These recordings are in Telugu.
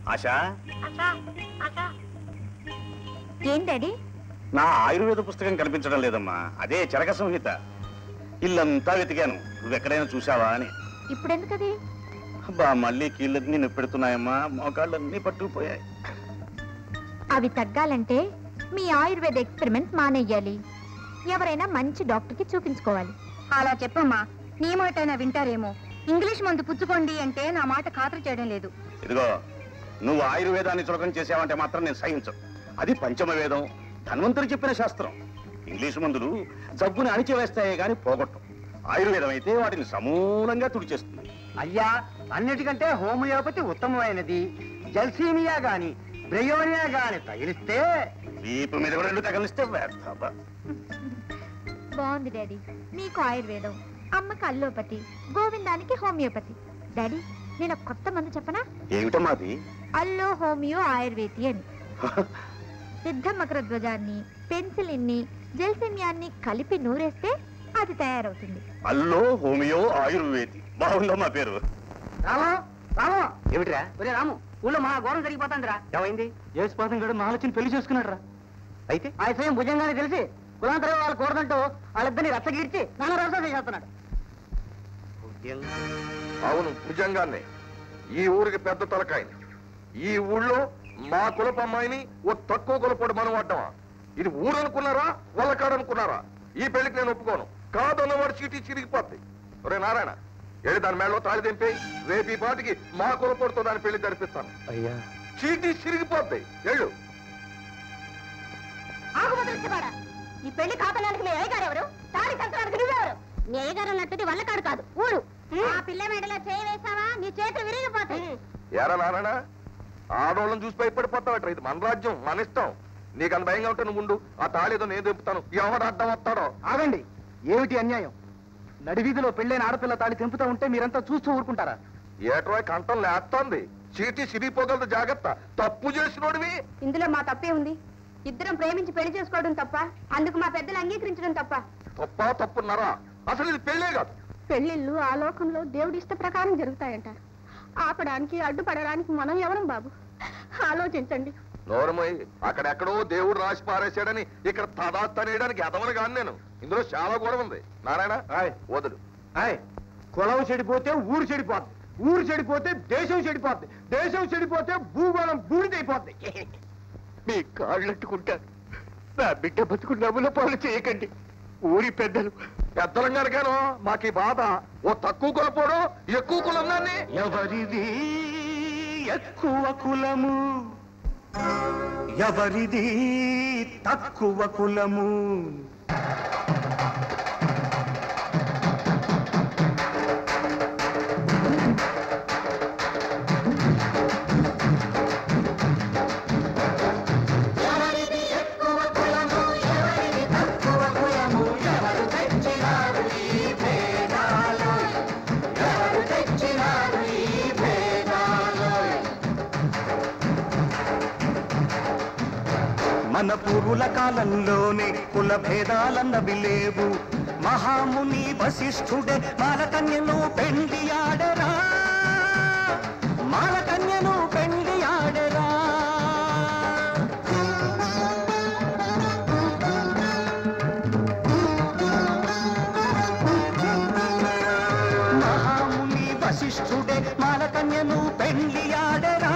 ఆశా ఏం డాడీ నా ఆయుర్వేద పుస్తకం కనిపించడం లేదమ్మా అదే చరక సంహిత ఇల్లంతా వెతికాను నువ్వెక్కడైనా చూసావా అని ఇప్పుడెందుకది అబ్బా మళ్ళీ కీళ్ళన్నీ నొప్పి పెడుతున్నాయమ్మా మోకాళ్ళన్నీ పట్టుకుపోయాయి అవి తగ్గాలంటే మీ ఆయుర్వేద ఎక్స్పెరిమెంట్స్ మానేయాలి ఎవరైనా మంచి డాక్టర్కి చూపించుకోవాలి అలా చెప్పమ్మా నీ మాటైనా వింటారేమో ఇంగ్లీష్ మందు పుచ్చుకోండి అంటే నా మాట ఖాతరు చేయడం లేదు ఇదిగో నువ్వు ఆయుర్వేదాన్ని చులకం చేసావంటే మాత్రం నేను సహించను అది పంచమ వేదం ధన్వంతుడు చెప్పిన శాస్త్రం ఇంగ్లీషు మందులు జబ్బుని అణిచివేస్తాయే గాని పోగొట్టం ఆయుర్వేదం అయితే వాటిని సమూలంగా తుడిచేస్తుంది అయ్యా అన్నిటికంటే హోమియోపతి ఉత్తమమైనది జల్సీమియా గాని బ్రయోనియా గాని తగిలిస్తే వీపు మీద కూడా రెండు తగలిస్తే వ్యర్థ బాగుంది డాడీ మీకు ఆయుర్వేదం అమ్మకి అల్లోపతి గోవిందానికి హోమియోపతి డాడీ నేను ఒక కొత్త మందు చెప్పనా ఏమిటమ్మా అది అల్లో హోమియో ఆయుర్వేది అని సిద్ధ మకర ధ్వజాన్ని పెన్సిలిన్ని జల్సిమియాన్ని కలిపి నూరేస్తే అది తయారవుతుంది అల్లో హోమియో ఆయుర్వేది బాగుందమ్మా పేరు రాము రాము ఏమిటిరా ఒరే రాము ఊళ్ళో మహా ఘోరం జరిగిపోతుందిరా ఏమైంది యేసుపాదం గడు మహాలక్ష్మి పెళ్లి చేసుకున్నాడు రా అయితే ఆ విషయం భుజంగానే తెలిసి కులాంతరం వాళ్ళు కూడదంటూ వాళ్ళిద్దరిని రచ్చగీడ్చి నాన్న రసం చేస్తున్నాడు అవును నిజంగానే ఈ ఊరికి పెద్ద తలకాయని ఈ ఊళ్ళో మా కులపు అమ్మాయిని ఓ తక్కువ కులపోడు మనం పడ్డామా ఇది ఊరు అనుకున్నారా వల్లకాడు అనుకున్నారా ఈ పెళ్లికి నేను ఒప్పుకోను కాదన్నవాడు చీటీ చిరిగిపోద్ది ఒరే నారాయణ వెళ్ళి దాని మేడలో తాళి దింపి రేపు ఈ పాటికి మా కులపోడుతో దాని పెళ్లి జరిపిస్తాను అయ్యా చీటీ చిరిగిపోద్ది వెళ్ళు ఆగుమతులుచ్చివాడా ఈ పెళ్లి కాపలానికి మీ అయ్యగారు ఎవరు తాడి సంతానికి నువ్వెవరు నీ అయ్యగారు అన్నట్టుది వల్లకాడు కాదు ఊరు ఆ పిల్ల మెడలో చేయి వేసావా నీ చేతులు విరిగిపోతాయి ఏరా నారాయణ ఆడోళ్ళని చూసి భయపడిపోతావట ఇది మన రాజ్యం మన ఇష్టం నీకు అంత భయంగా ఉంటే నువ్వు ఉండు ఆ తాళి ఏదో నేను దింపుతాను ఎవడు అడ్డం వస్తాడో ఆగండి ఏమిటి అన్యాయం నడివీధిలో పెళ్ళైన ఆడపిల్ల తాళి తెంపుతా ఉంటే మీరంతా చూస్తూ ఊరుకుంటారా ఏట్రా కంఠం లేస్తోంది చీటీ సిరిగిపోగలదు జాగ్రత్త తప్పు చేసినోడివి ఇందులో మా తప్పే ఉంది ఇద్దరం ప్రేమించి పెళ్లి చేసుకోవడం తప్ప అందుకు మా పెద్దలు అంగీకరించడం తప్ప తప్ప తప్పున్నారా అసలు ఇది పెళ్ళే కాదు పెళ్లిళ్ళు ఆ లోకంలో దేవుడి ఇష్ట ప్రకారం జరుగుతాయంటారు ఆపడానికి అడ్డుపడడానికి మనం ఎవరం బాబు ఆలోచించండి నోరమోయ్ అక్కడెక్కడో దేవుడు రాసి పారేశాడని ఇక్కడ తదాస్తనేయడానికి ఎదవను కాను నేను ఇందులో చాలా కూడా ఉంది నారాయణ వదులు ఆయ్ కులం చెడిపోతే ఊరు చెడిపోద్ది ఊరు చెడిపోతే దేశం చెడిపోద్ది దేశం చెడిపోతే భూగోళం బూడిదైపోద్ది మీ కాళ్ళట్టుకుంటాను నా బిడ్డ బతుకు నవ్వుల పాలు చేయకండి ఊరి పెద్దలు పెద్దలం కనుకను మాకు ఈ బాధ ఓ తక్కువ కులపోడు ఎక్కువ కులం దాన్ని ఎవరిది ఎక్కువ కులము ఎవరిది తక్కువ కులము మన పూర్వుల కాలంలోనే కుల భేదాలన్నవి లేవు మహాముని వశిష్ఠుడే మాలకన్యను పెండి ఆడరా మాలకన్యను పెండి ఆడరా మహాముని వశిష్ఠుడే మాలకన్యను పెండి ఆడరా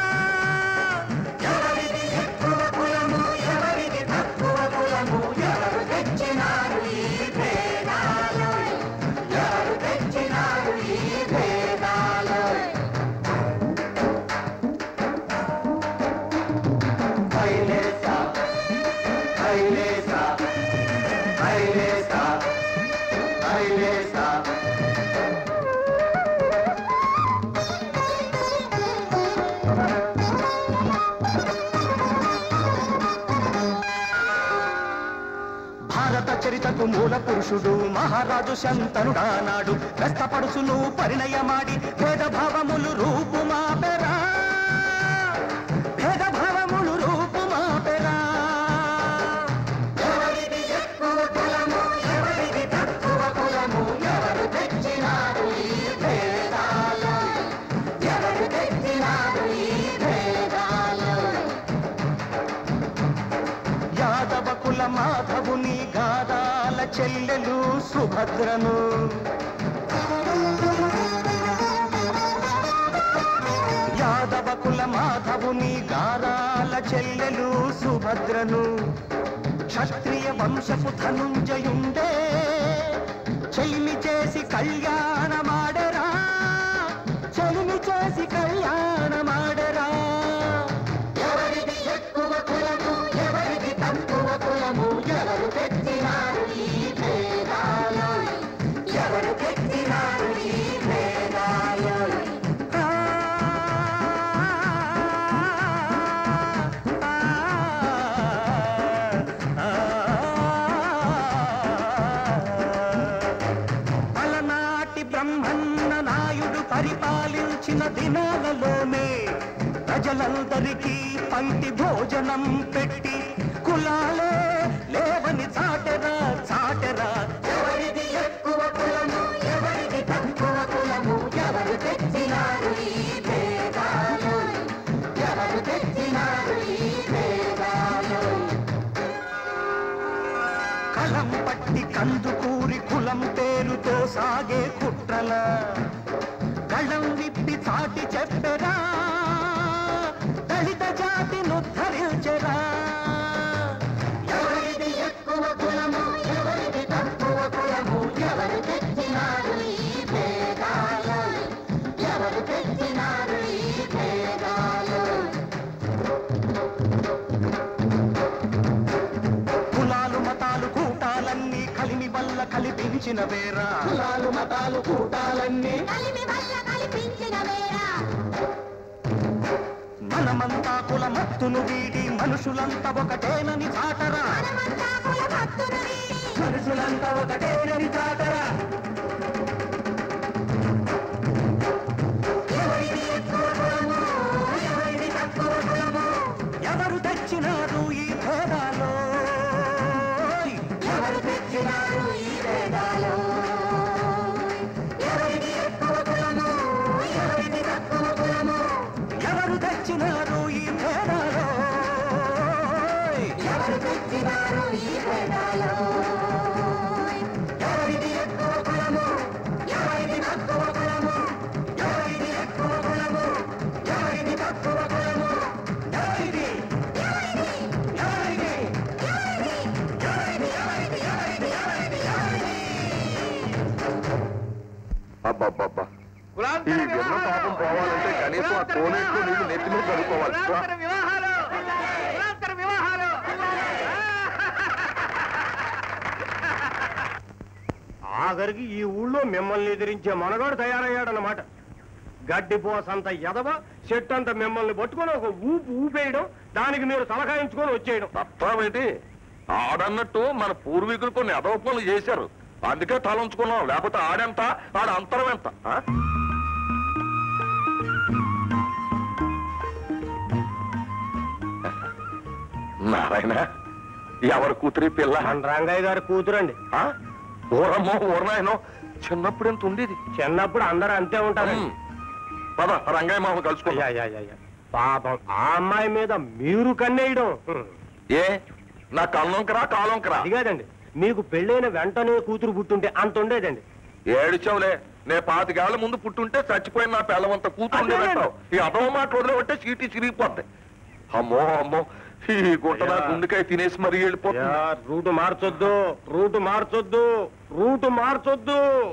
ఎవరిది ఎక్కువ కులము ఎవరిది తక్కువ కులము ఎవరు తెచ్చినారు ఈ భేదాలు ఎవరు తెచ్చినారు ఈ భేదాలు హైలేసా హైలేసా హైలేసా హైలేసా భారత చరితకు మూల పురుషుడు మహారాజు శంతనుడానాడు కష్టపడుసును పరిణయమాడి భేదభావములు రూపుమాపెరా భేదభావములు రూపుమాపెరా ఎవరిది ఎక్కువ కులము ఎవరిది తక్కువ కులము ఎవరు తెచ్చినారు ఈ భేదాలు ఎవరు తెచ్చినారు ఈ భేదాలు మాధవుని గాదాల చెల్లెలు సుభద్రను యాదవ కుల మాధవుని గారాల చెల్లెలు సుభద్రను క్షత్రియ వంశపు ధనుంజయుండే చెలిమి చేసి కళ్యాణమాడరా చెలిమి చేసి కళ్యాణమాడరా ఎవరిది ఎక్కువ కులము ఎవరిది తక్కువ కులము ఎవరు తెచ్చినారు ఈ భేదాలు ఎవరు తెచ్చినారు ఈ భేదాలు అలనాటి బ్రహ్మన్న నాయుడు పరిపాలించిన దినాలలోనే ప్రజలందరికీ పంటి భోజనం పెట్టి కులాలే లేవని చాటెరా చాటెరా ఎవరిది ఎక్కువ కులము ఎవరిది తక్కువ కులము ఎవరు తెచ్చినారు ఈ భేదాలు ఎవరు తెచ్చినారు ఈ భేదాలు కలం పట్టి కందుకూరి కులం పేరుతో సాగే కుట్రల కళం విప్పి చాటి చెప్పరా దళిత జాతిను ధరించరా ఎవరిది ఎక్కువ కులము ఎవరిది తక్కువ కులము ఎవరు తెచ్చినారు ఈ భేదాలు ఎవరు తెచ్చినారు ఈ భేదాలు కులాలు మతాలు కూటాలన్నీ కలిమి వల్ల కల్పించిన వేరా కులాలు మతాలు కూటాలన్నీ కలిమి వల్ల కల్పించిన వేళ మనమంతా కుల మత్తును వీడి మనుషులంతా ఒకటేనని చాటరా మనమంతా కుల భక్తులు వీడి మనుషులంతా ఒకటేనని చాటరా ఎవరిది ఎక్కువ కులము ఎవరిది తక్కువ కులము ఎవరు తెచ్చినారు ఈ భేదాలు ఎవరు తెచ్చినారు ఈ భేదాలు ఎవరిది ఎక్కువ కులము ఎవరిది తక్కువ కులము ఎవరు తెచ్చినారు ఈ భేదాలు ఎవరు తెచ్చినారు ఈ భేదాలు ఎవరిది ఎక్కువ కులము ఎవరిది తక్కువ కులము ఎవరిది ఎక్కువ కులము ఎవరిది తక్కువ కులము ఎవరిది ఎవరిది ఎవరిది ఎవరిది ఎవరిది ఎవరిది ఎవరిది ఎవరిది అబ్బబ్బబ్బా ఈ విన్న పాపం పోవాలంటే కనీసం ఆ కోనేట్లో నీళ్ళు నెత్తి మీద చదువుకోవాలి ఆఖరికి ఈ ఊళ్ళో మిమ్మల్ని ఎదిరించే మనగాడు తయారయ్యాడన్నమాట గడ్డిపోసంత ఎదవ చెట్టు అంత మిమ్మల్ని పట్టుకొని ఒక ఊపు ఊపేయడం దానికి మీరు తలకాయించుకొని వచ్చేయడం తప్పేంటి ఆడన్నట్టు మన పూర్వీకులు కొన్ని అదవ పనులు చేశారు అందుకే తలంచుకున్నాం లేకపోతే ఆడెంత ఆడ అంతరం ఎంత ఆ? నారాయణ ఎవరు కూతురి పిల్ల మన రంగయ్య గారి కూతురండి ఆ? ఊరమ్మో ఊరనాయనో చిన్నప్పుడు ఎంత ఉండేది చిన్నప్పుడు అందరూ అంతే ఉంటారు ఉమ్. పద రంగయ్య మామ కలుసుకుందాం అయ్యా, అయ్యా, అయ్యా. పాపం ఆ అమ్మాయి మీద మీరు కన్నేయడం హ్మ్. ఏ నా కళ్ళొంకరా కాలొంకరా అది కాదండి మీకు పెళ్ళైన వెంటనే కూతురు పుట్టుంటే అంత ఉండేదండి ఏడిచావులే నే పాతికేళ్ల ముందు పుట్టుంటే చచ్చిపోయిన నా పిల్లవంత కూతురు ఉండేదంటావు ఈ అదవ మాట వదిలేవంటే చీటీ చిరిగిపోతాయి అమ్మో అమ్మో ఈ గుంట నా గుండెకాయ తినేసి మరీ యా, వెళ్ళిపోతుంది రూటు మార్చొద్దు రూటు మార్చొద్దు రూటు మార్చొద్దు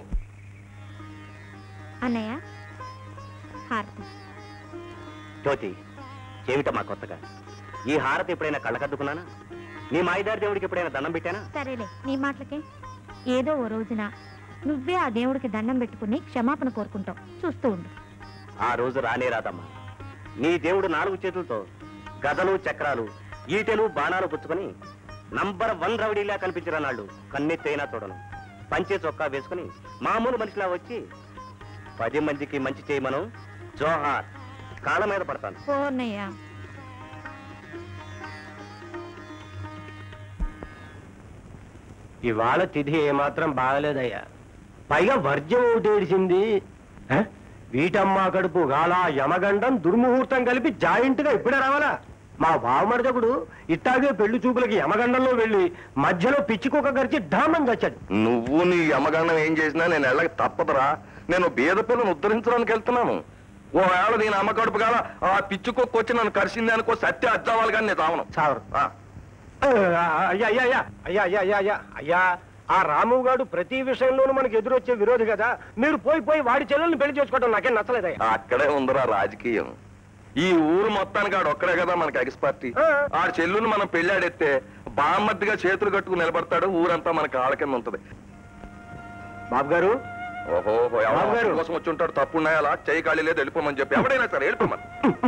అన్నయ్య హారతి జ్యోతి ఏమిటమ్మా కొత్తగా ఈ హారతి ఎప్పుడైనా కళ్ళకద్దుకున్నానా నీ మాయిదారి దేవుడికి ఎప్పుడైనా దండం పెట్టానా సరేలే నీ మాటలకే ఏదో ఓ రోజున నువ్వే ఆ దేవుడికి దండం పెట్టుకుని క్షమాపణ కోరుకుంటావు చూస్తూ ఉండు ఆ రోజు రానే రాదమ్మా నీ దేవుడు నాలుగు చేతులతో గదలు చక్రాలు ఈటెలు బాణాలు పుచ్చుకొని నంబర్ వన్ రౌడీలా కనిపించిన నాళ్ళు కన్నెత్తైనా చూడను పంచే చొక్కా వేసుకుని మామూలు మనిషిలా వచ్చి పది మందికి మంచి చేయమను జోహార్ కాళ్ళ మీద పడతాను ఓ అన్నయ్య ఇవాళ తిథి ఏమాత్రం బాగలేదయ్యా పైగా వర్జం ఒకటి ఏడిసింది హ? వీటమ్మ కడుపు గాల యమగండం దుర్ముహూర్తం కలిపి జాయింట్ గా ఇప్పుడే రావాలా మా బావమరదకుడు ఇట్టాగే పెళ్లి చూపులకి యమగండంలో వెళ్ళి మధ్యలో పిచ్చి కుక్క గరిచి ఢామని చచ్చాడు నువ్వు నీ యమగండం ఏం చేసినా నేను వెళ్ళక తప్పదురా నేను బీద పిల్లను ఉద్ధరించడానికి వెళ్తున్నాను ఓవేళ నేను అమ్మకడుపు కాల ఆ పిచ్చి కుక్క వచ్చి నన్ను కరిసింది అనుకో సత్య అచ్చావాలి కానీ నేను చావను చావరు. ఆ. అయ్యా అయ్యా అయ్యా అయ్యా అయ్యా అయ్యా అయ్యా అయ్యా ఆ రాము గారు ప్రతి విషయంలోనూ మనకి ఎదురొచ్చే విరోధి కదా మీరు పోయి పోయి వాడి చెల్లెల్ని పెళ్లి చేసుకోవడం నాకేం నచ్చలేదయ్యా అక్కడే ఉందిరా రాజకీయం ఈ ఊరు మొత్తానికి ఆడు ఒక్కడే కదా మనకి ఎక్స్పర్టీ ఆ. ఆ చెల్లుని మనం పెళ్ళాడెత్తే బామ్మద్దిగా చేతులు కట్టుకుని నిలబడతాడు ఊరంతా మనకి ఆళ్ళ కింద ఉంటది బాబు గారు ఓహో ఎవరో బాబు గారు. అప్పుల కోసం వచ్చి ఉంటాడు తప్పు ఉన్నాయా చేయి ఖాళీ లేదు వెళ్ళిపోమని చెప్పి ఎవడైనా సరే వెళ్ళిపోమని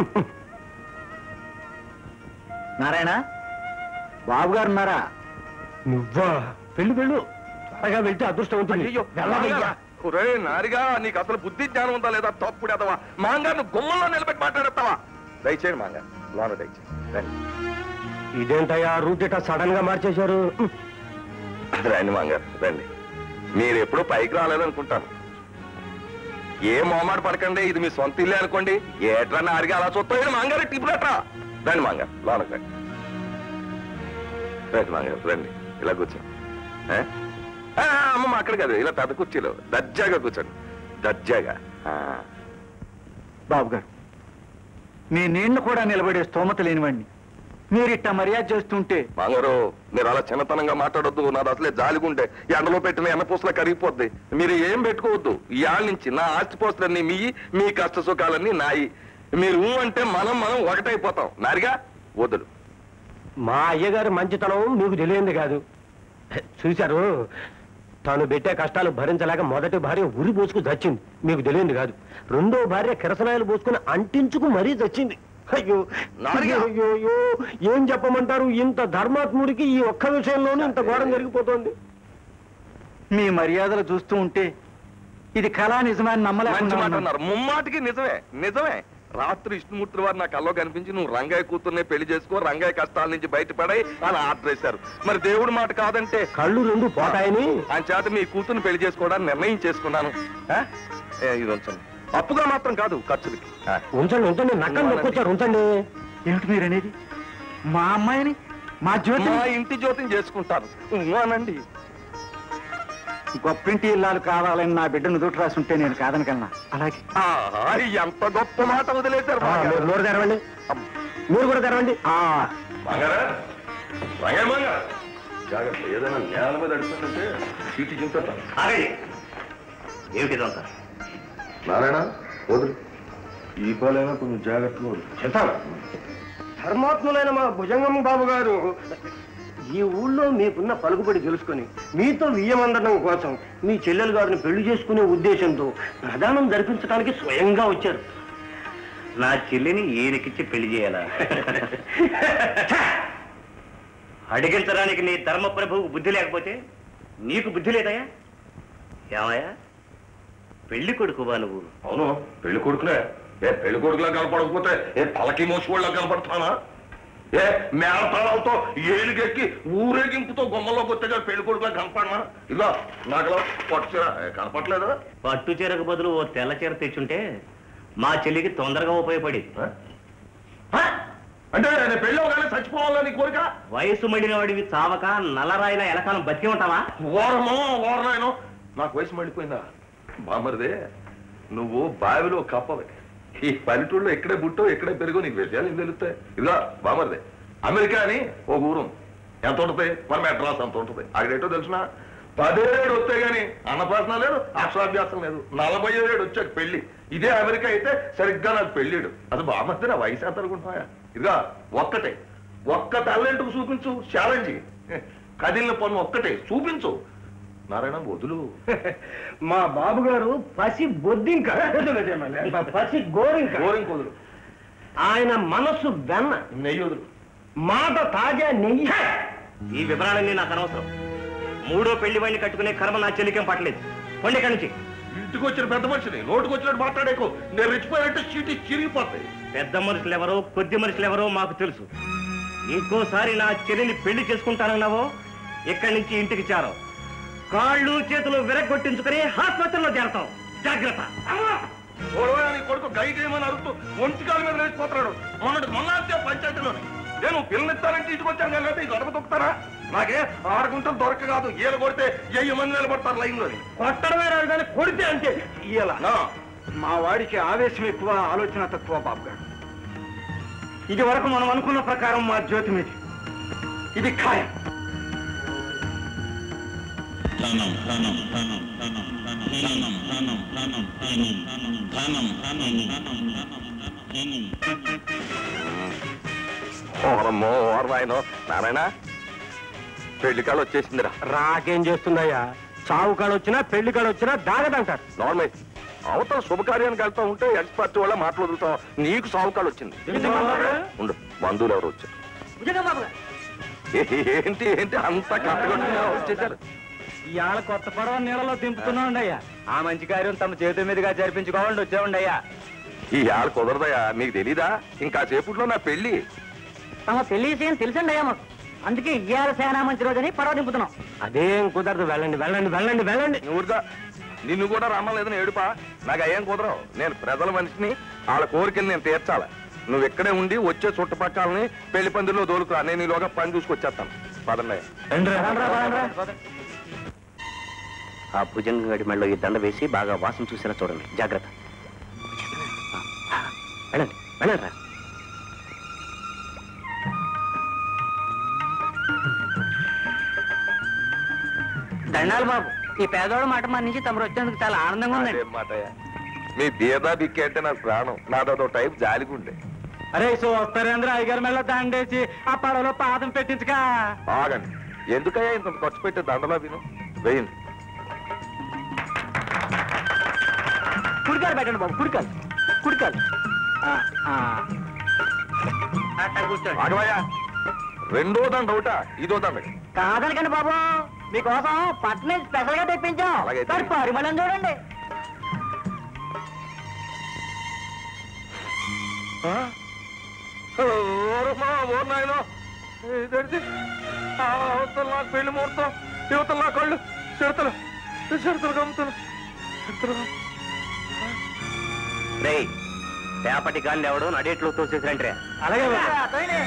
నారాయణ బాబు గారు ఉన్నారా నువ్వా పెళ్లి వెళ్ళు త్వరగా వెళ్తే అదృష్టం ఉంటుంది అయ్యో వెళ్ళవయ్యా. ఒరే నారిగా నీకు అసలు బుద్ధి జ్ఞానం ఉందా లేదా తప్పుడు ఎదవా మాంగారు గుమ్మంలో నిలబెట్టి మాట్లాడతావా దయచేయండి మాంగారు లోన దయచేయండి రండి. ఇదేంటయ్యా రూట్ ఇటా సడన్ గా మార్చేశారు రండి మాంగారు రండి మీరు ఎప్పుడు పైకి రాలేదనుకుంటాను ఏ మొహమాట పడకండి ఇది మీ సొంత ఇల్లే అనుకోండి ఏట్రా నారిగా అలా చూస్తాయి మాంగారు టిప్పులట్రా రండి మాంగారు లోనకి రండి రండి మాంగారు రండి ఇలా కూర్చోండి ఏ? ఆ, అమ్మమ్మ అక్కడ కాదు ఇలా పెద్ద కుర్చీలో దర్జాగా కూర్చోండి దర్జాగా ఆ. బాబు గారు మీ నీళ్లు కూడా నిలబడే స్తోమత లేనివాడిని మీరు ఇట్ట మర్యాద చేస్తుంటే మాంగారు మీరు అలా చిన్నతనంగా మాట్లాడొద్దు నాది అసలే జాలిగుంటే ఎండలో పెట్టిన ఎన్న పూసలా కరిగిపోద్ది మీరు ఏం పెట్టుకోవద్దు ఇవాళ నుంచి నా ఆస్తి పోస్తులన్నీ మీ మీ కష్ట సుఖాలన్నీ నాయి మీరు ఊ అంటే మనం మనం ఒకటైపోతాం నారిగా వదులు మా అయ్యగారి మంచితనం మీకు తెలియంది కాదు చూశారు తాను పెట్టే కష్టాలు భరించలేక మొదటి భార్య ఉరి పోసుకు చచ్చింది మీకు తెలియంది కాదు రెండో భార్య కిరసనాయలు పోసుకుని అంటించుకు మరీ చచ్చింది అయ్యో నాలుగా? అయ్యో అయ్యో ఏం చెప్పమంటారు ఇంత ధర్మాత్ముడికి ఈ ఒక్క విషయంలోనే ఇంత ఘోరం జరిగిపోతోంది మీ మర్యాదలు చూస్తూ ఉంటే ఇది కళా నిజమని మంచి నమ్మలేకుండా మాట ఉన్నాను. అన్నారు ముమ్మాటికి నిజమే నిజమే రాత్రి విష్ణుమూర్తి వారు నా కల్లో కనిపించి నువ్వు రంగయ్య కూతుర్నే పెళ్లి చేసుకో రంగయ్య కష్టాల నుంచి బయటపడాయి అని ఆర్డర్ వేశారు మరి దేవుడి మాట కాదంటే కళ్ళు రెండు పోతాయని ఆయన చేత మీ కూతుర్ని పెళ్లి చేసుకోవడానికి నిర్ణయం చేసుకున్నాను ఆ? ఏ, ఇది ఉంచండి అప్పుగా మాత్రం కాదు ఖర్చులకి ఆ. ఉంచండి ఉంచండి నక్కలు నొక్కొచ్చారు ఉంచండి ఏమిటి మీరనేది మా అమ్మాయిని మా జ్యోతి మా ఇంటి జ్యోతిని చేసుకుంటాను ఊ అనండి గొప్పింటి ఇల్లాలు కావాలని నా బిడ్డను దుట్టు రాసుంటే నేను కాదనకన్నా అలాగే ఆహా, ఎంత గొప్ప మాట వదిలేశారు ఆ, మాగారు. మీరు నోరు తెరవండి మీరు కూడా తెరవండి ఆ మాగారా? రంగయ్య మాగారు. జాగ్రత్త ఏదైనా నేల మీద అడుగుతుంటే చీటి చింపుతాను ఏమిటిదంతా నారాయణ వదులు ఈ పాలైనా కొంచెం జాగ్రత్తగా వదులు చెప్తాను ధర్మాత్ములైన మా భుజంగం బాబు గారు ఈ ఊళ్ళో మీకున్న పలుకుబడి తెలుసుకొని మీతో వియ్యమందడం కోసం మీ చెల్లెలు గారిని పెళ్లి చేసుకునే ఉద్దేశంతో ప్రధానం జరిపించడానికి స్వయంగా వచ్చారు నా చెల్లిని ఈయనకిచ్చి పెళ్లి చేయాలా అడిగించడానికి నీ ధర్మప్రభువుకు బుద్ధి లేకపోతే నీకు బుద్ధి లేదయా ఏమయ్యా పెళ్లి కొడుకువా నువ్వు అవును పెళ్లి కొడుకునే ఏ పెళ్లి కొడుకులా కనపడకపోతే ఏ తలకి మోసుకోళ్ళ కనపడతానా ఏ మేళతాళాలతో ఏలుగెక్కి ఊరేగింపుతో గుమ్మలోకి వచ్చేగా పెళ్లి కొడుకులా కనపడనా ఇదిగో నాకులో పట్టుచీర ఏ, కనపడలేదా పట్టు చీరకు బదులు ఓ తెల్ల చీర తెచ్చుంటే మా చెల్లికి తొందరగా ఉపయోగపడి ఆ? ఆ? అంటే నేను పెళ్ళి అవగానే చచ్చిపోవాలని కోరిక వయసు మడిన వాడివి చావక నల్లరాయిన ఎలకాలం బతికి ఉంటావా ఓరమో ఓరనాయనో నాకు వయసు మళ్ళీపోయిందా బామరిదే నువ్వు బావిలో కప్పవే ఈ పల్లెటూళ్ళలో ఎక్కడే పుట్టో ఎక్కడే పెరుగో నీకు విషయాలు ఏం తెలుస్తాయి ఇదిగా బామరిదే అమెరికా అని ఒక ఊరు ఉంది. ఎంత ఉంటుంది మన మెడ్రాస్ అంత ఉంటుంది అక్కడేటో తెలిసిన పదేడు వస్తే గాని అన్నప్రాసన లేదు అక్షరాభ్యాసం లేదు నలభై ఏడు వచ్చాక పెళ్లి ఇదే అమెరికా అయితే సరిగ్గా నాకు పెళ్ళిడు అది బామర్ది నా వయసు ఎంత అనుకుంటున్నాయా ఇదిగా ఒక్కటే ఒక్క టాలెంట్ చూపించు ఛాలెంజ్ కదిలిన పన్ను ఒక్కటే చూపించు నారాయణ వదులు మా బాబు గారు పసి బొద్దింక పసి గోరింక గోరింగ్ వదులు ఆయన మనస్సు వెన్న నెయ్యి వదులు మాట తాజా నెయ్యి ఈ వివరాలన్నీ నాకు అనవసరం మూడో పెళ్లి వాడిని కట్టుకునే కర్మ నా చెల్లికేం పట్టలేదు పండి ఇక్కడి నుంచి ఇంటికి వచ్చిన పెద్ద మనిషిని నోటుకు వచ్చినట్టు మాట్లాడేకు నేను రెచ్చిపోయానంటే చీటి చిరిగిపోతాయి పెద్ద మనుషులు ఎవరో కొద్ది మనుషులు ఎవరో మాకు తెలుసు ఇంకోసారి నా చెల్లిని పెళ్లి చేసుకుంటానన్నావో ఇక్కడి నుంచి ఇంటికి చేరవు కాళ్ళు చేతులు విరగొట్టించుకుని ఆసుపత్రిలో చేరతాం జాగ్రత్త గొడవ నీ కొడుకు గై గేమని అరుస్తూ ఒంటి కాలు మీద లేచిపోతున్నాడు మొన్నటి మొన్న అంతే పంచాయతీలోని నేను పిల్లనిస్తానంటే ఇటుకు వచ్చాను కదా ఇది గడప తొక్కుతారా నాకే ఆరు గుంటలు దొరక కాదు ఈల కొడితే వెయ్యి మంది నిలబడతారు లైన్ లోని కొట్టడమే రాదు కానీ కొడితే అంటే ఇలా నా, మా వాడికి ఆవేశం ఎక్కువ ఆలోచన తక్కువ బాబు గారు ఇది వరకు మనం అనుకున్న ప్రకారం మా జ్యోతి మీది ఇది ఖాయం ఓరమ్మో ఓరమాయనో నారాయణ పెళ్లి కాళ్ళు వచ్చేసిందిరా రాకేం చేస్తుందయ్యా చావు కాడ వచ్చినా పెళ్లి కాడ వచ్చినా దాగదంటారు నార్మల్ అవతల శుభకార్యానికి వెళ్తా ఉంటే ఎక్స్పర్ట్ వల్ల మాటలు వదులుతాం నీకు సావుకాళ్ళు వచ్చింది ఉండు బంధువులు ఎవరు వచ్చారు భుజంగం బాబు గారు ఏ- ఏంటి ఏంటి అంత కట్టగొట్టుగా వచ్చేసారు ఇవాళ కొత్త పడవ నీళ్ళలో దింపుతున్నాండి అయ్యా ఆ మంచి కార్యం తమ చేతి మీదుగా జరిపించుకోవాలని వచ్చామండి అయ్యా ఈ ఆడ కుదరదయా మీకు తెలీదా ఇంకా సేపట్లో నా పెళ్లి తమ పెళ్లి విషయం తెలుసండి అయ్యా మాకు అందుకే ఇయ్యాల సేనా మంచి రోజని పడవ దింపుతున్నాం అదేం కుదరదు వెళ్ళండి వెళ్ళండి వెళ్ళండి వెళ్ళండి ఊరుగా నిన్ను కూడా రమ్మలేదని ఏడుపా నాకు అయ్యేం కుదరవు నేను ప్రజల మనిషిని వాళ్ళ కోరికలు నేను తీర్చాల నువ్వు ఇక్కడే ఉండి వచ్చే చుట్టుపక్కలని పెళ్లి పందిరిలో దోలుకురా నేను ఈలోగా పని చూసుకొచ్చేస్తాను పదండి ఆ భుజంగం గడి మెడలో ఈ దండ వేసి బాగా వాసన చూసేలా చూడండి జాగ్రత్త వెళ్ళండి వెళ్ళండి రా దండాలు బాబు ఈ పేదోడు మాట మన నుంచి తమరు వచ్చేందుకు చాలా ఆనందంగా ఉందండి అదేం మాటయ్యా మీ బీదా బిక్కి అంటే నాకు ప్రాణం నాదో టైప్ జాలిగుండే అరే సో వస్తారేంద్ర అయ్యగారి మెల్ల దండేసి ఆ పడవలో పాదం పెట్టించుక ఆగండి ఎందుకయ్యా ఇంత ఖర్చు పెట్టే దండలా విను వేయండి కుడికాలు పెట్టండి బాబు కుడికాలు కుడికాలు ఆ, ఆ. అట్ట కూర్చోండి ఆగవయ్యా రెండో దండ ఒకటా ఇదో దండ కాదనకండి బాబు మీకోసం పట్నం స్పెషల్ గా తెప్పించాం అలాగే మరి పరిమళం చూడండి ఓరమ్మా, ఓ నాయనో. ఇదేంటి? ఆ, అవతల నాకు పెళ్లి ముహూర్తం యువతల నా కళ్ళు చిడతలు చిడతలు గమ్ముతలు రేయ్ తేపటి గాలి ఎవడు నడేట్లో తోసేసిరంటే అలాగే తోయండి.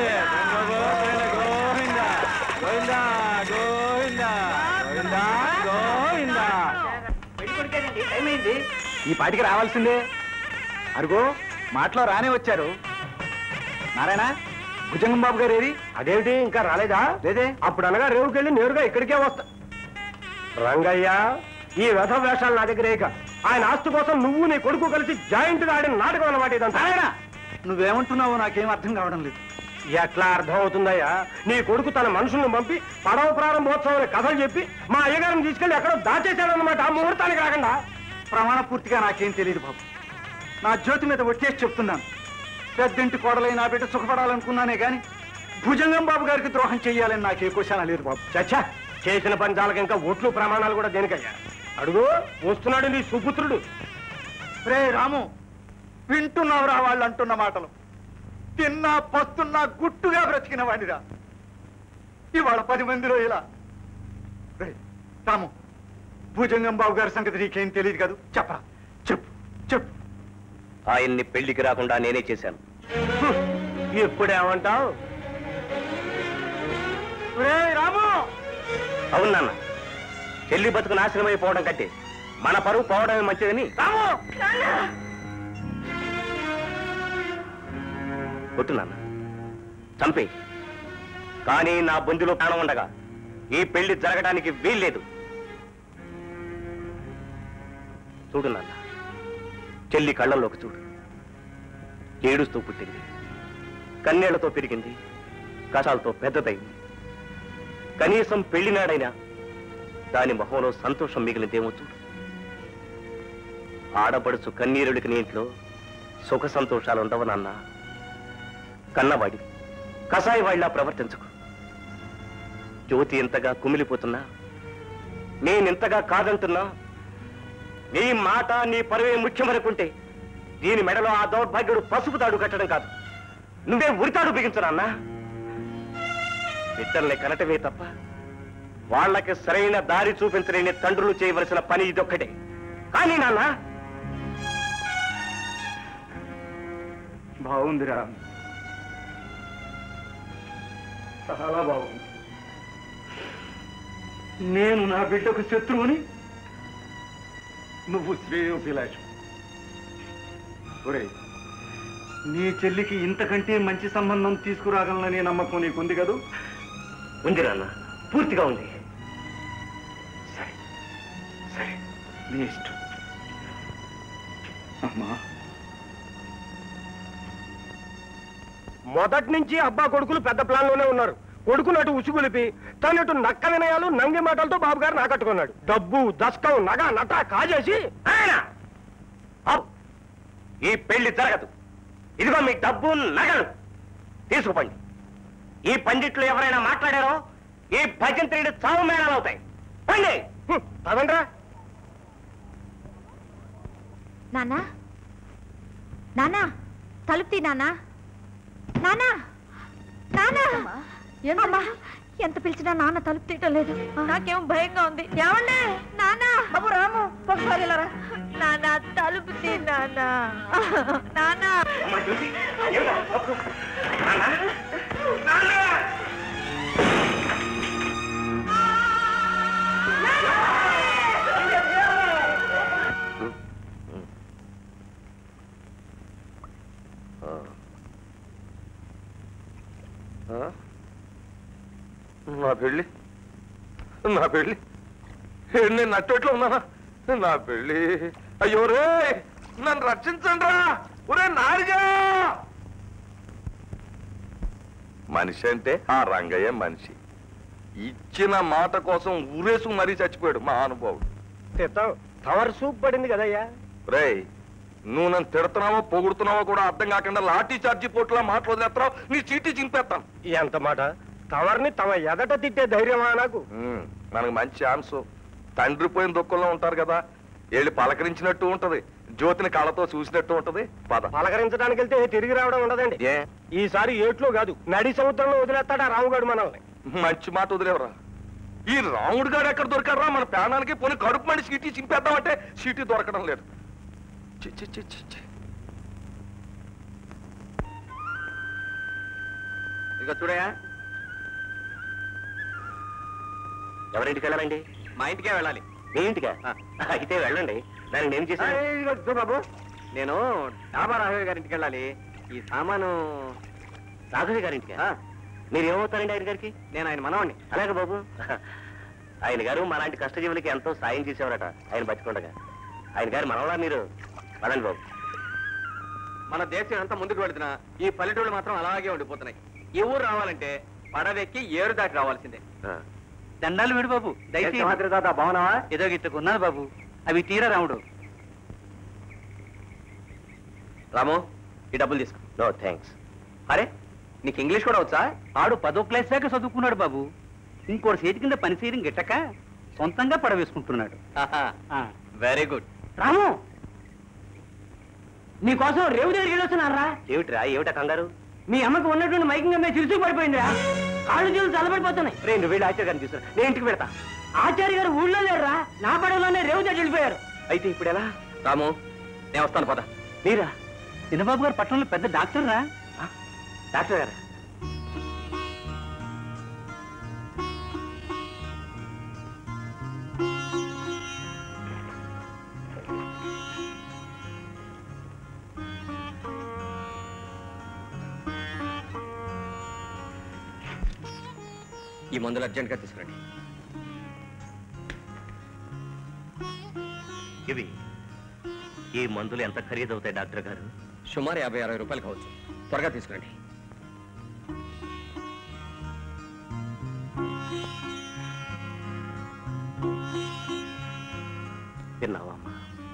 పెళ్లి కొడుకేనండి, టైం అయింది ఈ పాటికి రావాల్సిందే అరుగో మాటలో రానే వచ్చారు నారాయణ భుజంగం బాబు గారు ఏది అదేమిటి ఇంకా రాలేదా లేదే అప్పుడు అనగా రేవుకెళ్ళి నేరుగా ఇక్కడికే వస్తా రంగయ్య ఈ వ్యధ వేషాలు నా దగ్గర ఇక ఆయన ఆస్తి కోసం నువ్వు నీ కొడుకు కలిసి జాయింట్ గా ఆడిన నాటకం అన్నమాట ఇదంతా నారాయణ నువ్వేమంటున్నావో నాకేం అర్థం కావడం లేదు ఎట్లా అర్థం అవుతుందయ్యా నీ కొడుకు తన మనుషులను పంపి పడవ ప్రారంభోత్సవం అనే కథలు చెప్పి మా అయ్యగారిని తీసుకెళ్లి ఎక్కడో దాచేశాడనమాట ఆ ముహూర్తానికి రాకుండా ప్రమాణ పూర్తిగా నాకేం తెలియదు బాబు నా జ్యోతి మీద వచ్చేసి చెప్తున్నాను పెద్దింటి కోడలై నా బిడ్డ సుఖపడాలనుకున్నానే గాని భుజంగం బాబు గారికి ద్రోహం చెయ్యాలని నాకే క్వశ్చన లేదు బాబు చచ్చా చేసిన పని చాలక ఇంకా ఓట్లు ప్రమాణాలు కూడా దేనికయ్యా అడుగు వస్తున్నాడు నీ సుపుత్రుడు రే రాము వింటున్నావురా వాళ్ళు అంటున్న మాటలు తిన్నా పస్తున్నా గుట్టుగా బ్రతికిన వాడిరా ఇవాళ పది మందిలో ఇలా రే రాము భుజంగం బాబు గారి సంగతి నీకేం తెలియదు కదా చెప్పరా చెప్పు చెప్పు ఆయన్ని పెళ్లికి రాకుండా నేనే చేశాను ఇప్పుడేమంటావు రే రాము అవును నాన్న చెల్లి బతుకు నాశనం అయిపోవడం కంటే మన పరువు పోవడమే మంచిదని రాము కొట్టు నాన్న చంపే కానీ నా బొంజులో ప్రాణం ఉండగా ఈ పెళ్లి జరగడానికి వీల్లేదు చూడు నాన్న చెల్లి కళ్ళల్లోకి చూడు ఏడుస్తూ పుట్టింది కన్నీళ్లతో పెరిగింది కషాలతో పెద్దదైంది కనీసం పెళ్లినాడైనా దాని మొహంలో సంతోషం మిగిలిందేమో చూడు ఆడపడుచు కన్నీరుడికి నీ ఇంట్లో సుఖ సంతోషాలు ఉండవు నాన్న కన్నవాడి కసాయి వాళ్ళ ప్రవర్తించకు జ్యోతి ఎంతగా కుమిలిపోతున్నా నేనెంతగా కాదంటున్నా నీ మాట నీ పరువే ముఖ్యమనుకుంటే దీని మెడలో ఆ దౌర్భాగ్యుడు పసుపు తాడు కట్టడం కాదు నువ్వే ఉరితాడు బిగించరా బిడ్డల్ని కనటమే తప్ప వాళ్ళకి సరైన దారి చూపించలేని తండ్రులు చేయవలసిన పని ఇదొక్కటే కానీ నాన్న బాగుందిరా చాలా బాగుంది నేను నా బిడ్డకు శత్రువుని నువ్వు శ్రేయోభిలాషం ఒరేయ్ నీ చెల్లికి ఇంతకంటే మంచి సంబంధం తీసుకురాగలననే నమ్మకం నీకుంది కదూ ఉంది నాన్న పూర్తిగా ఉంది సరే సరే నీ ఇష్టం అమ్మా మొదటి నుంచి అబ్బా కొడుకులు పెద్ద ప్లాన్ లోనే ఉన్నారు కొడుకునటు ఉసుగులిపి తనటు నక్క వినయాలు నంగి మాటలతో బాబు గారు నాకట్టుకున్నాడు డబ్బు దస్కం నగ నట కాజేసి ఆయన! అప్! ఈ పెళ్లి జరగదు ఇదిగో మీ డబ్బు నగలు తీసుకుపండి ఈ పండిట్లు ఎవరైనా మాట్లాడారో ఈ భజంత్రుడు చావు మేళాలు అవుతాయి పండి పదండ్రా నానా నానా తలుపు తీ నానా నానా నానా అమ్మా ఎంత పిలిచినా నాన్న తలుపు తీయటం లేదు నాకేం భయంగా ఉంది ఏమండే నానా బాబు రాము ఒకసారి నానా తలుపు తీ నానా నానా అమ్మా, జ్యోతి, ఏమిటా? అప్పుడు, నాన్నా? నాన్నా! ఆ? నా పెళ్ళి నా పెళ్ళి ఏ, నేను నట్టేట్లో ఉన్నానా నా పెళ్ళి అయ్యో రే నన్ను రక్షించండి రా ఒరే నారిగా మనిషి అంటే ఆ రంగయ్య మనిషి ఇచ్చిన మాట కోసం ఊరేసు మరీ చచ్చిపోయాడు మా అనుభవుడు తిట్టావు టవర్ సూప్ పడింది కదయ్యా రేయ్ నువ్వు నన్ను తిడుతున్నావో పొగుడుతున్నావో కూడా అర్థం కాకుండా లాఠీ చార్జీ పోట్లా మాటలు వదిలేస్తావు నీ చీటీ చింపేస్తాను ఎంత మాట టవర్ని తమ ఎదట తిట్టే ధైర్యమా నాకు ఉమ్, మనకు మంచి ఛాన్స్ తండ్రి పోయిన దుఃఖంలో ఉంటారు కదా వెళ్ళి పలకరించినట్టు ఉంటది జ్యోతిని కళ్ళతో చూసినట్టు ఉంటది పద పలకరించడానికి వెళ్తే తిరిగి రావడం ఉండదండి ఏ ఈసారి ఏట్లో కాదు నడి సముద్రంలో వదిలేస్తాడా రాముగాడు మనల్ని మంచి మాట వదిలేవరా ఈ రాముడు గారు ఎక్కడ దొరికారా మన ప్రాణానికి పోనీ కడుపు మండి సీటీ చింపేద్దామంటే సీటీ దొరకడం లేదు చి, చి, చి, చి, చి. ఇక చూడయా ఎవరింటికి వెళ్ళాలండి మా ఇంటికే వెళ్ళాలి మీ ఇంటికా అయితే వెళ్ళండి దానికి నేను చేశాను బాబు నేను డాబా రాఘవయ్య గారింటికి వెళ్ళాలి ఈ సామాను రాఘవి గారింటికా మీరు ఏమవుతారండి ఆయన గారికి నేను ఆయన మనవాణ్ణి అలాగే బాబు ఆయన గారు మాలాంటి కష్టజీవులకి ఎంతో సాయం చేసేవారట ఆయన బతికుండగా ఆయన గారు మనవలా మీరు పదండి బాబు మన దేశం ఎంత ముందుకు వెళుతున్నా ఈ పల్లెటూళ్ళు మాత్రం అలాగే ఉండిపోతున్నాయి ఈ ఊరు రావాలంటే పడవెక్కి ఏరు దాటి రావాల్సిందే దండాలు విడు బాబు మాత్రం తాత బాగున్నావా ఏదో గిట్టుకున్నాను బాబు అవి తీరా రాముడు రాము ఈ డబ్బులు తీసుకో నో థ్యాంక్స్ అరే నీకు ఇంగ్లీష్ కూడా వచ్చా ఆడు పదో క్లాస్ దాకా చదువుకున్నాడు బాబు ఇంకోటి చేతి కింద పని చేయడం గిట్టక సొంతంగా పడవేసుకుంటున్నాడు వెరీ గుడ్ రాము నీకోసం రేవు దగ్గరికి వెళ్ళొస్తున్నారా ఏమిట్రా ఏమిటా కంగారు మీ అమ్మకు ఉన్నటువంటి మైకింగ్ మీద చిరుచు పడిపోయిందిరా కాళ్ళు చేతులు చల్లబడిపోతున్నాయి రే నువ్వు వెళ్ళి ఆచార్య గారిని తీసుకురా నేను ఇంటికి పెడతా ఆచార్య గారు ఊళ్ళో లేరురా నా పడవలోనే రేవు దగ్గర వెళ్ళిపోయారు అయితే ఇప్పుడు ఎలా రాము నేను వస్తాను పద మీరా చిన్నబాబు గారు పట్టణంలో పెద్ద డాక్టర్ రా డాక్టర్ గారు ఈ మందులు అర్జెంట్గా తీసుకురండి ఇవి ఈ మందులు ఎంత ఖరీదవుతాయి డాక్టర్ గారు సుమారు యాభై అరవై రూపాయలు కావచ్చు త్వరగా తీసుకురండి విన్నావా అమ్మా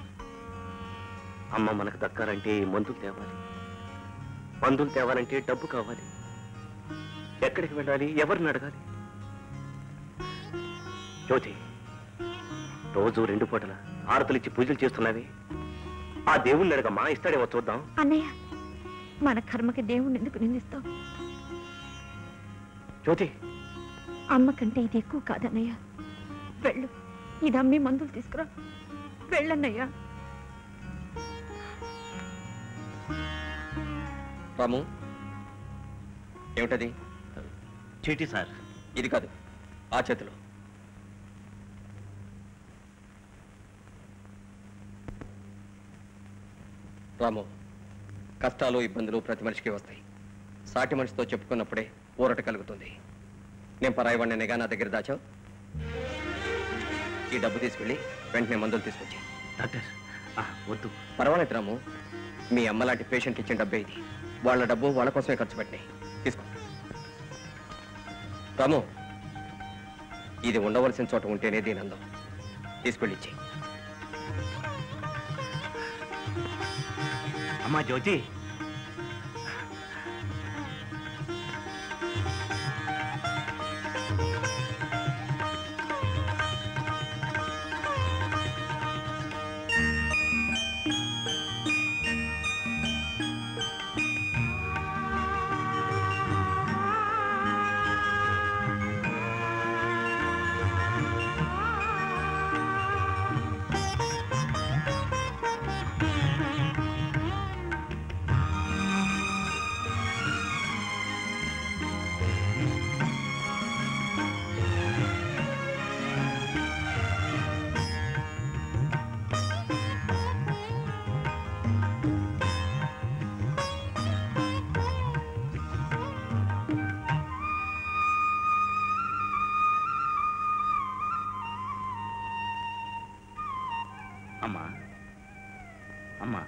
అమ్మ మనకు దక్కాలంటే ఈ మందులు తేవాలి మందులు తేవాలంటే డబ్బు కావాలి ఎక్కడికి వెళ్ళాలి ఎవరిని అడగాలి జ్యోతి రోజు రెండు పూటల ఆరతులిచ్చి పూజలు చేస్తున్నావి ఆ దేవుణ్ణి అడగమ్మా ఇస్తాడేమో చూద్దాం అన్నయ్య మన కర్మకి దేవుణ్ణి ఎందుకు నిందిస్తావు జ్యోతి అమ్మ కంటే ఇది ఎక్కువ కాదన్నయ్య వెళ్ళు ఇది అమ్మి మందులు తీసుకురా వెళ్ళన్నయ్యా రాము ఏమిటది చీటీ సార్ ఇది కాదు ఆ చేతిలో రాము కష్టాలు ఇబ్బందులు ప్రతి మనిషికి వస్తాయి సాటి మనిషితో చెప్పుకున్నప్పుడే ఊరట కలుగుతుంది నేను పరాయి వాడినగా నా దగ్గర దాచావు ఈ డబ్బు తీసుకెళ్ళి వెంటనే మందులు తీసుకొచ్చి డాక్టర్ ఆ, వద్దు పర్వాలేదు రాము మీ అమ్మ లాంటి పేషెంట్ ఇచ్చిన డబ్బే ఇది వాళ్ళ డబ్బు వాళ్ళ కోసమే ఖర్చు పెట్టినాయి తీసుకో రాము ఇది ఉండవలసిన చోట ఉంటేనే దీని అందం తీసుకెళ్ళి ఇచ్చి అమ్మా జ్యోతి అమ్మా అమ్మా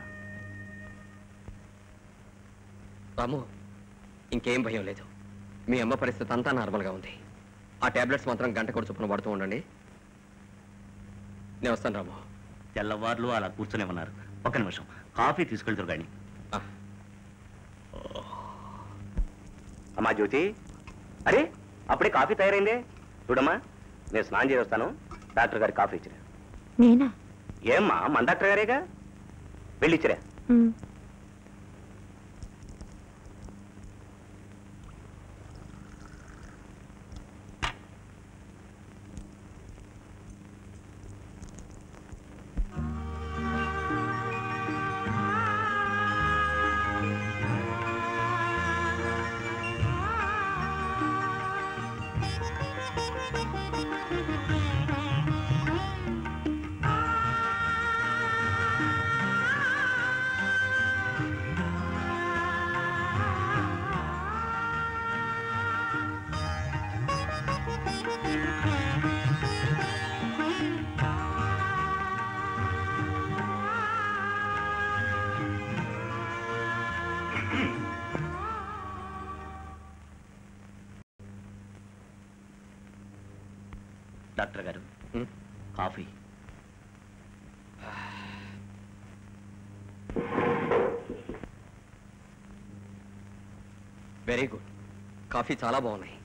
రాము ఇంకేం భయం లేదు మీ అమ్మ పరిస్థితి అంతా నార్మల్గా ఉంది ఆ టాబ్లెట్స్ మాత్రం గంట కూడా చొప్పున పడుతూ ఉండండి నేను వస్తాను రాము తెల్లవార్లు అలా కూర్చొని ఉన్నారు ఒక్క నిమిషం కాఫీ తీసుకెళ్తారు కానీ అమ్మా జ్యోతి అరే అప్పుడే కాఫీ తయారైందే చూడమ్మా నేను స్నానం చేసి వస్తాను డాక్టర్ గారికి కాఫీ ఇచ్చిరా నేనా ఏమ్మా మన డాక్టర్ గారేగా వెళ్ళి ఇచ్చిరా ఉమ్. డాక్టర్ గారు ఉమ్. కాఫీ వెరీ గుడ్ కాఫీ చాలా బాగున్నాయి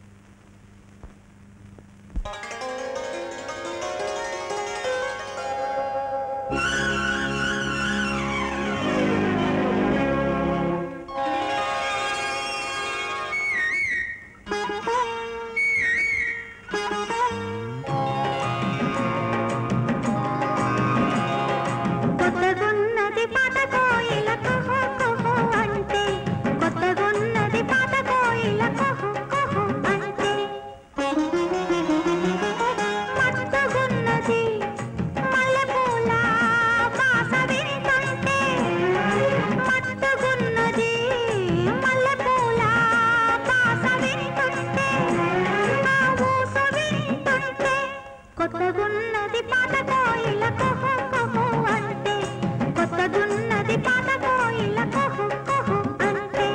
కొత్తగున్నది పాత కోయిల కుహు కుహు అంటే కొత్తగున్నది పాత కోయిల కుహు కుహు అంటే మత్తుగున్నది మల్లెపూల వాస వింటుంటే మత్తుగున్నది మల్లెపూల వాస వింటుంటే ఆ ఊస వింటుంటే కొత్తగున్నది పాత కోయిల కుహు కుహు అంటే కొత్తగున్నది పాత కోయిల కుహు కుహు అంటే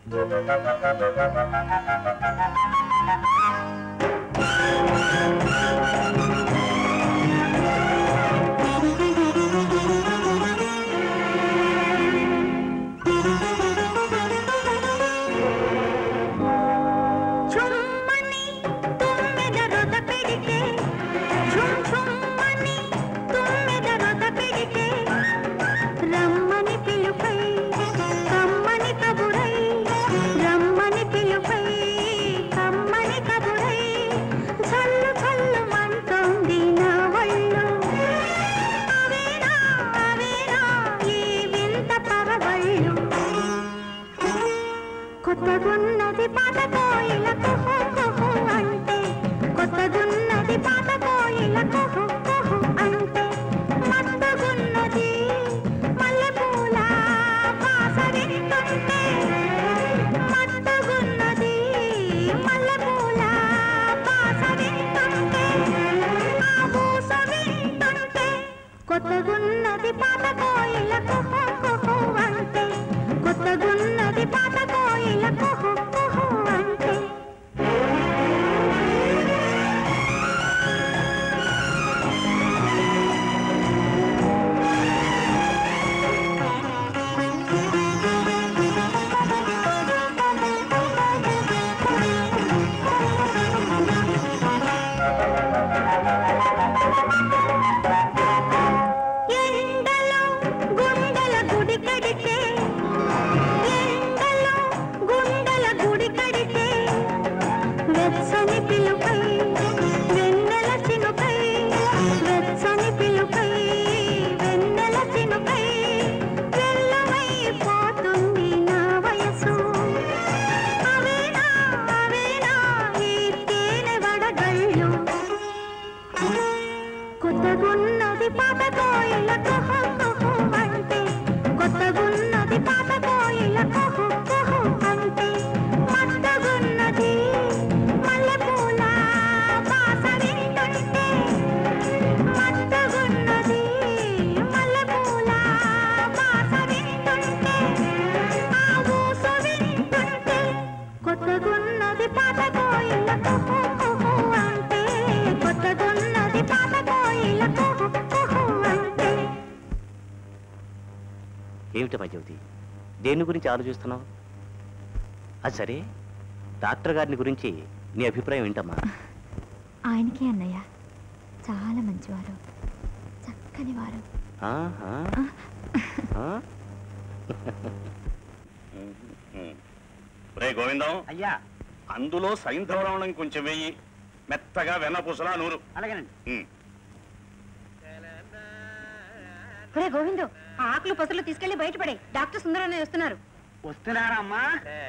చుమ్మని తుమ్మెద రొద పెడితే చుమ్ చుమ్మని తుమ్మెద రొద పెడితే రమ్మని పిలుపై కమ్మని కబురై రమ్మని పిలుపై కమ్మని కబురై చల్లు చల్లు మంటోంది నా వళ్ళు అవేనా అవేనా ఈ వింత పరవళ్ళు కొత్తగున్నది పాత కోయిల కుహు కుహు కుహు అంటే కొత్తగున్నది పాత కోయిల కుహు కుహు అంటే మత్తుగున్నది మల్లెపూల వాస వింటుంటే మత్తుగున్నది మల్లెపూల వాస వింటుంటే ఆ ఊస వింటుంటే కొత్తగున్నది పాత కోయిల కుహు కుహు అంటే కొత్తగున్నది పాత కోయిల కుహు కుహు అంటే ఎండలో గుండెల గుడి కడితే ఎండలో గుండెల గుడి కడితే వెచ్చని పిలుపై వెన్నెల చినుపై వెచ్చని పిలుపై వెన్నెల చినుపై వెళ్ళమైపోతుంది నా వయసు అవేనా అవేనా ఈ తేనె వడగళ్ళు కొత్తగున్నది పాత కోయిల కుహు కుహు అంటే కొత్తగున్నది పాత కోయిల కుహు కుహు అంటే మత్తగున్నది మల్లెపూల వాస వింటుంటే మత్తగున్నది మల్లెపూల వాస వింటుంటే ఆ ఊస వింటుంటే కొత్తగున్నది పాత కోయిల కుహు కుహు అంటే కొత్తగున్నది పాత కోయిల కుహు కుహు అంటే ఏమిటమ్మా జ్యోతి దేని గురించి ఆలోచిస్తున్నావు అది సరే డాక్టర్ గారిని గురించి నీ అభిప్రాయం ఏంటమ్మా ఆయనకే అన్నయ్య చాలా మంచివారు చక్కని వారు ఆహా. ఆ? రే గోవిందం అయ్యా అందులో సైంధవరమణం కొంచెం వెయ్యి మెత్తగా వెన్నపూసలా నూరు అలాగేనండి ఉమ్. ఒరే గోవిందు ఆ ఆకులు పసులు తీసుకెళ్లి బయటపడే డాక్టర్ సుందరనే వస్తున్నారు వస్తున్నారా అమ్మా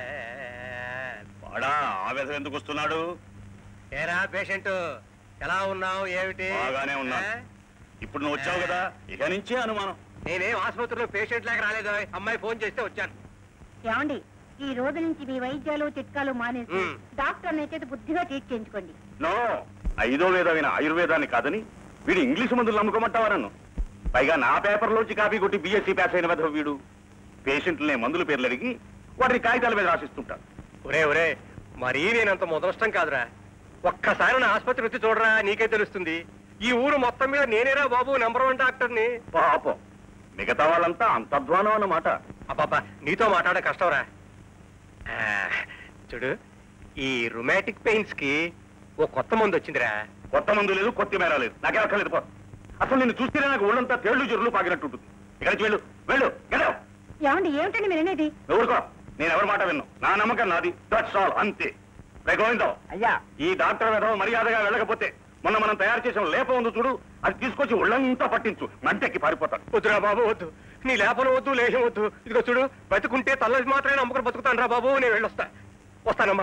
వాడా ఆవేదన ఎందుకు వస్తున్నాడు ఏరా పేషెంట్ ఎలా ఉన్నావు ఏమిటి బాగానే ఉన్నా ఏ? ఇప్పుడు నువ్వు వచ్చావు కదా ఇక నుంచే అనుమానం నేనేం ఆసుపత్రిలో పేషెంట్ లాగా రాలేదు అమ్మాయి ఫోన్ చేస్తే వచ్చాను ఏమండి ఈ రోజు నుంచి మీ వైద్యాలు చిట్కాలు మానేసి మ్. డాక్టర్ అయితే బుద్ధిగా ట్రీట్ చేయించుకోండి నో ఐదో వేదమైన ఆయుర్వేదాన్ని కాదని వీడు ఇంగ్లీష్ మందులు నమ్ముకోమంటావా నన్ను పైగా నా పేపర్లోంచి కాపీ కొట్టి బీఎస్సీ పాస్ అయిన వెధవ వీడు పేషెంట్లనే మందుల పేర్లు అడిగి వాటిని కాగితాల మీద రాసిస్తుంటాడు ఒరే ఒరే మరీ నేనంత మొదలష్టం కాదురా ఒక్కసారి నా ఆసుపత్రి వచ్చి చూడరా నీకే తెలుస్తుంది ఈ ఊరు మొత్తం మీద నేనేరా బాబు నెంబర్ వన్ డాక్టర్ని పాపం మిగతా వాళ్ళంతా అంత అధ్వానం అన్నమాట అబ్బాబా నీతో మాట్లాడే కష్టంరా ఆ, చూడు ఈ రొమాటిక్ పెయిన్స్ కి ఓ కొత్త మందు వచ్చిందిరా కొత్త మందు లేదు కొత్త మేర లేదు నాకే అక్కర్లేదు పో అసలు నిన్ను చూస్తేనే నాకు ఒళ్ళంతా తేళ్లు చెరువులు పాకినట్టుంటుంది ఇక్కడి నుంచి వెళ్ళు వెళ్ళు గెలవు ఏమండి ఏమిటండి మీరు అనేది ఊరుకో నేను ఎవరి మాట విన్ను నా నమ్మకం నాది దట్స్ ఆల్ అంతే రే గోవిందం అయ్యా ఈ డాక్టర్ విధవ మర్యాదగా వెళ్ళకపోతే మొన్న మనం తయారు చేసిన లేప ఉంది చూడు అది తీసుకొచ్చి ఒళ్ళంతా పట్టించు మంటెక్కి పారిపోతాడు వద్దురా బాబు వద్దు నీ లేపన వద్దు లేహం వద్దు ఇదిగో చూడు బతుకుంటే తల్లది మాత్రమే నమ్ముకుని బతుకుతాను రా బాబు నేను వెళ్ళొస్తా వస్తానమ్మా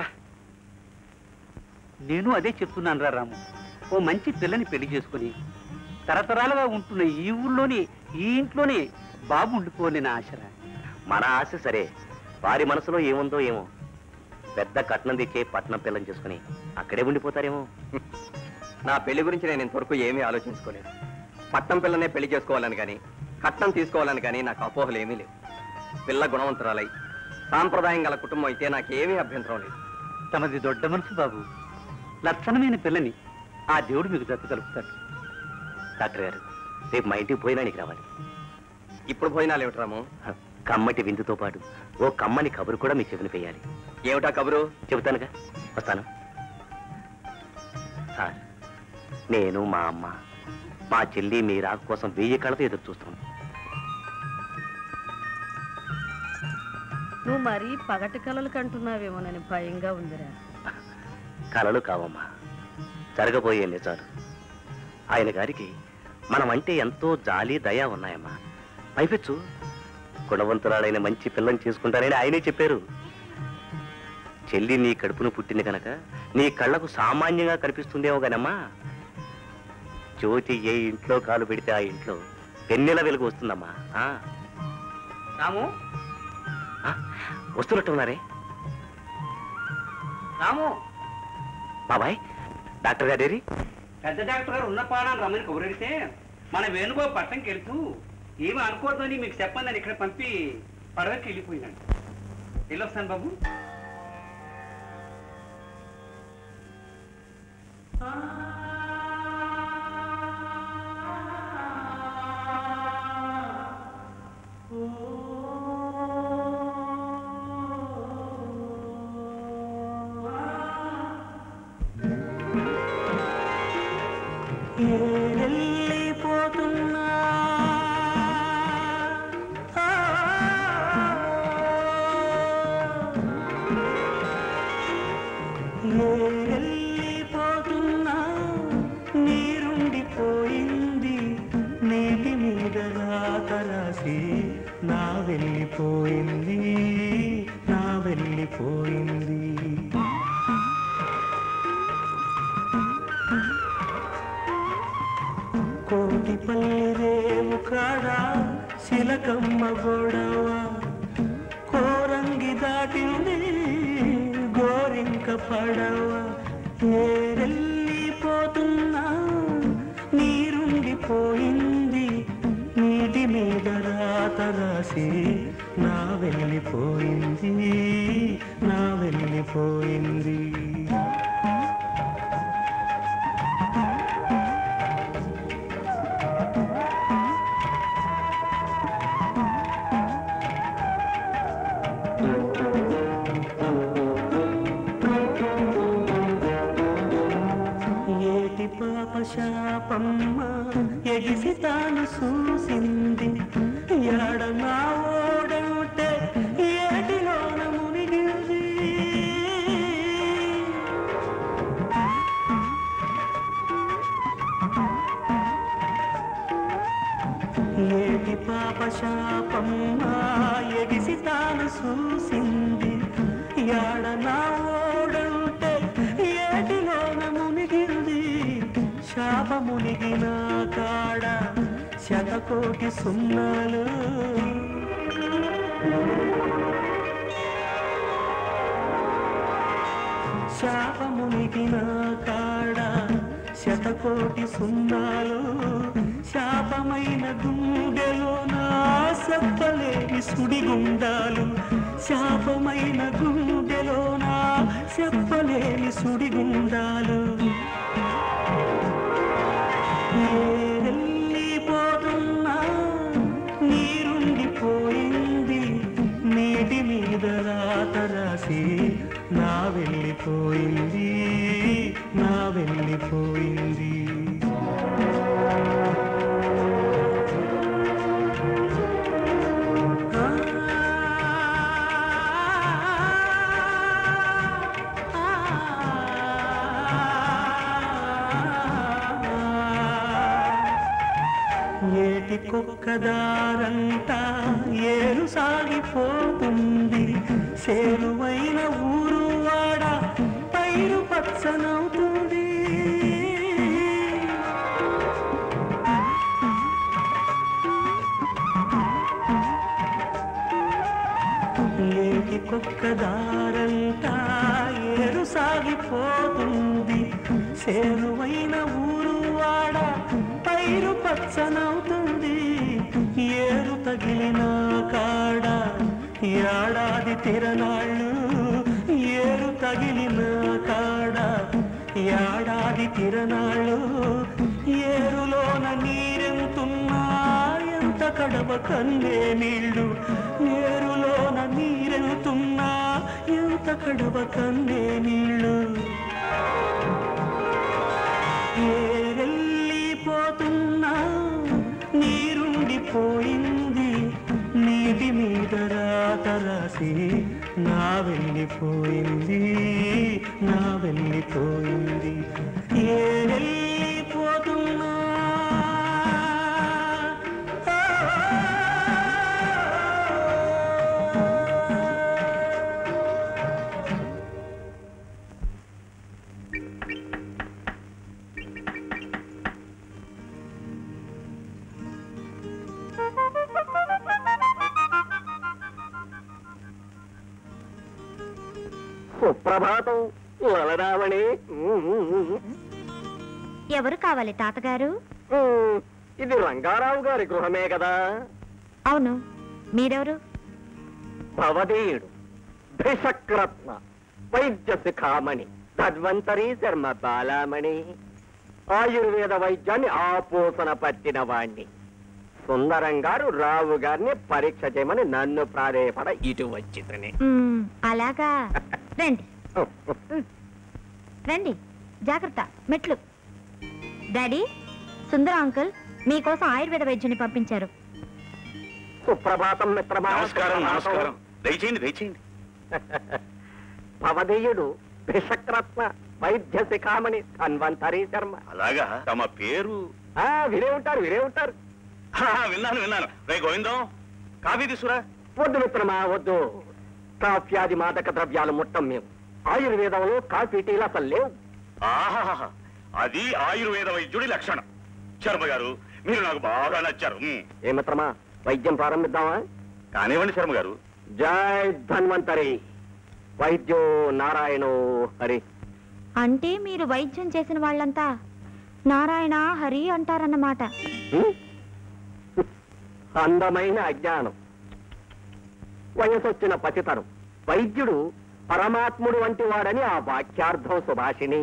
నేను అదే చెప్తున్నాను రా రాము ఓ మంచి పిల్లని పెళ్లి చేసుకుని తరతరాలుగా ఉంటున్న ఈ ఊళ్ళోని ఈ ఇంట్లోనే బాబు ఉండిపోని నా ఆశరా మన ఆశ సరే వారి మనసులో ఏముందో ఏమో పెద్ద కట్నం తెచ్చే పట్నం పిల్లని చేసుకుని అక్కడే ఉండిపోతారేమో నా పెళ్లి గురించి నేను ఇంతవరకు ఏమీ ఆలోచించుకోలేదు పట్టం పిల్లనే పెళ్లి చేసుకోవాలని కానీ కట్నం తీసుకోవాలని కానీ నాకు అపోహలు ఏమీ లేవు పిల్ల గుణవంతురాలై సాంప్రదాయం గల కుటుంబం అయితే నాకేమీ అభ్యంతరం లేదు తమది దొడ్డ మనసు బాబు లక్షణమైన పిల్లని ఆ దేవుడు మీకు దత్తు కలుపుతాడు డాక్టర్ గారు రేపు మా ఇంటికి పోయినానికి రావాలి ఇప్పుడు భోజనాలు ఏమిటి రాము హ, కమ్మటి విందుతో పాటు ఓ కమ్మని కబురు కూడా మీ చెవిని వేయాలి ఏమిటా కబురు చెబుతానుగా వస్తాను సార్ నేను మా అమ్మ మా చెల్లి మీ రాక కోసం వెయ్యి కళ్ళతో ఎదురు చూస్తున్నాం నువ్వు మరీ పగటి కలలు కంటున్నావేమోనని భయంగా ఉందిరా కలలు కావమ్మా జరగబోయే నిజాలు ఆయన గారికి మనమంటే ఎంతో జాలి దయ ఉన్నాయమ్మా పైపెచ్చు గుణవంతురాలైన మంచి పిల్లని చేసుకుంటారని ఆయనే చెప్పారు చెల్లి నీ కడుపును పుట్టింది కనుక నీ కళ్ళకు సామాన్యంగా కనిపిస్తుందేమో గానమ్మా జ్యోతి ఏ ఇంట్లో కాలు పెడితే ఆ ఇంట్లో పెన్నెల వెలుగు వస్తుందమ్మా ఆ, రాము వస్తున్నట్టు ఉన్నారే రాము బాబాయ్ డాక్టర్ గారేరి పెద్ద డాక్టర్ గారు ఉన్న పాడాన్ని రమ్మని కబురెడితే మన వేణుగోపాల్ పట్టణంకి వెళ్తూ ఏమి అనుకోవద్దని మీకు చెప్పండి ఇక్కడ పంపి పడవకి వెళ్ళిపోయినాడు వెళ్ళొస్తాను బాబు వెళ్ళిపోతున్నా వెళ్ళిపోతున్నా నీరుండిపోయింది నీటి మీద రాత రాసి నా వెళ్ళిపోయింది నా వెళ్ళిపోయింది కోటిపల్లి రేవు కాడ శిలకమ్మ గొడవ కోరంగి దాటింది గోరింక పడవ ఏరెళ్ళిపోతున్నా నీరుండిపోయింది నీటి మీద రాత రాసి నా వెళ్ళిపోయింది నా వెళ్ళిపోయింది ఏటి పాప శాపమ్మ ఎగిసి తాను చూసింది ఎడ నా ఓడంటే ఏటిలోన మునిగింది ఏటి పాప శాపమ్మ ఎగిసి తాను చూసింది ఎడ నా ఓడంటే ఏటిలోన మునిగింది శాప మునిగిన కాడ శతకోటి సున్నాలు శాప మునిగిన కాడ శతకోటి సున్నాలు శాపమైన గుండెలో నా చెప్పలేని సుడిగుండాలు శాపమైన గుండెలో నా చెప్పలేని సుడిగుండాలు వెళ్ళిపోతున్నా నీరుండిపోయింది నీటి మీద రాత రాసి నా వెళ్ళిపోయింది నా వెళ్ళిపోయింది ఏటి కుక్కదారంట ఏరు సాగిపోతుంది సేరువైన ఊరు వాడ పైరు పచ్చనవుతుంది ఏటి కుక్కదారంట ఏరు సాగిపోతుంది సేరువైన ఊరు వాడ పైరు పచ్చనవుతుంది ఏరు తగిలిన కాడ ఏడాది తిరనాళ్ళు ఏరు తగిలిన కాడ ఏడాది తిరనాళ్ళు ఏరులోన నీరెంతున్నా ఎంత కడవ కన్నే నీళ్ళు ఏరులోన నీరెంతున్నా ఎంత కడవ కన్నే నీళ్ళు ఏరెళ్ళిపోతున్నా నీరుండిపోయింది నీటి మీద రాత రాసి నా వెళ్ళిపోయింది నా వెళ్ళిపోయింది ఏరెళ్ళిపోతున్నా సుప్రభాతం లలరావణి ఎవరు కావాలి తాతగారు ఇది రంగారావు గారి గృహమే కదా అవును మీరెవరు భవదీయుడు భిషక్రత్న వైద్య శిఖామణి ధన్వంతరి శర్మ బాలామణి ఆయుర్వేద వైద్యాన్ని ఆపోసన పట్టిన వాణ్ణి సుందరం గారు రావు గారిని పరీక్ష చేయమని నన్ను ప్రాధేయపడ ఇటు వచ్చిందని మ్మ్, అలాగా రండి రండి జాగ్రత్త మెట్లు డాడీ సుందర అంకుల్ మీకోసం ఆయుర్వేద వైద్యుని పంపించారు సుప్రభాతం మిత్రమా నమస్కారం సుప్రభాతం. నమస్కారం దయచేయండి దయచేయండి భవదీయుడు భిషక్రత్న వైద్య శిఖామణి ధన్వంతరి శర్మ అలాగా తమ పేరు ఆ, వినే ఉంటారు వినే ఉంటారు హా, విన్నాను విన్నాను రే గోవిందం కాఫీ తీసుకురా వద్దు మిత్రమా వద్దు కాఫ్యాది మాదక ద్రవ్యాలు ముట్టం మేము ఆయుర్వేదంలో కాఫీ టీలు అసలు లేవు ఆహాహా అది ఆయుర్వేద వైద్యుడి లక్షణం శర్మ గారు మీరు నాకు బాగా నచ్చారు ఉమ్. ఏ మిత్రమా వైద్యం ప్రారంభిద్దామా కానివ్వండి శర్మ గారు జై ధన్వంతరి వైద్యో నారాయణో హరి అంటే మీరు వైద్యం చేసిన వాళ్ళంతా నారాయణ హరి అంటారన్నమాట హ్మ్? అందమైన అజ్ఞానం వయసొచ్చిన పసితరం వైద్యుడు పరమాత్ముడు వంటి వాడని ఆ వాక్యార్థం సుభాషిణి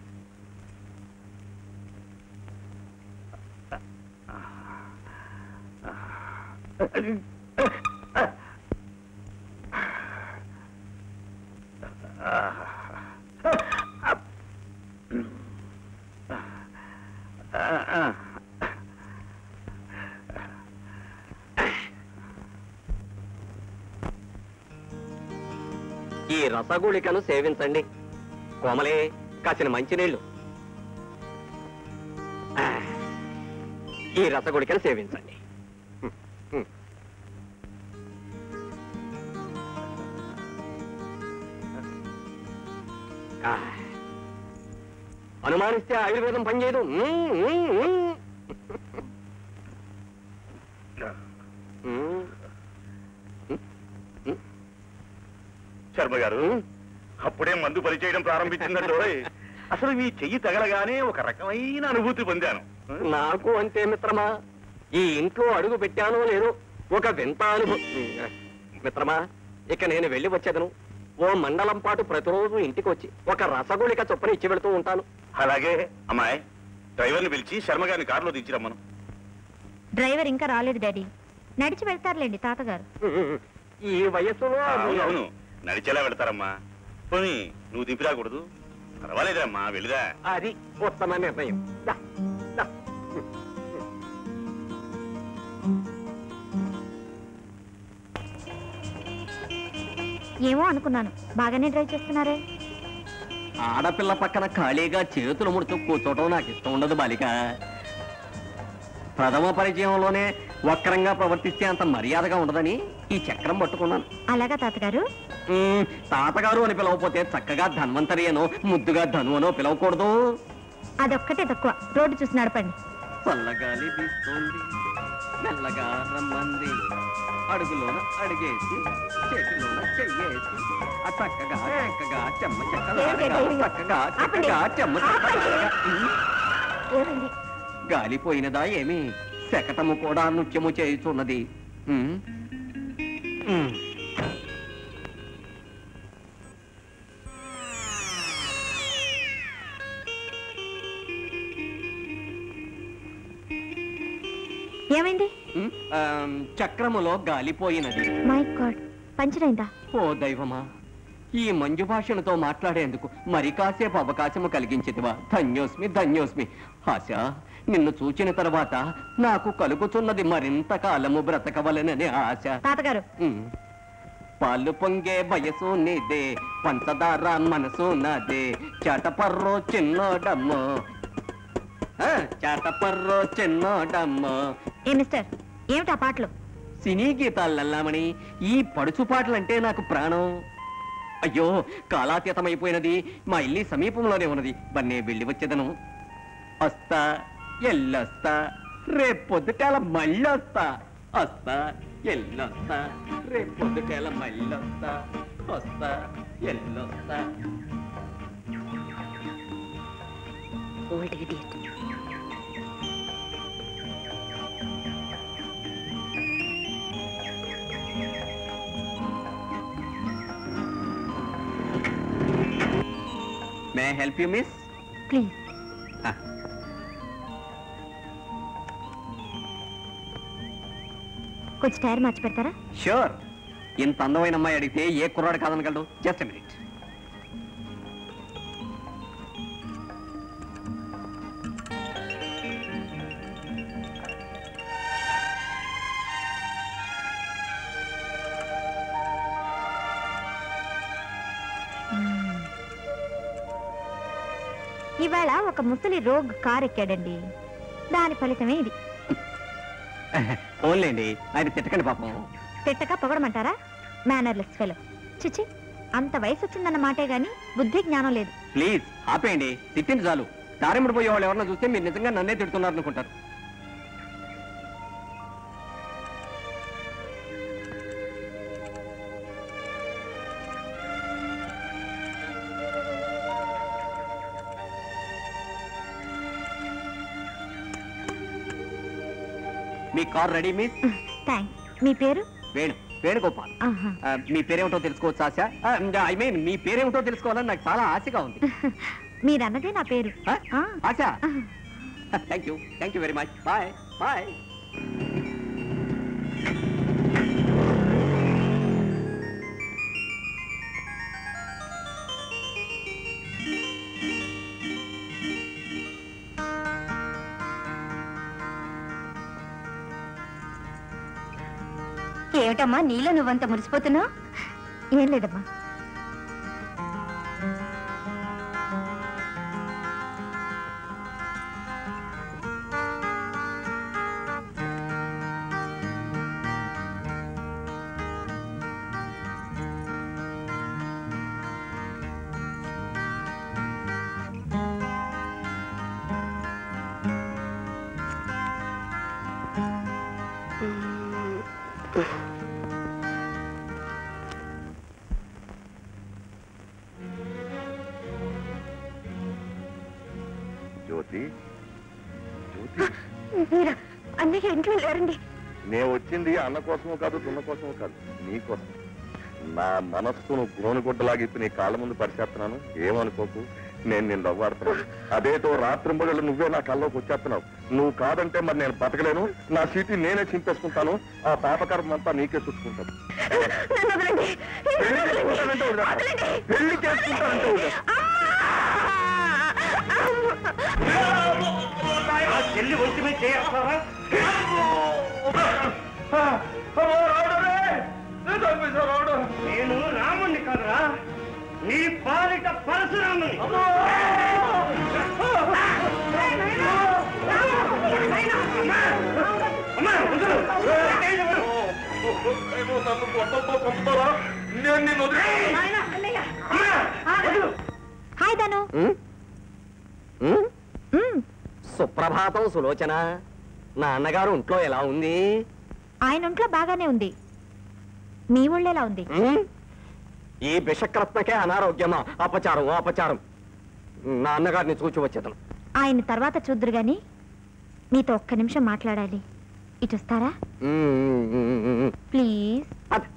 ఈ రసగుళికను సేవించండి కోమలే కాసిన మంచినీళ్లు ఆ, ఈ రసగుళికను సేవించండి హ్మ్, హ్మ్. ఆ, అనుమానిస్తే ఆయుర్వేదం పనిచేయదు మ్మ్, మ్మ్, మ్మ్. మ్మ్. శర్మ గారు అప్పుడే మందు పరిచేయడం ప్రారంభించిందండి అసలు మీ చెయ్యి తగలగానే ఒక రకమైన అనుభూతి పొందాను నాకు అంతే మిత్రమా ఈ ఇంట్లో అడుగు పెట్టానో లేదో ఒక వింత అనుభవం మిత్రమా ఇక నేను వెళ్ళి వచ్చేదను ఓ మండలం పాటు ప్రతిరోజు ఇంటికి వచ్చి ఒక రసగుళిక చొప్పున ఇచ్చి వెళ్తూ ఉంటాను అలాగే అమ్మాయి డ్రైవర్ని పిలిచి శర్మ గారిని కారులో దించిరమ్మను డ్రైవర్ ఇంకా రాలేదు డాడీ నడిచి వెళ్తారులేండి తాతగారు ఈ వయస్సులో అవును అవును నడిచేలా వెళ్తారమ్మా పోనీ నువ్వు దింపిరాకూడదు పర్వాలేదమ్మా వెళ్ళిరా అది ఉత్తమ నిర్ణయం దా, దా. ఏమో అనుకున్నాను బాగానే డ్రైవ్ చేస్తున్నారే ఆడపిల్ల పక్కన ఖాళీగా చేతులు ముడుతూ కూర్చోవడం నాకు ఇష్టం ఉండదు బాలిక ప్రథమ పరిచయంలోనే వక్రంగా ప్రవర్తిస్తే అంత మర్యాదగా ఉండదని ఈ చక్రం పట్టుకున్నాను అలాగా తాతగారు మ్మ్, తాతగారు అని పిలవకపోతే చక్కగా ధన్వంతరి అనో ముద్దుగా ధను అనో పిలవకూడదు అదొక్కటే తక్కువ రోడ్డు చూసి నడపండి చల్లగాలి వీస్తోంది మెల్లగా రమ్మంది అడుగులోన అడిగేసి చేతిలోన చెయ్యేసి ఆ చక్కగా చక్కగా చెమ్మ చక్కగా చక్కగా చక్కగా చెమ్మ చక్కగా ఏమైంది గాలిపోయినదా ఏమి శకటము కూడా నృత్యము చేయుచున్నది ఉమ్. ఉమ్. ఏమైంది ఉమ్. ఆమ్, చక్రములో గాలిపోయినది మై గాడ్ పంచర్ అయిందా ఓ దైవమా ఈ మంజు భాషణతో మాట్లాడేందుకు మరి కాసేపు అవకాశము కలిగించేదివా ధన్యోస్మి ధన్యోస్మి ఆశ నిన్ను చూచిన తర్వాత నాకు కలుగుతున్నది మరింత కాలము బ్రతకవలనని ఆశ తాతగారు ఉమ్. పాలు పొంగే వయసు నీదే పంచదార మనసు నాదే చాటపర్రో చిన్నోడమ్మో ఆ, చాటపర్రో చిన్నోడమ్మో ఏ మిస్టర్ ఏమిటా పాటలు సినీ గీతాలల్లామణి ఈ పడుచు పాటలంటే నాకు ప్రాణం అయ్యో కాలాతీతమైపోయినది మా ఇల్లి సమీపంలోనే ఉన్నది బన్నే వెళ్ళి వచ్చేదను వస్తా ఎల్లొస్తా రేపొద్దుటేల మళ్ళొస్తా వస్తా ఎల్లొస్తా రేపొద్దుటేల మళ్ళొస్తా వస్తా ఎల్లొస్తా old idiot may help you miss please కొంచెం టైర్ మార్చి పెడతారా షూర్ ఇంత అందమైన అమ్మాయి అడిగితే ఏ కుర్రాడు కాదనగలడు జస్ట్ మినిట్ ఇవాళ ఒక ముసలి రోగ్ కార్ ఎక్కాడండి దాని ఫలితమే ఇది ఓన్లేండి ఆయన తిట్టకండి పాపం తిట్టక పొగడమంటారా మేనర్లెస్ ఫెలో చిచి అంత వయసు వచ్చిందన్న మాటే గాని బుద్ధి జ్ఞానం లేదు ప్లీజ్ ఆపేయండి తిట్టింది చాలు దారిముడి పోయే వాళ్ళు ఎవరన్నా చూస్తే మీరు నిజంగా నన్నే తిడుతున్నారు అనుకుంటారు మీ కార్ రెడీ మిస్ థ్యాంక్స్ మీ పేరు వేణు వేణుగోపాల్ ఆహా. ఆ, మీ పేరేమిటో తెలుసుకోవచ్చు ఆశ ఐ మీన్ మీ పేరేమిటో తెలుసుకోవాలని నాకు చాలా ఆశగా ఉంది మీరన్నదే నా పేరు ఆ, Asha thank you thank you very much bye bye ఏమిటమ్మా నీలో నువ్వంత మురిసిపోతున్నావు ఏం లేదమ్మా జ్యోతి జ్యోతి మీరా అన్నయ్య ఇంట్లో లేరండి నేను వచ్చింది అన్న కోసమో కాదు దున్న కోసమో కాదు నీ కోసం నా మనస్సును గోనుగుడ్డలాగిప్పి నీ కాళ్ళ ముందు పరిచేస్తున్నాను ఏమనుకోకు నేను నిన్ను నవ్వాడుతున్నాను అదేతో రాత్రింబగళ్ళు నువ్వే నా కల్లోకి వచ్చేస్తున్నావు నువ్వు కాదంటే మరి నేను బతకలేను నా సీటీ నేనే చింపేసుకుంటాను ఆ పాపకర్మ అంతా నీకే చూసుకుంటాను పెళ్లి చేసుకుంటానంటే వదిలేస్తా. పెళ్లి చేసుకుంటానంటే వదిలేస్తా. చెల్లి ఒంటి మీద చేస్తారా నేను రాముణ్ణి కాదురా నీ పాలిట పరశురాముని నన్ను గొడ్డలతో చంపుతారా? నేను నిన్ను వదిలేస్తాను. హాయ్ ధను మ్మ్. సుప్రభాతం సులోచన నా అన్నగారు ఒంట్లో ఎలా ఉంది ఆయన ఒంట్లో బాగానే ఉంది మీ ఊళ్ళో ఎలా ఉంది ఉమ్? ఈ బిషక్రత్నకే అనారోగ్యమా అపచారం అపచారం నా అన్నగారిని చూచి వచ్చేతను ఆయన తర్వాత చూద్దరు గాని మీతో ఒక్క నిమిషం మాట్లాడాలి ఇటు వస్తారా ప్లీజ్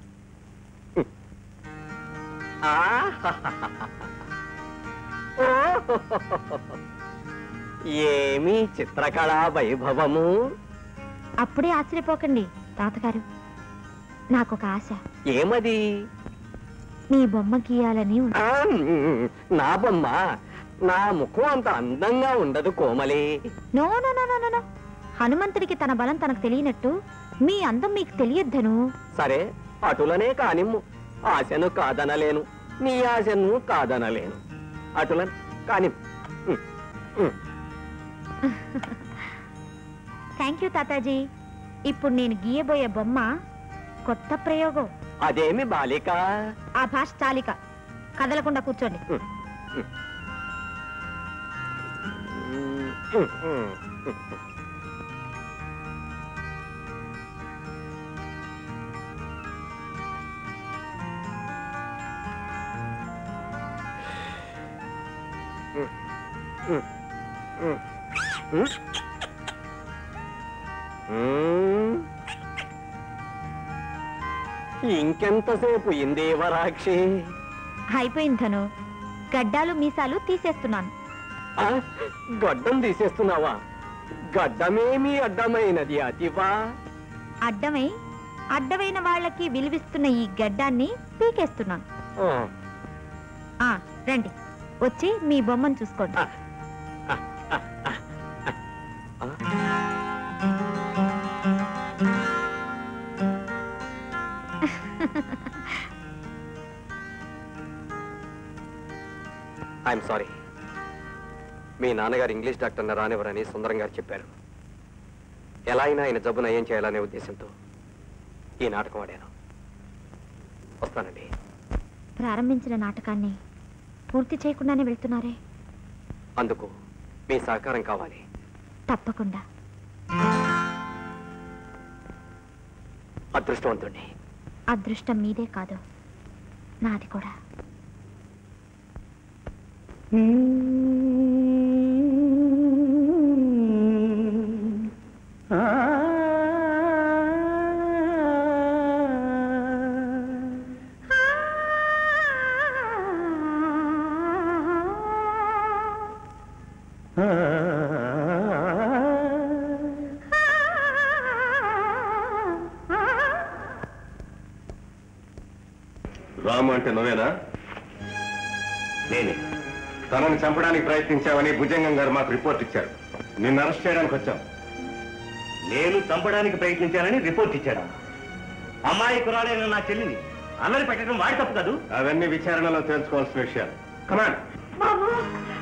ఏమి చిత్రకళా వైభవము అప్పుడే ఆశ్చర్యపోకండి తాతగారు నాకు ఒక ఆశ ఏమది మీ బొమ్మ గీయాలని ఉంది. ఆ, ఉమ్, నా బొమ్మ నా ముఖం అంత అందంగా ఉండదు Komali no no no no no, no హనుమంతుడికి తన బలం తనకు తెలియనట్టు మీ అందం మీకు తెలియద్దను సరే అటులనే కానిమ్ము ఆశను కాదనలేను నీ ఆశను కాదనలేను అటులను కాని థ్యాంక్ యూ తాతాజీ ఇప్పుడు నేను గీయబోయే బొమ్మ కొత్త ప్రయోగం అదేమి బాలిక ఆ భాష చాలిక కదలకుండా కూర్చోండి ఇంకెంతసేపు ఇందేవరాక్షి అయిపోయింది ధను గడ్డాలు మీసాలు తీసేస్తున్నాను ఆ, గడ్డం తీసేస్తున్నావా గడ్డమేమి అడ్డమైనది అతివా అడ్డమై అడ్డమైన వాళ్ళకి విలువిస్తున్న ఈ గడ్డాన్ని పీకేస్తున్నాను ఆ, ఆ రండి వచ్చి మీ బొమ్మను చూసుకోండి ఐఎమ్ సారీ మీ నాన్నగారు ఇంగ్లీష్ డాక్టర్ని రానివ్వరని సుందరం గారు చెప్పారు ఎలా అయినా ఆయన జబ్బు నయం చేయాలనే ఉద్దేశంతో ఈ నాటకం ఆడాను వస్తానండి ప్రారంభించిన నాటకాన్ని పూర్తి చేయకుండానే వెళ్తున్నారే అందుకు మీ సహకారం కావాలి తప్పకుండా అదృష్టవంతుణ్ణి అదృష్టం మీదే కాదు నాది కూడా రాము అంటే నువ్వేనా నేనే తనని చంపడానికి ప్రయత్నించావని భుజంగం గారు మాకు రిపోర్ట్ ఇచ్చారు నిన్ను అరెస్ట్ చేయడానికి వచ్చాం నేను చంపడానికి ప్రయత్నించానని రిపోర్ట్ ఇచ్చాడా అమ్మాయి కురాడైన నా చెల్లిని అల్లరి పెట్టడం వాడి తప్పు కాదు అవన్నీ విచారణలో తెలుసుకోవాల్సిన విషయాలు కమాన్ బాబు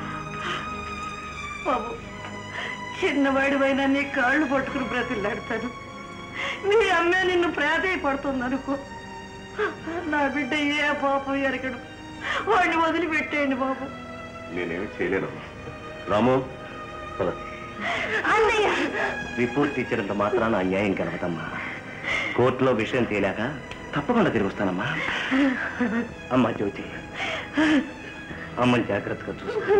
బాబు చిన్నవాడివైనా నీ కాళ్ళు పట్టుకుని బ్రతిలాడతాను మీ అమ్మే నిన్ను ప్రాధాయపడుతుంది అనుకో నా బిడ్డ ఏ పాపం ఎరగడు వాడిని వదిలిపెట్టేయండి బాబు నేనేమి చేయలేను రాము పద. అన్నయ్య రిపోర్ట్ ఇచ్చినంత మాత్రాన అన్యాయం కలగదమ్మా కోర్టులో విషయం తేలాక తప్పకుండా తిరిగి వస్తానమ్మా అమ్మా జ్యోతి అమ్మని జాగ్రత్తగా చూసుకో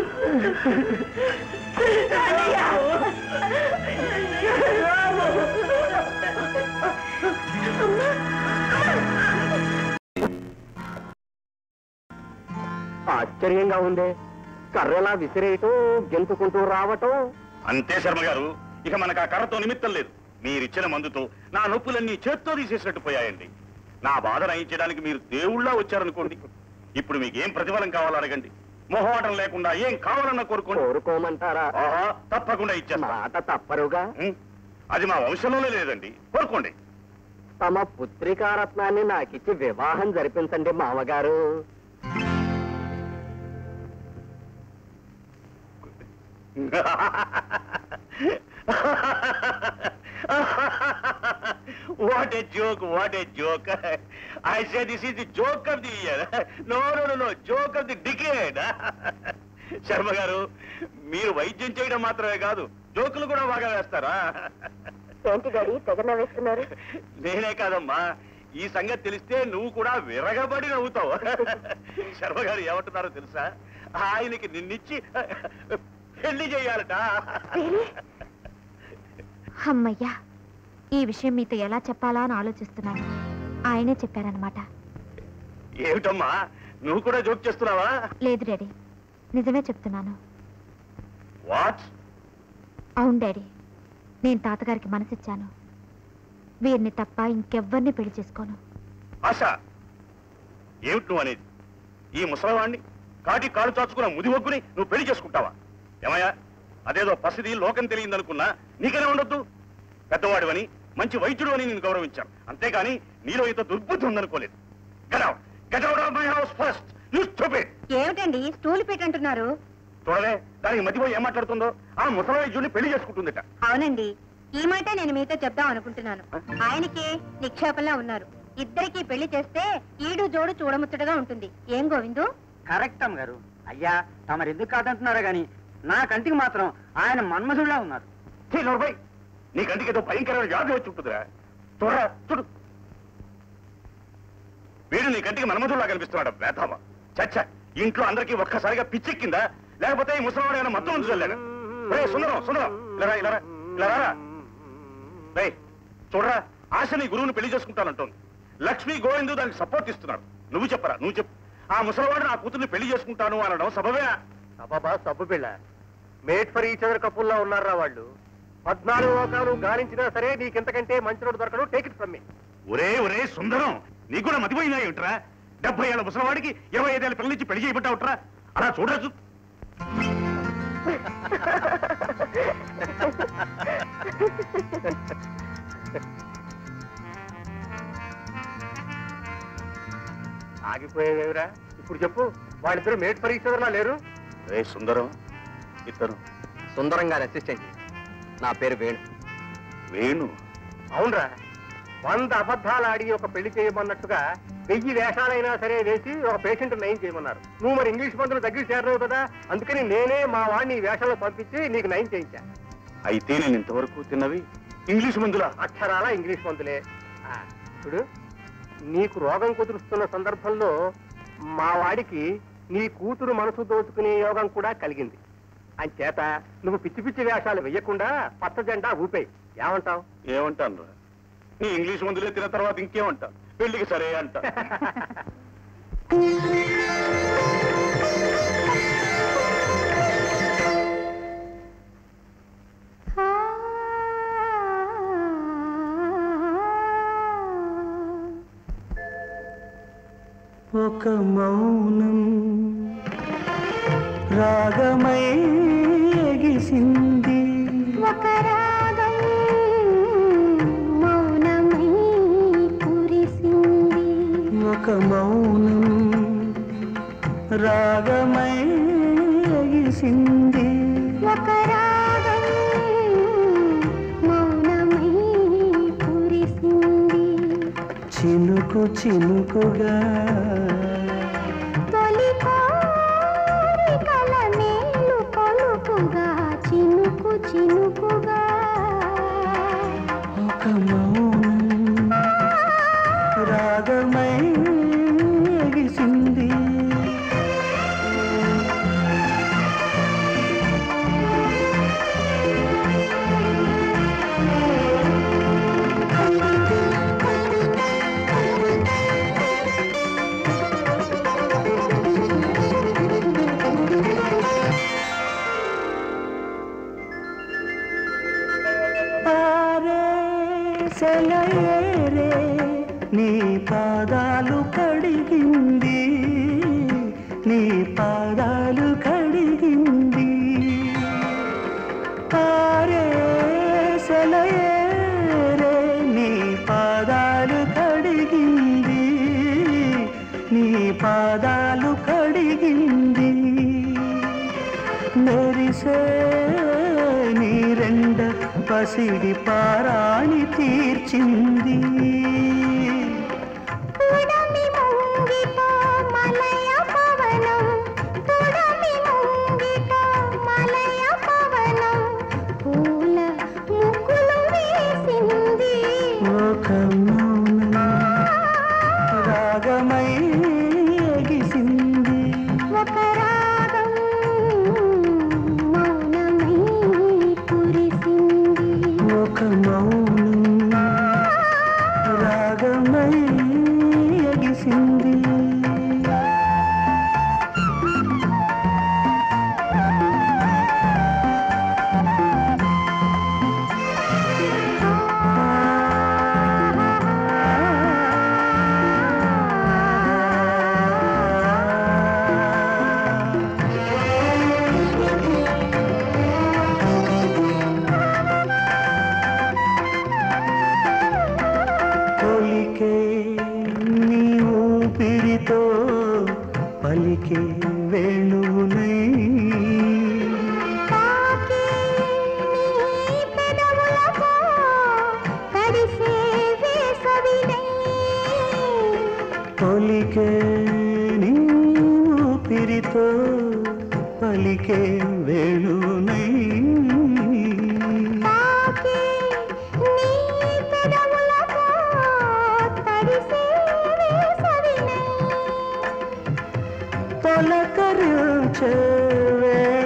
ఆశ్చర్యంగా ఉందే కర్రెలా విసిరేయటం గెంతుకుంటూ రావటం అంతే శర్మ గారు ఇక మనకు ఆ కర్రతో నిమిత్తం లేదు మీరిచ్చిన మందుతో నా నొప్పులన్నీ చేత్తో తీసేసినట్టు పోయాయండి నా బాధ నయించడానికి మీరు దేవుళ్ళా వచ్చారనుకోండి ఇప్పుడు మీకు ఏం ప్రతిఫలం కావాలో అడగండి మొహమాటం లేకుండా ఏం కావాలన్నా కోరుకోండి కోరుకోమంటారా ఆహా, తప్పకుండా ఇచ్చేస్తా మాట తప్పరుగా ఉం? అది మా వంశంలోనే లేదండి కోరుకోండి తమ పుత్రికారత్నాన్ని నాకిచ్చి వివాహం జరిపించండి మామగారు what a joke, what a joke. I say this is the joke of the year. No, no, no, no, joke of the decade. Sharma గారు మీరు వైద్యం చేయడం మాత్రమే కాదు జోకులు కూడా బాగా వేస్తారా ఏంటి డాడీ తెగ నవ్వేస్తున్నారు నేనే కాదమ్మా ఈ సంగతి తెలిస్తే నువ్వు కూడా విరగబడి నవ్వుతావు శర్మ గారు ఏమంటున్నారో తెలుసా ఆయనకి నిన్నిచ్చి పెళ్లి చేయాలట అమ్మయ్యా ఈ విషయం మీతో ఎలా చెప్పాలా అని ఆలోచిస్తున్నాను ఆయనే చెప్పారనమాట ఏమిటమ్మా నువ్వు కూడా జోక్ చేస్తున్నావా లేదు డాడీ నిజమే చెప్తున్నాను వాట్ అవును డాడీ నేను తాతగారికి మనసిచ్చాను వీరిని తప్ప ఇంకెవ్వరిని పెళ్లి చేసుకోను ఆశ ఏమిటి నువ్వు అనేది ఈ ముసలవాణ్ణి కాటి కాలు చాచుకున్న ముది ఒగ్గుని నువ్వు పెళ్లి చేసుకుంటావా ఏమయ్యా అదేదో పసిది లోకం తెలియదనుకున్నా నీకనే ఉండొద్దు పెద్దవాడివని మంచి వైద్యుడు అని నేను గౌరవించాను అంతేగాని నీలో ఇంత దుర్బుద్ధి ఉందనుకోలేదు get get out of my house first you stupid ఏమిటండి స్టూల్ అంటున్నారు చూడలే దానికి మధ్యపోయి ఏం మాట్లాడుతుందో ఆ ముసలి వైద్యుడిని పెళ్లి చేసుకుంటుందట అవునండి ఈ మాట నేను మీతో చెప్దాం అనుకుంటున్నాను ఆయనకి నిక్షేపంలా ఉన్నారు ఇద్దరికి పెళ్లి చేస్తే ఈడు జోడు చూడముచ్చటగా ఉంటుంది ఏం గోవిందు కరెక్ట్ అమ్మగారు అయ్యా తమరు ఎందుకు కాదంటున్నారో గాని నా కంటికి మాత్రం ఆయన మన్మధుడిలా ఉన్నారు ఛీ, నోరుపై. నీ కంటికి ఏదో భయంకరమైన వ్యాధి వచ్చి ఉంటుందిరా చూడరా చూడు వీడు నీ కంటికి మన్మధుల్లా కనిపిస్తున్నాడు వేతావా చచ్చ ఇంట్లో అందరికీ ఒక్కసారిగా పిచ్చెక్కిందా లేకపోతే ఈ ముసలివాడు ఏమైనా మొత్తం ఉంచి చల్లాడు రే సుందరం సుందరం ఇలా రా ఇలా రా ఇలా రారా రే చూడరా ఆశ నీ గురువుని పెళ్లి చేసుకుంటానంటోంది లక్ష్మి గోవిందు దానికి సపోర్ట్ ఇస్తున్నాడు నువ్వు చెప్పరా నువ్వు చెప్పు ఆ ముసలివాడు నా కూతుర్ని పెళ్లి చేసుకుంటాను అనడం సబబేనా అబ్బాబా సబ్బు పిల్ల మేట్ ఫర్ ఈచ్ అదర్ కపుల్లా ఉన్నారా వాళ్ళు పద్నాలుగు లోకాలు గాలించినా సరే నీకింతకంటే మంచి రోడ్డు దొరకడు టేక్ ఇట్ ఫ్రమ్ మీ ఒరే ఒరే సుందరం నీకు కూడా మతిపోయిందా ఏమిట్రా డెబ్బై ఏళ్ళ ముసలివాడికి ఇరవై ఐదేళ్ళ పిల్లల నుంచి పెళ్లి చేయబట్టావుట్రా అలా చూడరా చూ ఆగిపోయేదేవిరా ఇప్పుడు చెప్పు వాళ్ళిద్దరు మేట్ ఫర్ ఈచ్ అదర్లా లేరు రే సుందరం ఇద్దరు సుందరం గారి అసిస్టెంట్ నా పేరు వేణు వేణు అవునరా వంద అబద్ధాలు ఆడి ఒక పెళ్లి చేయమన్నట్టుగా వెయ్యి వేషాలైనా సరే వేసి ఒక పేషెంట్ నయం చేయమన్నారు నువ్వు మరి ఇంగ్లీష్ మందులు దగ్గర చేరలేవు కదా అందుకని నేనే మా వాడిని ఈ వేషాలు పంపించి నీకు నయం చేయించా అయితే నేను ఇంతవరకు తిన్నవి ఇంగ్లీష్ మందులా అక్షరాల ఇంగ్లీష్ మందులే ఆ, చూడు నీకు రోగం కుదురుస్తున్న సందర్భంలో మా వాడికి నీ కూతురు మనసు దోచుకునే యోగం కూడా కలిగింది అంచేత నువ్వు పిచ్చి పిచ్చి వేషాలు వెయ్యకుండా పచ్చ జెండా ఊపేయి ఏమంటావు ఏమంటాను రా నీ ఇంగ్లీష్ మందులే తిన్న తర్వాత ఇంకేమంటా పెళ్లికి సరే అంట ఒక మౌనం రాగమై ఎగిసింది ఒక రాగం మౌనమై కురిసింది ఒక మౌనం రాగమై ఎగిసింది ఒక రాగం మౌనమై కురిసింది చినుకు చినుకుగా తొలి కోరికల మేలు కొలుకుగా చినుకు చినుకుగా ఒక మౌనం రాగమై ఎగిసింది పారే సెలయేరే నీ పాదాలు కడిగింది నీ పాదాలు కడిగింది పారే సెలయేరే నీ పాదాలు కడిగింది నీ పాదాలు కడిగింది మెరిసే నీ రెండ పసిడి పారాణి తీర్చింది తుడమి ముంగిట మలయ పవనం తుడమి ముంగిట మలయ పవనం పూల ముక్కులు వేసింది ఒక మౌనం రాగమై ఎగిసింది ఒక రాగం మౌనమై కురిసింది ఒక మౌనం రాగమై ఎగిసింది కొలికే నీ ఊపిరితో పలికే వేణువునై తాకే నీ పెదవులతో తడిసే వేసవినై కొలికే నీ ఊపిరితో పలికే వేణువునై తాకే నీ పెదవులతో తడిసే వేసవినై తొలకరించే వేళ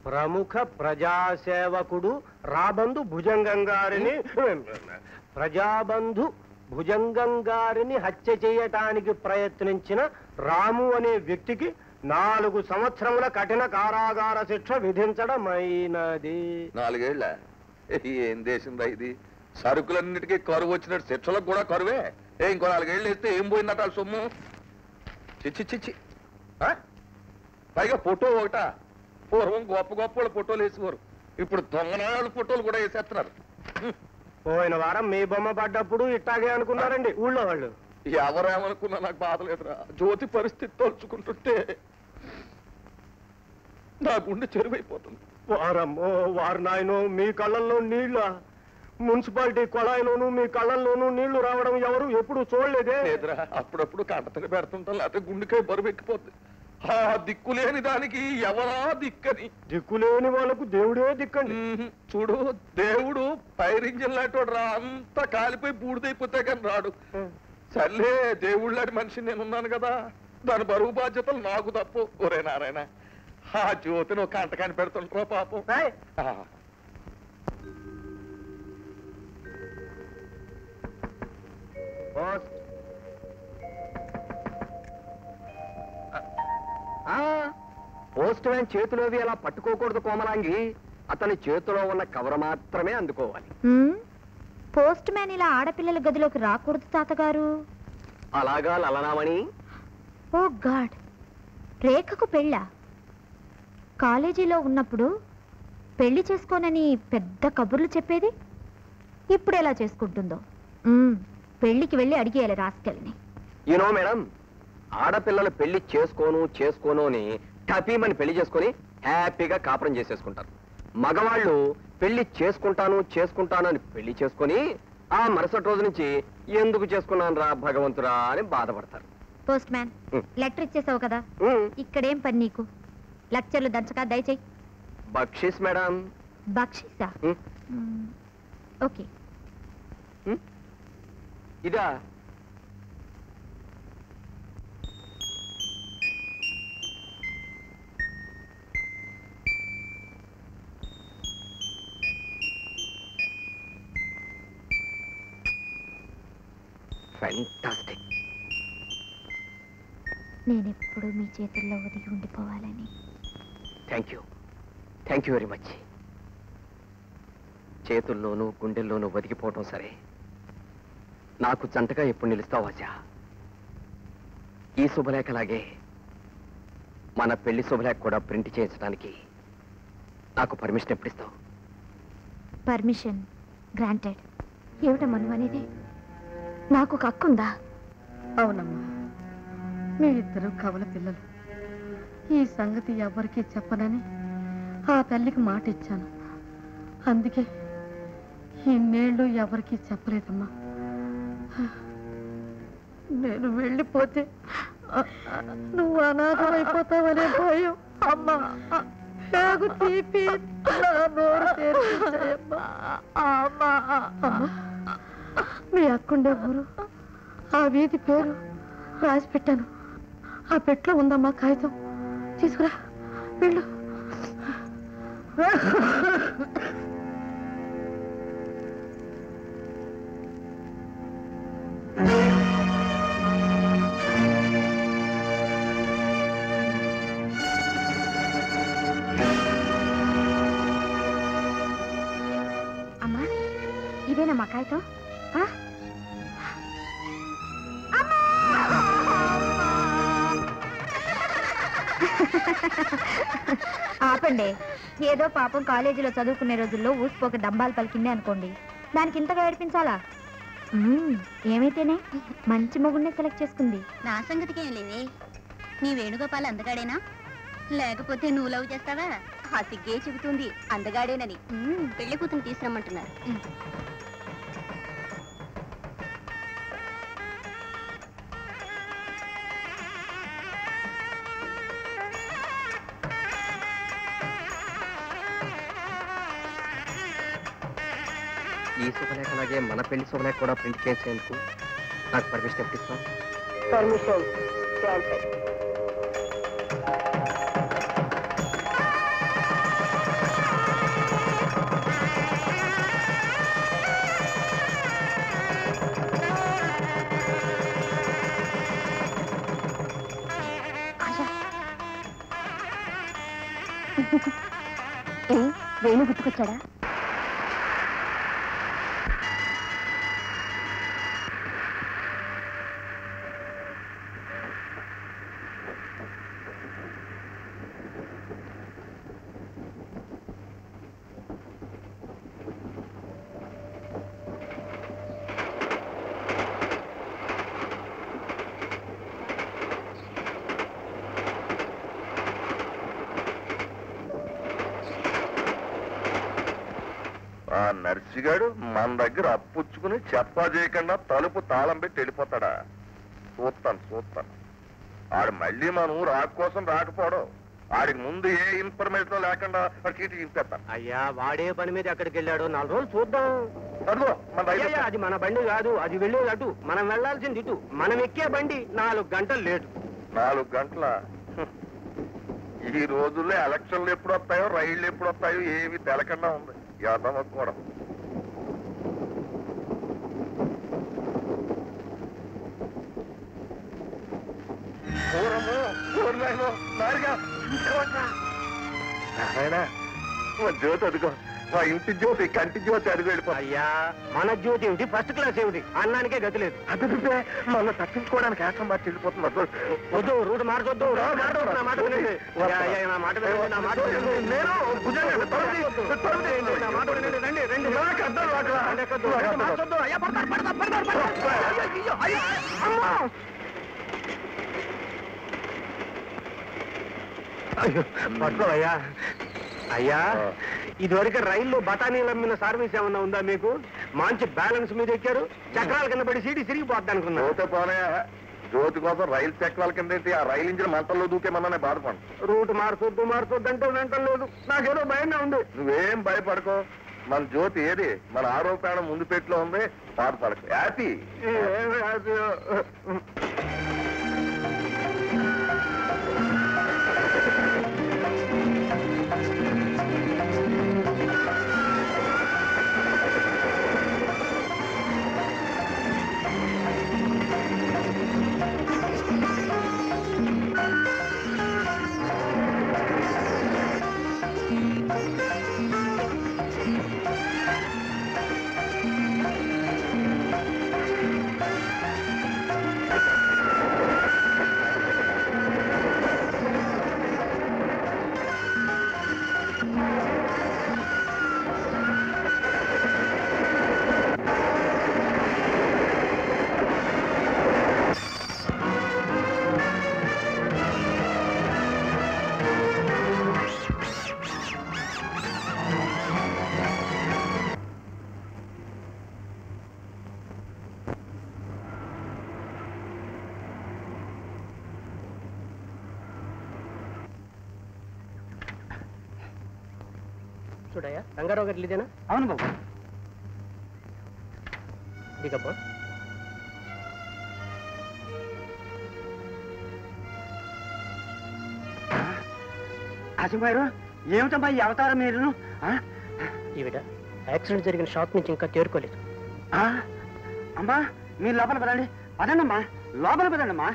ప్రముఖ ప్రజాసేవకుడు రాబందు భుజంగం గారిని ప్రజాబంధు భుజంగం గారిని హత్య చేయటానికి ప్రయత్నించిన రాము అనే వ్యక్తికి నాలుగు సంవత్సరముల కఠిన కారాగార శిక్ష విధించడమైనది నాలుగేళ్ల ఏం దేశందా ఇది సరుకులన్నిటికీ కరువు వచ్చినట్టు శిక్షలకు కూడా కరువే ఏ ఇంకో నాలుగేళ్ళు వేస్తే ఏం పోయిందట ఆ సొమ్ము చిచ్చి చిచ్చి ఆ? పైగా ఫోటో ఒకట పూర్వం గొప్ప గొప్ప వాళ్ళ ఫోటోలు వేసేవారు ఇప్పుడు దొంగనాళ్ళ ఫోటోలు కూడా వేసేస్తున్నారు పోయిన వారం మీ బొమ్మ పడ్డప్పుడు ఇట్టాగే అనుకున్నారండి ఊళ్ళో వాళ్ళు ఎవరేమనుకున్నా నాకు బాధ లేదురా జ్యోతి పరిస్థితి తలుచుకుంటుంటే నా గుండె చెరువైపోతుంది వారమ్మో వారు నాయనో మీ కళ్ళల్లో నీళ్ళ మున్సిపాలిటీ కొళాయిలోనూ మీ కళ్ళల్లోనూ నీళ్లు రావడం ఎవరు ఎప్పుడు చూడలేదే లేదురా అప్పుడప్పుడు కంటతడి పెడుతుంటాం లేకపోతే గుండెకాయ బరువు ఎక్కిపోద్ది ఆ దిక్కు లేని దానికి ఎవరా దిక్కని దిక్కులేని వాళ్ళకు దేవుడే దిక్కండి ఉహుం. చూడు దేవుడు ఫైర్ ఇంజిన్ లాంటి రా అంతా కాలిపోయి బూడిదైపోతే కానీ రాడు సర్లే దేవుడు లాంటి మనిషి నేనున్నాను కదా దాని బరువు బాధ్యతలు నాకు తప్పు ఒరే నారాయణ ఆ జ్యోతిని ఒక కంటకాని పెడుతుంటారా పాపం ఆ. పోస్ట్. పోస్ట్ మ్యాన్ చేతిలోవి అలా పట్టుకోకూడదు కోమలాంగి అతని చేతిలో ఉన్న కవర్ మాత్రమే అందుకోవాలి హ్మ్? పోస్ట్ మ్యాన్ ఇలా ఆడపిల్లల గదిలోకి రాకూడదు తాతగారు అలాగా లలనామణి ఓ గాడ్ రేఖకు పెళ్ళా కాలేజీలో ఉన్నప్పుడు పెళ్లి చేసుకోనని పెద్ద కబుర్లు చెప్పేది ఇప్పుడు ఎలా చేసుకుంటుందో మ్మ్, పెళ్లికి వెళ్ళి అడిగేయాలి రాసుకెళ్ళని యూనో మేడం ఆడపిల్లలు పెళ్లి చేసుకోను చేసుకోను అని టపీమని పెళ్లి చేసుకొని హ్యాపీగా కాపురం చేసేసుకుంటారు మగవాళ్ళు పెళ్లి చేసుకుంటాను చేసుకుంటాను అని పెళ్లి చేసుకొని ఆ మరుసటి రోజు నుంచి ఎందుకు చేసుకున్నాను రా భగవంతురా అని బాధపడతారు పోస్ట్ మ్యాన్ మ్. లెటర్ ఇచ్చేసావు కదా ఉమ్, ఇక్కడేం పని నీకు లెక్చర్లు దంచక దయచేయి బక్షీస్ మేడం బక్షీసా ఉమ్, మ్, ఓకే ఉమ్. ఇదా ఫ్యాంటాస్టిక్ నేనెప్పుడు మీ చేతుల్లో ఒదిగి ఉండిపోవాలని thank you thank you very much చేతుల్లోనూ గుండెల్లోనూ బతికిపోవటం సరే నాకు జంటగా ఎప్పుడు నిలుస్తావు ఆశా ఈ శుభలేఖలాగే మన పెళ్లి శుభలేఖ కూడా ప్రింట్ చేయించడానికి నాకు పర్మిషన్ ఎప్పుడు ఇస్తావు పర్మిషన్ గ్రాంటెడ్ ఏమిటమ్మా నువ్వు అనేది నాకు ఒక హక్కు ఉందా అవునమ్మా మీ ఇద్దరు కవల పిల్లలు ఈ సంగతి ఎవరికీ చెప్పనని ఆ తల్లికి మాట ఇచ్చాను అందుకే ఇన్నేళ్ళు ఎవరికీ చెప్పలేదమ్మా నేను వెళ్ళిపోతే ఆ, నువ్వు అనాథమైపోతావనే భయం అమ్మా నాకు తీపి నా నోరు తెరిపించాయమ్మా. అమ్మా మీ అక్కుండే ఊరు ఆ వీధి పేరు రాసి పెట్టాను ఆ పెట్లో ఉందమ్మా కాగితం తీసుకురా వెళ్ళు అమ్మా ఇదేనా మా కాగితం ఆ? అమ్మా! ఆపండి ఏదో పాపం కాలేజీలో చదువుకునే రోజుల్లో ఊసిపోక డంబాలు పలికింది అనుకోండి దానికి ఇంతగా ఏడిపించాలా మ్మ్, ఏమైతేనే మంచి మొగుడినే సెలెక్ట్ చేసుకుంది నా సంగతికి ఏం లేవే నీ వేణుగోపాల్ అందగాడేనా లేకపోతే నువ్వు లవ్ చేస్తావా ఆ సిగ్గే చెబుతుంది అందగాడేనని ఉమ్, పెళ్లి కూతురు తీసుకురమ్మంటున్నారు ఉమ్. ఈ శుభలేఖలాగే మన పెళ్లి శుభలేఖ కూడా ప్రింట్ చేసేందుకు నాకు పర్మిషన్ ఎప్పుడు ఇస్తావు పర్మిషన్ ఏ వేణు గుర్తుకొచ్చాడా ఆ నర్సిగాడు మన దగ్గర అప్పుచ్చుకుని చెప్పా చేయకుండా తలుపు తాళం పెట్టి వెళ్ళిపోతాడా చూస్తాను చూస్తాను ఆడు మళ్ళీ మన ఊరు ఆకు కోసం రాకపోవడం ఆడికి ముందు ఏ ఇన్ఫర్మేషన్ లేకుండా వాడికి ఇటు చింపేస్తాను అయ్యా వాడే పని మీద ఎక్కడికి వెళ్ళాడు నాలుగు రోజులు చూద్దాం చదువు మన రైలు అయ్యయ్య, అది మన బండి కాదు అది వెళ్ళేది అటు మనం వెళ్ళాల్సింది ఇటు మనం ఎక్కే బండి నాలుగు గంటలు లేటు నాలుగు గంటల హ్మ్. ఈ రోజుల్లో ఎలక్షన్లు ఎప్పుడు వస్తాయో రైళ్లు ఎప్పుడు వస్తాయో ఏవి తెలకుండా ఉంది యాదవ కూడా పూరము, పూర్ణాయనో, నారిగా, ఇంకెవడ్రా? నాయనా, మా జ్యోతి అదిగో మా ఇంటి జ్యోతి కంటి జ్యోతి అదిగో వెళ్ళిపో అయ్యా మన జ్యోతి ఏమిటి ఫస్ట్ క్లాస్ ఏమిటి అన్నానికే గతి లేదు అదిగితే మన తప్పించుకోవడానికి ఆటం మార్చి వెళ్ళిపోతుంది అసలు. వద్దు రూట్ మార్చొద్దు రూట్ మార్చొద్దు, నా మాట వినండి అయ్యా, అయ్యా, నా మాట వినండి నా మాట వినండి నేను భుజంగా తొలగి, తొలగి. నా మాట వినండి రండి రండి నాకు అర్థం కావట్లా. రండి, ఎక్కొద్దు. రూట్ మార్చొద్దు. అయ్యా, పడతారు, పడతారు, పడతారు, పడతారు. అయ్యో, అయ్యో, అయ్యో, అమ్మో. అయ్యో పట్టుకో అయ్యా అయ్యా ఇదివరకు రైల్లో బఠానీలు అమ్మిన సర్వీస్ ఏమన్నా ఉందా మీకు మంచి బ్యాలెన్స్ మీద ఎక్కారు చక్రాల కింద పడి సీటీ సిరిగిపోద్ది అనుకున్నా పోతే పోనే జ్యోతి కోసం రైలు చక్రాల కింద ఏంటి ఆ రైలు ఇంజిన్ మంటల్లో దూకేమన్నా నేను బాధపడు రూట్ మార్చొద్దు మార్చొద్దు అంటే వింటం లేదు నాకేదో భయంగా ఉంది నువ్వేం భయపడకో మన జ్యోతి ఏది మన ఆరోపణ ముందు పెట్టులో ఉంది బాధపడకు హ్యాపీ చూడయ్యా రంగారావు గారు ఇదేనా అవును బాబు దిగబ్బా ఆసిం గారు ఏమిటమ్మా ఈ అవతారం మీరు ఈవిడ యాక్సిడెంట్ జరిగిన షాప్ నుంచి ఇంకా తేరుకోలేదు అమ్మా మీరు లోపల పదండి పదండమ్మా లోపల పదండమ్మా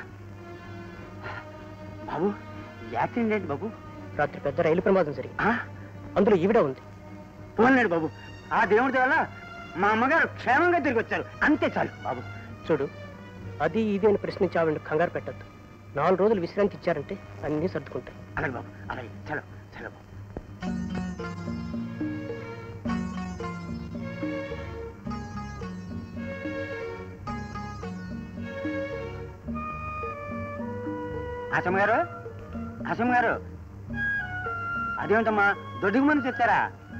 బాబు యాక్సిడెంట్ ఏంటి బాబు రాత్రి పెద్ద రైలు ప్రమాదం జరిగింది అందులో ఈవిడ ఉంది పోలేడు బాబు ఆ దేవుడి వల్ల మా అమ్మగారు క్షేమంగా తిరిగి వచ్చారు అంతే చాలు బాబు చూడు అది ఇది అని ప్రశ్నించి ఆవిడ కంగారు పెట్టద్దు నాలుగు రోజులు విశ్రాంతి ఇచ్చారంటే అన్నీ సర్దుకుంటాయి అలాగే బాబు అలాగే చలో చలో బాబు ఆసమ్మ గారు ఆసమ్మ గారు అదేమిటమ్మా దొడ్డుకు మంది తెచ్చారా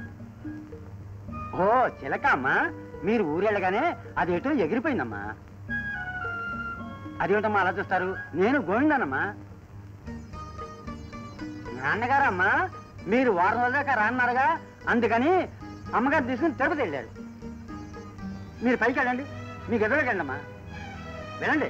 ఓ చిలక అమ్మా మీరు ఊరెళ్ళగానే అది ఎటో ఎగిరిపోయిందమ్మా అదేమిటమ్మా అలా చూస్తారు నేను గోవిందానమ్మా నాన్నగారమ్మా మీరు వారం రోజుల దాకా రాన్నారుగా అందుకని అమ్మగారు తీసుకుని తిరుపతి వెళ్ళారు మీరు పైకి వెళ్ళండి మీకు ఎదురుకి వెళ్ళమ్మా వెళ్ళండి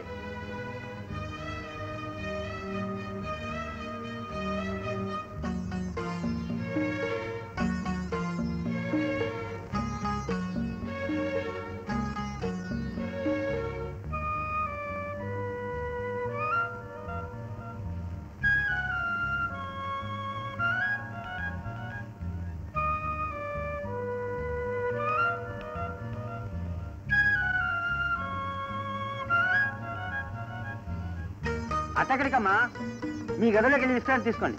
అట్టెక్కడికమ్మా మీ గదిలోకి వెళ్ళి విశ్రాంతి తీసుకోండి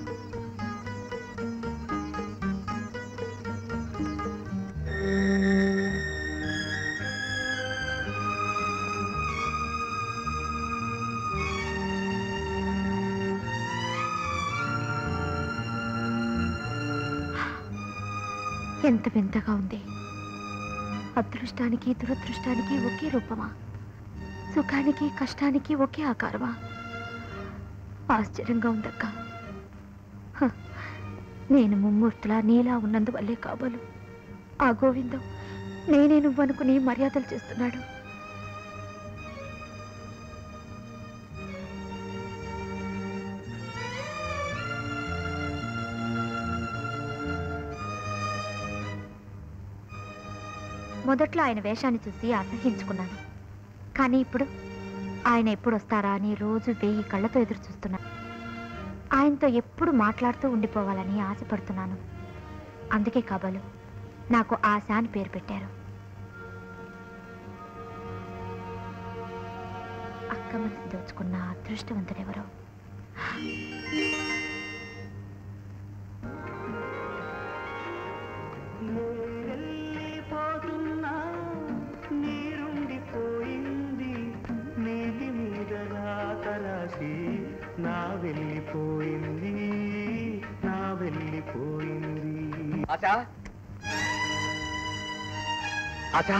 ఎంత వింతగా ఉంది అదృష్టానికి దురదృష్టానికి ఒకే రూపమా సుఖానికి కష్టానికి ఒకే ఆకారమా ఆశ్చర్యంగా ఉందక్క హ, నేను ముమ్మూర్తులా నీలా ఉన్నందువల్లే కాబోలు ఆ గోవిందం నేనే నువ్వనుకుని మర్యాదలు చేస్తున్నాడు మొదట్లో ఆయన వేషాన్ని చూసి అసహించుకున్నాను కానీ ఇప్పుడు ఆయన ఎప్పుడు వస్తారా అని రోజు వెయ్యి కళ్ళతో ఎదురు చూస్తున్నాను ఆయనతో ఎప్పుడు మాట్లాడుతూ ఉండిపోవాలని ఆశపడుతున్నాను అందుకే కాబోలు నాకు ఆశ అని పేరు పెట్టారు అక్క మనసు దోచుకున్న అదృష్టవంతుడెవరో వెళ్ళిపోతున్నా నీరుండిపోయింది నీటి మీద రాతరాసి నా వెళ్ళిపోయింది నా వెళ్ళిపోయింది ఆశా ఆశా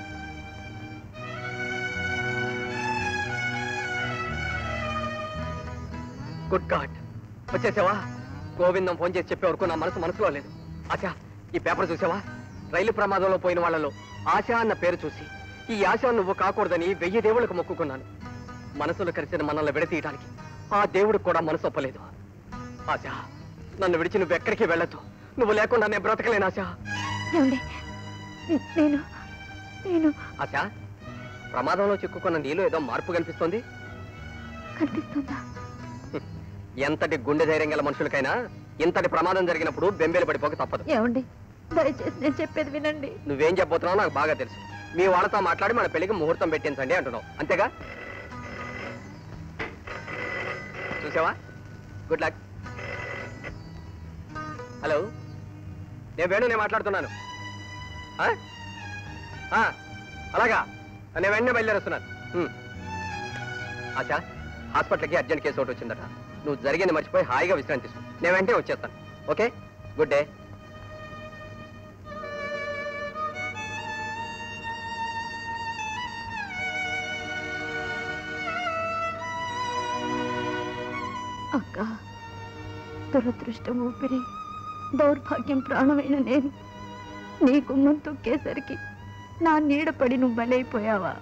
గుడ్ గాడ్ వచ్చేసావా గోవిందం ఫోన్ చేసి చెప్పే వరకు నా మనసు మనసులో లేదు ఆశా ఈ పేపర్ చూసావా రైలు ప్రమాదంలో పోయిన వాళ్ళలో ఆశ అన్న పేరు చూసి ఈ ఆశ నువ్వు కాకూడదని వెయ్యి దేవుళ్ళకు మొక్కుకున్నాను మనసులు కలిసిన మనల్ని విడతీయడానికి ఆ దేవుడికి కూడా మనసు ఒప్పలేదు ఆశ నన్ను విడిచి నువ్వు ఎక్కడికి వెళ్ళొద్దు నువ్వు లేకుండా నేను బ్రతకలేను ఆశ ఏమండి నేను నేను ఆశ ప్రమాదంలో చిక్కుకున్న నీలో ఏదో మార్పు కనిపిస్తోంది కనిపిస్తుందా ఎంతటి గుండె ధైర్యం గల మనుషులకైనా ఇంతటి ప్రమాదం జరిగినప్పుడు బెంబేలు పడిపోక తప్పదు ఏమండి దయచేసి నేను చెప్పేది వినండి నువ్వేం చెప్పబోతున్నావు నాకు బాగా తెలుసు మీ వాళ్ళతో మాట్లాడి మన పెళ్లికి ముహూర్తం పెట్టించండి అంటున్నావు అంతేగా చూసావా గుడ్ లక్ హలో నేను వేణు నేను మాట్లాడుతున్నాను ఆ? ఆ, అలాగా నేను వెంటనే బయలుదేరుస్తున్నాను హ్మ్. ఆశా హాస్పిటల్కి అర్జెంట్ కేసు ఒకటి వచ్చిందట నువ్వు జరిగింది మర్చిపోయి హాయిగా విశ్రాంతి తీసుకో నేను వెంటనే వచ్చేస్తాను ఓకే గుడ్ డే అక్క దురదృష్టం ఊపిరి దౌర్భాగ్యం ప్రాణమైన నేను నీ గుమ్మం తొక్కేసరికి నా నీడ పడి నువ్వు బలైపోయావా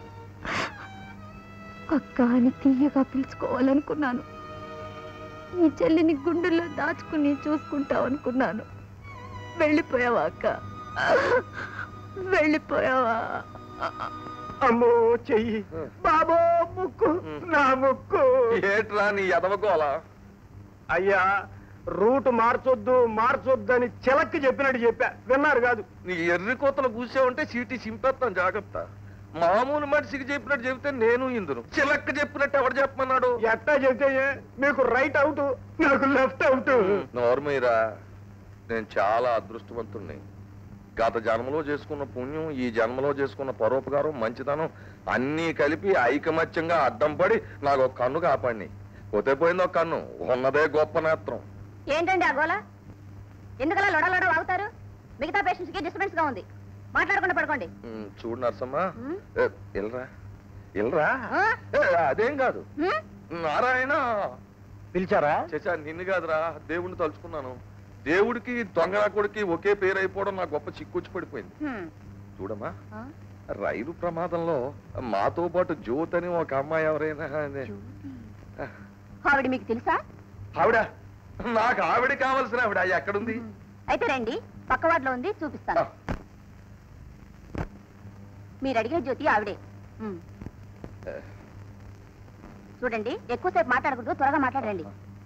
అక్క అని తీయగా పిలుచుకోవాలనుకున్నాను ఈ చెల్లిని గుండెల్లో దాచుకుని చూసుకుంటావు అనుకున్నాను వెళ్ళిపోయావా అక్క వెళ్ళిపోయావా అమ్మో చెయ్యి బాబో ముక్కు నా ముక్కు ఏట్రా నీ ఎదవగోల అయ్యా రూట్ మార్చొద్దు మార్చొద్దు అని చిలక్కి చెప్పినట్టు చెప్పా విన్నారు కాదు నీ ఎర్రి కోతలు కూసావంటే చీటీ చింపేస్తాను జాగ్రత్త మామూలు మనిషికి చెప్పినట్టు చెబితే నేను ఇందును చిలక్క చెప్పినట్టు ఎవడు చెప్పమన్నాడు ఎట్టా చెప్తే ఏ? మీకు రైట్ అవుట్ నాకు లెఫ్ట్ అవుట్ నోర్మీరా నేను చాలా అదృష్టవంతుణ్ణి గత జన్మలో చేసుకున్న పుణ్యం ఈ జన్మలో చేసుకున్న పరోపకారం మంచితనం అన్నీ కలిపి ఐకమత్యంగా అడ్డం పడి నాకు ఒక కన్ను కాపాడిని పోతే పోయింది ఒక కన్ను ఉన్నదే గొప్ప నేత్రం ఏంటండి ఆ గోల ఎందుకలా లొడ లొడ వాగుతారు మిగతా పేషెంట్స్ కి డిస్టర్బెన్స్ గా ఉంది మాట్లాడకుండా పడుకోండి ఉమ్, చూడు నరసమ్మా ఉమ్. ఏ, ఇల్రా ఇల్రా ఆ? ఏ, అదేం కాదు హ్మ్? నారాయణ పిలిచారా చచ్చా నిన్ను కాదురా దేవుణ్ణి తలుచుకున్నాను దేవుడికి దొంగ కొడుకి ఒకే పేరు అయిపోవడం నా గొప్ప చిక్కుచ్చి పడిపోయింది హ్మ్. చూడమ్మా ఆ? రైలు ప్రమాదంలో మాతో పాటు జ్యోత్ అని ఒక అమ్మాయి ఎవరైనా అదే. ఆవిడ మీకు తెలుసా ఆవిడ నాకు ఆవిడ కావాల్సిన ఆవిడ ఎక్కడుంది అయితే రండి పక్క వార్డులో ఉంది చూపిస్తాను మీరు అడిగిన జ్యోతి ఆవిడే హ్మ్. చూడండి ఎక్కువసేపు మాట్లాడకూడదు త్వరగా మాట్లాడండి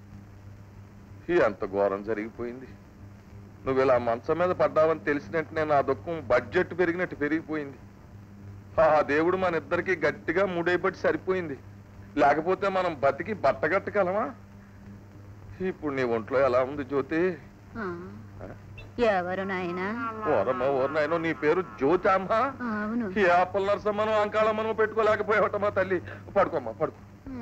ఎంత ఘోరం జరిగిపోయింది నువ్వు ఇలా మంచం మీద పడ్డావని తెలిసినట్టు నా దుఃఖం బడ్జెట్ పెరిగినట్టు పెరిగిపోయింది ఆ దేవుడు మన ఇద్దరికి గట్టిగా ముడైపట్టి సరిపోయింది లేకపోతే మనం బతికి బట్టగట్టగలమా ఇప్పుడు నీ ఒంట్లో ఎలా ఉంది జ్యోతి ఎవరు నాయనా ఓరమ్మ ఓరనాయనో నీ పేరు జ్యోతి అమ్మ అవును ఈ ఆపల్ నరసమ్మను అంకాళమ్మను పెట్టుకోలేకపోయావటమ్మా తల్లి పడుకోమ్మా పడుకో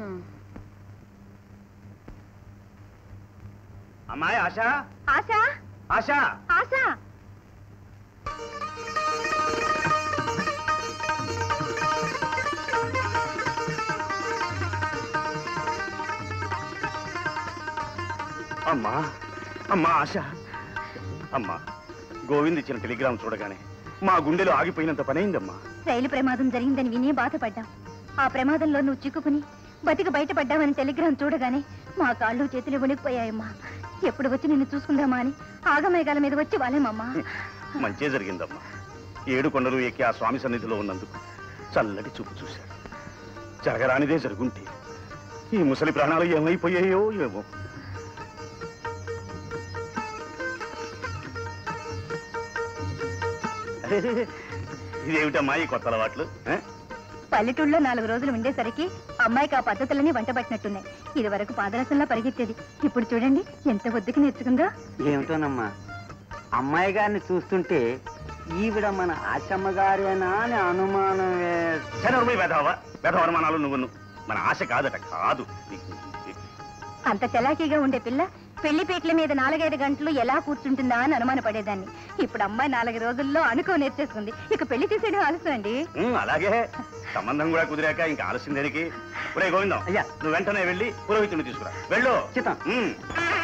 అమ్మాయి ఆశ ఆశ ఆశ ఆశ అమ్మా అమ్మా ఆశ అమ్మా గోవింద్ ఇచ్చిన టెలిగ్రామ్ చూడగానే మా గుండెలో ఆగిపోయినంత పనైందమ్మా రైలు ప్రమాదం జరిగిందని విని బాధపడ్డాం ఆ ప్రమాదంలో నువ్వు చిక్కుకుని బతికి బయటపడ్డావని టెలిగ్రామ్ చూడగానే మా కాళ్ళు చేతులు వణికిపోయాయమ్మా ఎప్పుడు వచ్చి నిన్ను చూసుకుందామా అని ఆగమేఘాల మీద వచ్చి వాలేమమ్మా మంచే జరిగిందమ్మా ఏడు కొండలు ఎక్కి ఆ స్వామి సన్నిధిలో ఉన్నందుకు చల్లటి చూపు చూశాడు జరగరానిదే జరుగుంటే ఈ ముసలి ప్రాణాలు ఏమైపోయాయో ఏమో ఇదేమిటమ్మా ఈ కొత్త అలవాట్లు ఆ? పల్లెటూళ్ళలో నాలుగు రోజులు ఉండేసరికి అమ్మాయికి ఆ పద్ధతులని వంటబట్టినట్టున్నాయి ఇది వరకు పాదరసంలా పరిగెత్తేది ఇప్పుడు చూడండి ఎంత ఒద్దుకి నేర్చుకుందో ఏమిటోనమ్మా అమ్మాయి గారిని చూస్తుంటే ఈవిడ మన ఆశమ్మ గారేనా అని అనుమానం వే- చనరుమై వెధవ వెధవ అనుమానాలు నువ్వు మన ఆశ కాదట కాదు అంత చలాకీగా ఉండే పిల్ల పెళ్లి పీటల మీద నాలుగైదు గంటలు ఎలా కూర్చుంటుందా అని అనుమానపడేదాన్ని ఇప్పుడు అమ్మాయి నాలుగు రోజుల్లో అనుకో నేర్చేసుకుంది ఇక పెళ్లి చేసేయడం ఆలస్యం అండి ఉమ్, అలాగే సంబంధం కూడా కుదిరాక ఇంకా ఆలస్యం దేనికి ఒరే గోవిందం అయ్యా. నువ్వు వెంటనే వెళ్ళి పురోహితుడిని తీసుకురా వెళ్ళు చిత్తం. ఉమ్.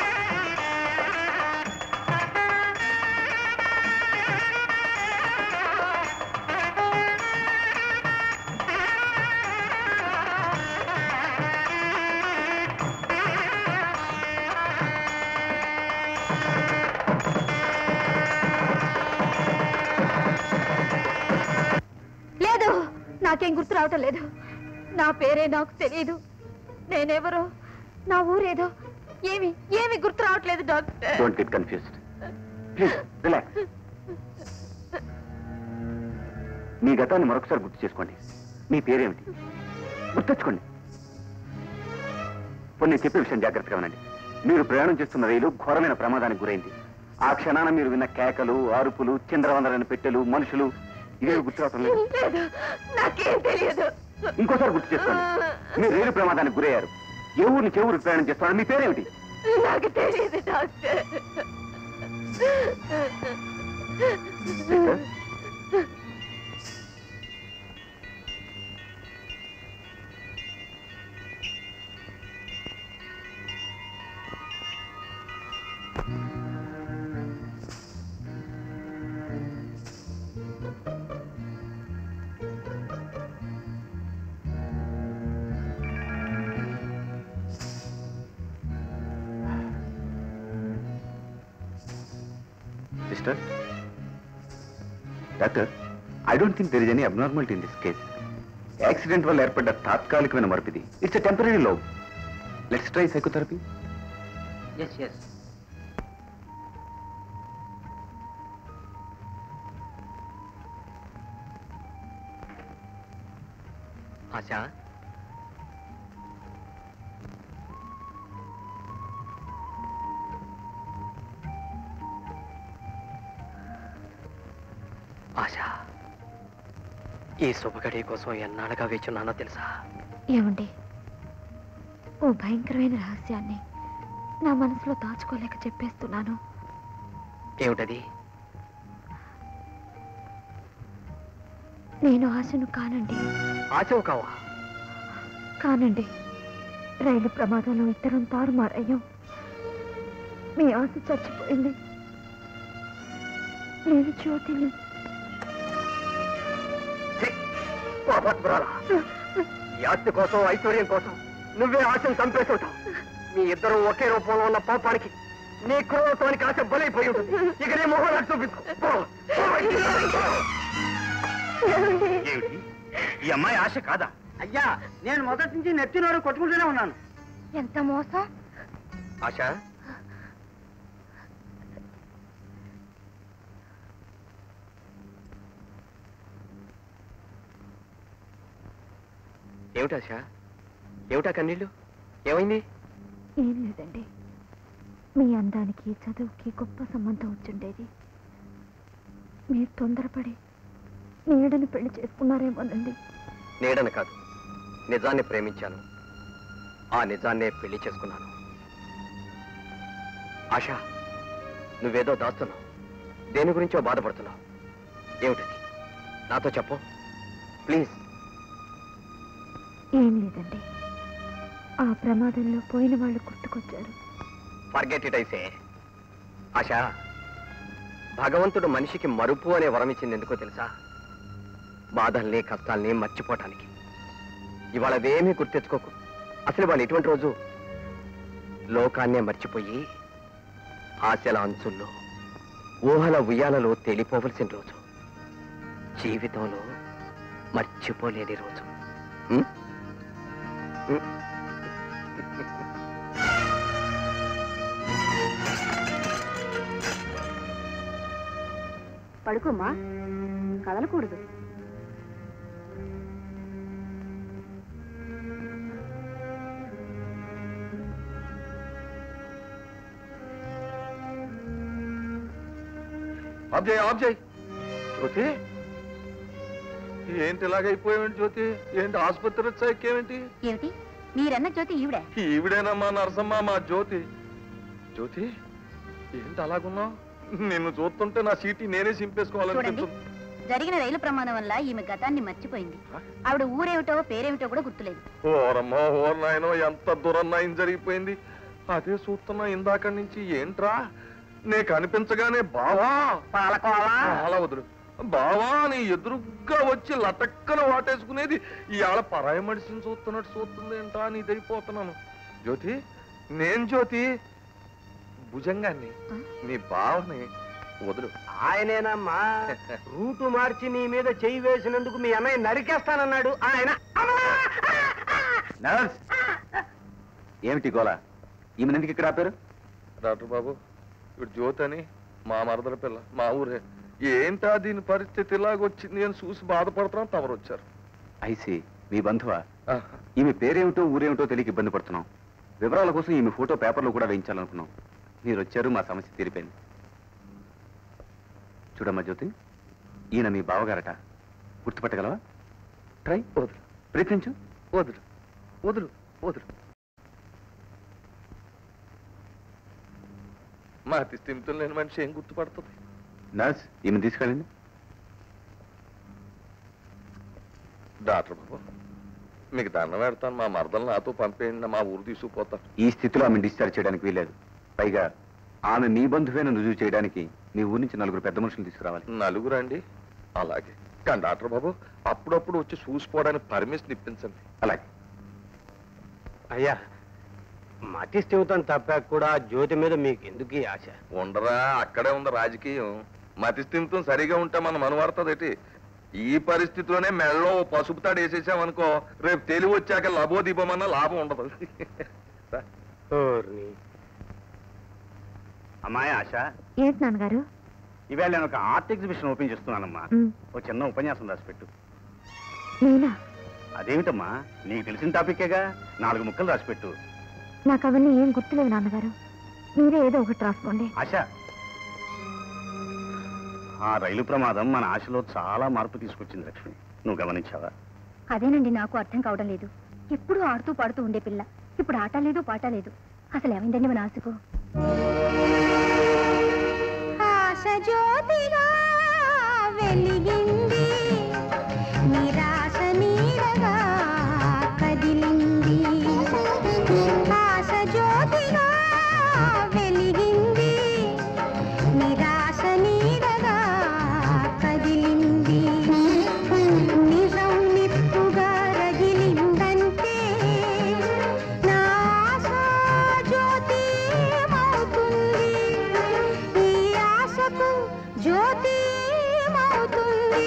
లేదు నాకేం గుర్తు రావటం లేదు నా పేరే నాకు తెలియదు నేనెవరో నా ఊరేదో ఏమి ఏమి గుర్తు రావట్లేదు doctor don't get confused please relax మీ గతాన్ని మరొకసారి గుర్తు చేసుకోండి మీ పేరేమిటి గుర్తెచ్చుకోండి కొన్ని చెప్పే విషయం జాగ్రత్తగా వినండి మీరు ప్రయాణం చేస్తున్న రైలు ఘోరమైన ప్రమాదానికి గురైంది ఆ క్షణాన మీరు విన్న కేకలు అరుపులు చంద్రవందరైన పెట్టెలు మనుషులు ఇవేవి గుర్తు రావటం లేదు లేదు నాకేం తెలియదు ఇంకోసారి గుర్తు చేసుకోండి మీరు రైలు ప్రమాదానికి గురయ్యారు ఏ ఊరు నుంచి ఏ ఊరికి ప్రయాణం చేస్తున్నారు మీ పేరేమిటి నాకు తెలియదు doctor sister? Sister doctor I don't think there is any abnormality in this case accident వల్ల ఏర్పడ్డ తాత్కాలికమైన మరపిది ఇట్స్ టెంపరీ లో let's try psychotherapy yes yes Asha Asha ఈ శుభగడి కోసం ఎన్నాళ్ళుగా వేచున్నానో తెలుసా ఏమండి ఓ భయంకరమైన రహస్యాన్ని నా మనసులో దాచుకోలేక చెప్పేస్తున్నాను ఏమిటది నేను ఆశను కానండి ఆశవు కావా కానండి రైలు ప్రమాదంలో ఇద్దరం తారుమారయ్యాం మీ ఆశ చచ్చిపోయింది నేను జ్యోతిని పాపాత్మురాలా ఈ ఆస్తి కోసం ఐశ్వర్యం కోసం నువ్వే ఆశను చంపేస్తుంటావు మీ ఇద్దరు ఒకే రూపంలో ఉన్న పాపానికి నీ క్రోధానికి ఆశ బలైపోయి ఉంటుంది ఇక నీ మొహం నాకు చూపించు పో. పో బయటికి. ఏమిటి ఈ అమ్మాయి ఆశ కాదా అయ్యా నేను మొదటి నుంచి నెత్తినోరు కొట్టుకుంటూనే ఉన్నాను ఎంత మోసం ఆశ ఏమిటి ఆశ ఏమిటా కన్నీళ్ళు ఏమైంది ఏం లేదండి మీ అందానికి చదువుకి గొప్ప సంబంధం వచ్చుండేది మీరు తొందరపడి నీడని పెళ్లి చేసుకున్నారేమోనండి నీడని కాదు నిజాన్ని ప్రేమించాను ఆ నిజాన్నే పెళ్లి చేసుకున్నాను ఆశ నువ్వేదో దాస్తున్నావు దేని గురించో బాధపడుతున్నావు ఏమిటది నాతో చెప్పు ప్లీజ్ ఏం లేదండి ఆ ప్రమాదంలో పోయిన వాళ్ళు గుర్తుకొచ్చారు ఫర్గెట్ ఇట్ అయితే ఆశ భగవంతుడు మనిషికి మరుపు అనే వరం ఇచ్చింది ఎందుకో తెలుసా బాధల్ని కష్టాల్ని మర్చిపోవటానికి ఇవాళ అవేమీ గుర్తెచ్చుకోకు అసలు వాళ్ళు ఎటువంటి రోజు లోకాన్నే మర్చిపోయి ఆశల అంచుల్లో ఊహల ఉయ్యాలలో తేలిపోవలసిన రోజు జీవితంలో మర్చిపోలేని రోజు ఉం? ఉం? పడుకోమ్మా కదలకూడదు ఆఫ్ చేయి ఆఫ్ చేయి జ్యోతి ఏంటి ఇలాగైపోయావేంటి జ్యోతి ఏంటి ఆసుపత్రి వచ్చాకేమిటి ఏమిటి మీరన్న జ్యోతి ఈవిడే ఈవిడేనమ్మా నరసమ్మ మా జ్యోతి జ్యోతి ఏంటి అలాగున్నావు నిన్ను చూస్తుంటే నా సీటీ నేనే సింపేసుకోవాలనిపించింది జరిగిన రైలు ప్రమాదం వల్ల ఈమె గతాన్ని మర్చిపోయింది ఆవిడ ఊరేమిటో పేరేమిటో కూడా గుర్తులేదు ఓరమ్మో ఓర్ నాయనో ఎంత దురన్నాయం జరిగిపోయింది అదే చూస్తున్నా ఇందాక నుంచి ఏంట్రా నే కనిపించగానే బావా అలా వదులు బావా నీ ఎదురుగ్గా వచ్చి లటక్కన వాటేసుకునేది ఇవాళ పరాయి మనిషిని చూస్తున్నట్టు చూస్తుంది ఏంటా అని ఇదైపోతున్నాను జ్యోతి నేను జ్యోతి భుజంగాన్ని నీ బావని వదులు ఆయనేనమ్మా రూటు మార్చి నీ మీద చెయ్యి వేసినందుకు మీ అన్నయ్య నరికేస్తానన్నాడు ఆయన నర్స్ ఏమిటి గోళ ఈమె ఎందుకు ఇక్కడ ఆపారు డాక్టర్ బాబు ఇప్పుడు జ్యోతి అని మా మరదల పిల్ల మా ఊరే ఏంటా దీని పరిస్థితి ఇలాగొచ్చింది అని చూసి బాధపడుతున్నాం తమరు వచ్చారు ఐసి మీ బంధువా ఈమె పేరేమిటో ఊరేమిటో తెలియక ఇబ్బంది పడుతున్నాం వివరాల కోసం ఈమె ఫోటో పేపర్లో కూడా వేయించాలనుకున్నాం మీరు వచ్చారు మా సమస్య తీరిపోయింది చూడమ్మా జ్యోతి ఈయన మీ బావగారట గుర్తుపట్టగలవా ట్రై వదులు ప్రయత్నించు వదులు వదులు వదులు మా స్థితితో లేని మనిషి ఏం గుర్తుపడుతుంది నర్స్ ఈమె తీసుకెళ్ళండి డాక్టర్ బాబు మీకు దండం పెడతాను మా మరదలు నాతో పంపేయండి మా ఊరు తీసుకుపోతాను ఈ స్థితిలో ఆమె డిశ్చార్జ్ చేయడానికి వీలేదు పైగా ఆమె మీ బంధువేన రుజువు చేయడానికి మీ ఊరి నుంచి నలుగురు పెద్ద మనుషులు తీసుకురావాలి నలుగురు అండి అలాగే కానీ డాక్టర్ బాబు అప్పుడప్పుడు వచ్చి చూసుకోవడానికి పర్మిషన్ ఇప్పించండి అలాగే అయ్యా మతి స్థిమితం తప్పాక కూడా జ్యోతి మీద మీకు ఎందుకు ఈ ఆశ ఉండరా అక్కడే ఉంది రాజకీయం మతి స్థిమితం సరిగా ఉంటే మనం మనవాడుతుంది ఈ పరిస్థితిలోనే మెళ్ళలో ఓ పసుపు తాడు వేసేసామనుకో రేపు తెలివి వచ్చాక లబోదీపమన్నా లాభం ఉండదు అమ్మాయి ఆశ ఏంటి నాన్నగారు ఈవేళ నేను ఒక ఆర్ట్ ఎగ్జిబిషన్ ఓపెన్ చేస్తున్నానమ్మా ఉమ్, ఓ చిన్న ఉపన్యాసం రాసిపెట్టు నేనా అదేమిటమ్మా నీకు తెలిసిన టాపికేగా నాలుగు ముక్కలు రాసిపెట్టు నాకు అవన్నీ ఏం గుర్తులేవు నాన్నగారు మీరే ఏదో ఒకటి రాసుకోండి ఆశ ఆ రైలు ప్రమాదం మన ఆశలో చాలా మార్పు తీసుకొచ్చింది లక్ష్మి నువ్వు గమనించావా అదేనండి నాకు అర్థం కావడం లేదు ఎప్పుడూ ఆడుతూ పాడుతూ ఉండే పిల్ల ఇప్పుడు ఆట లేదు పాట లేదు అసలు ఏమైందండి మన ఆశకు ఆశ జ్యోతిగా వెలిగింది నిరాశ నీడగా కదిలింది ఆశ జ్యోతిగా వెలిగింది నిరాశ నీడగా కదిలింది నిజం నిప్పుగా రగిలిందంటే నా ఆశ జ్యోతి మౌతుంది ఈ ఆశకు జ్యోతి మౌతుంది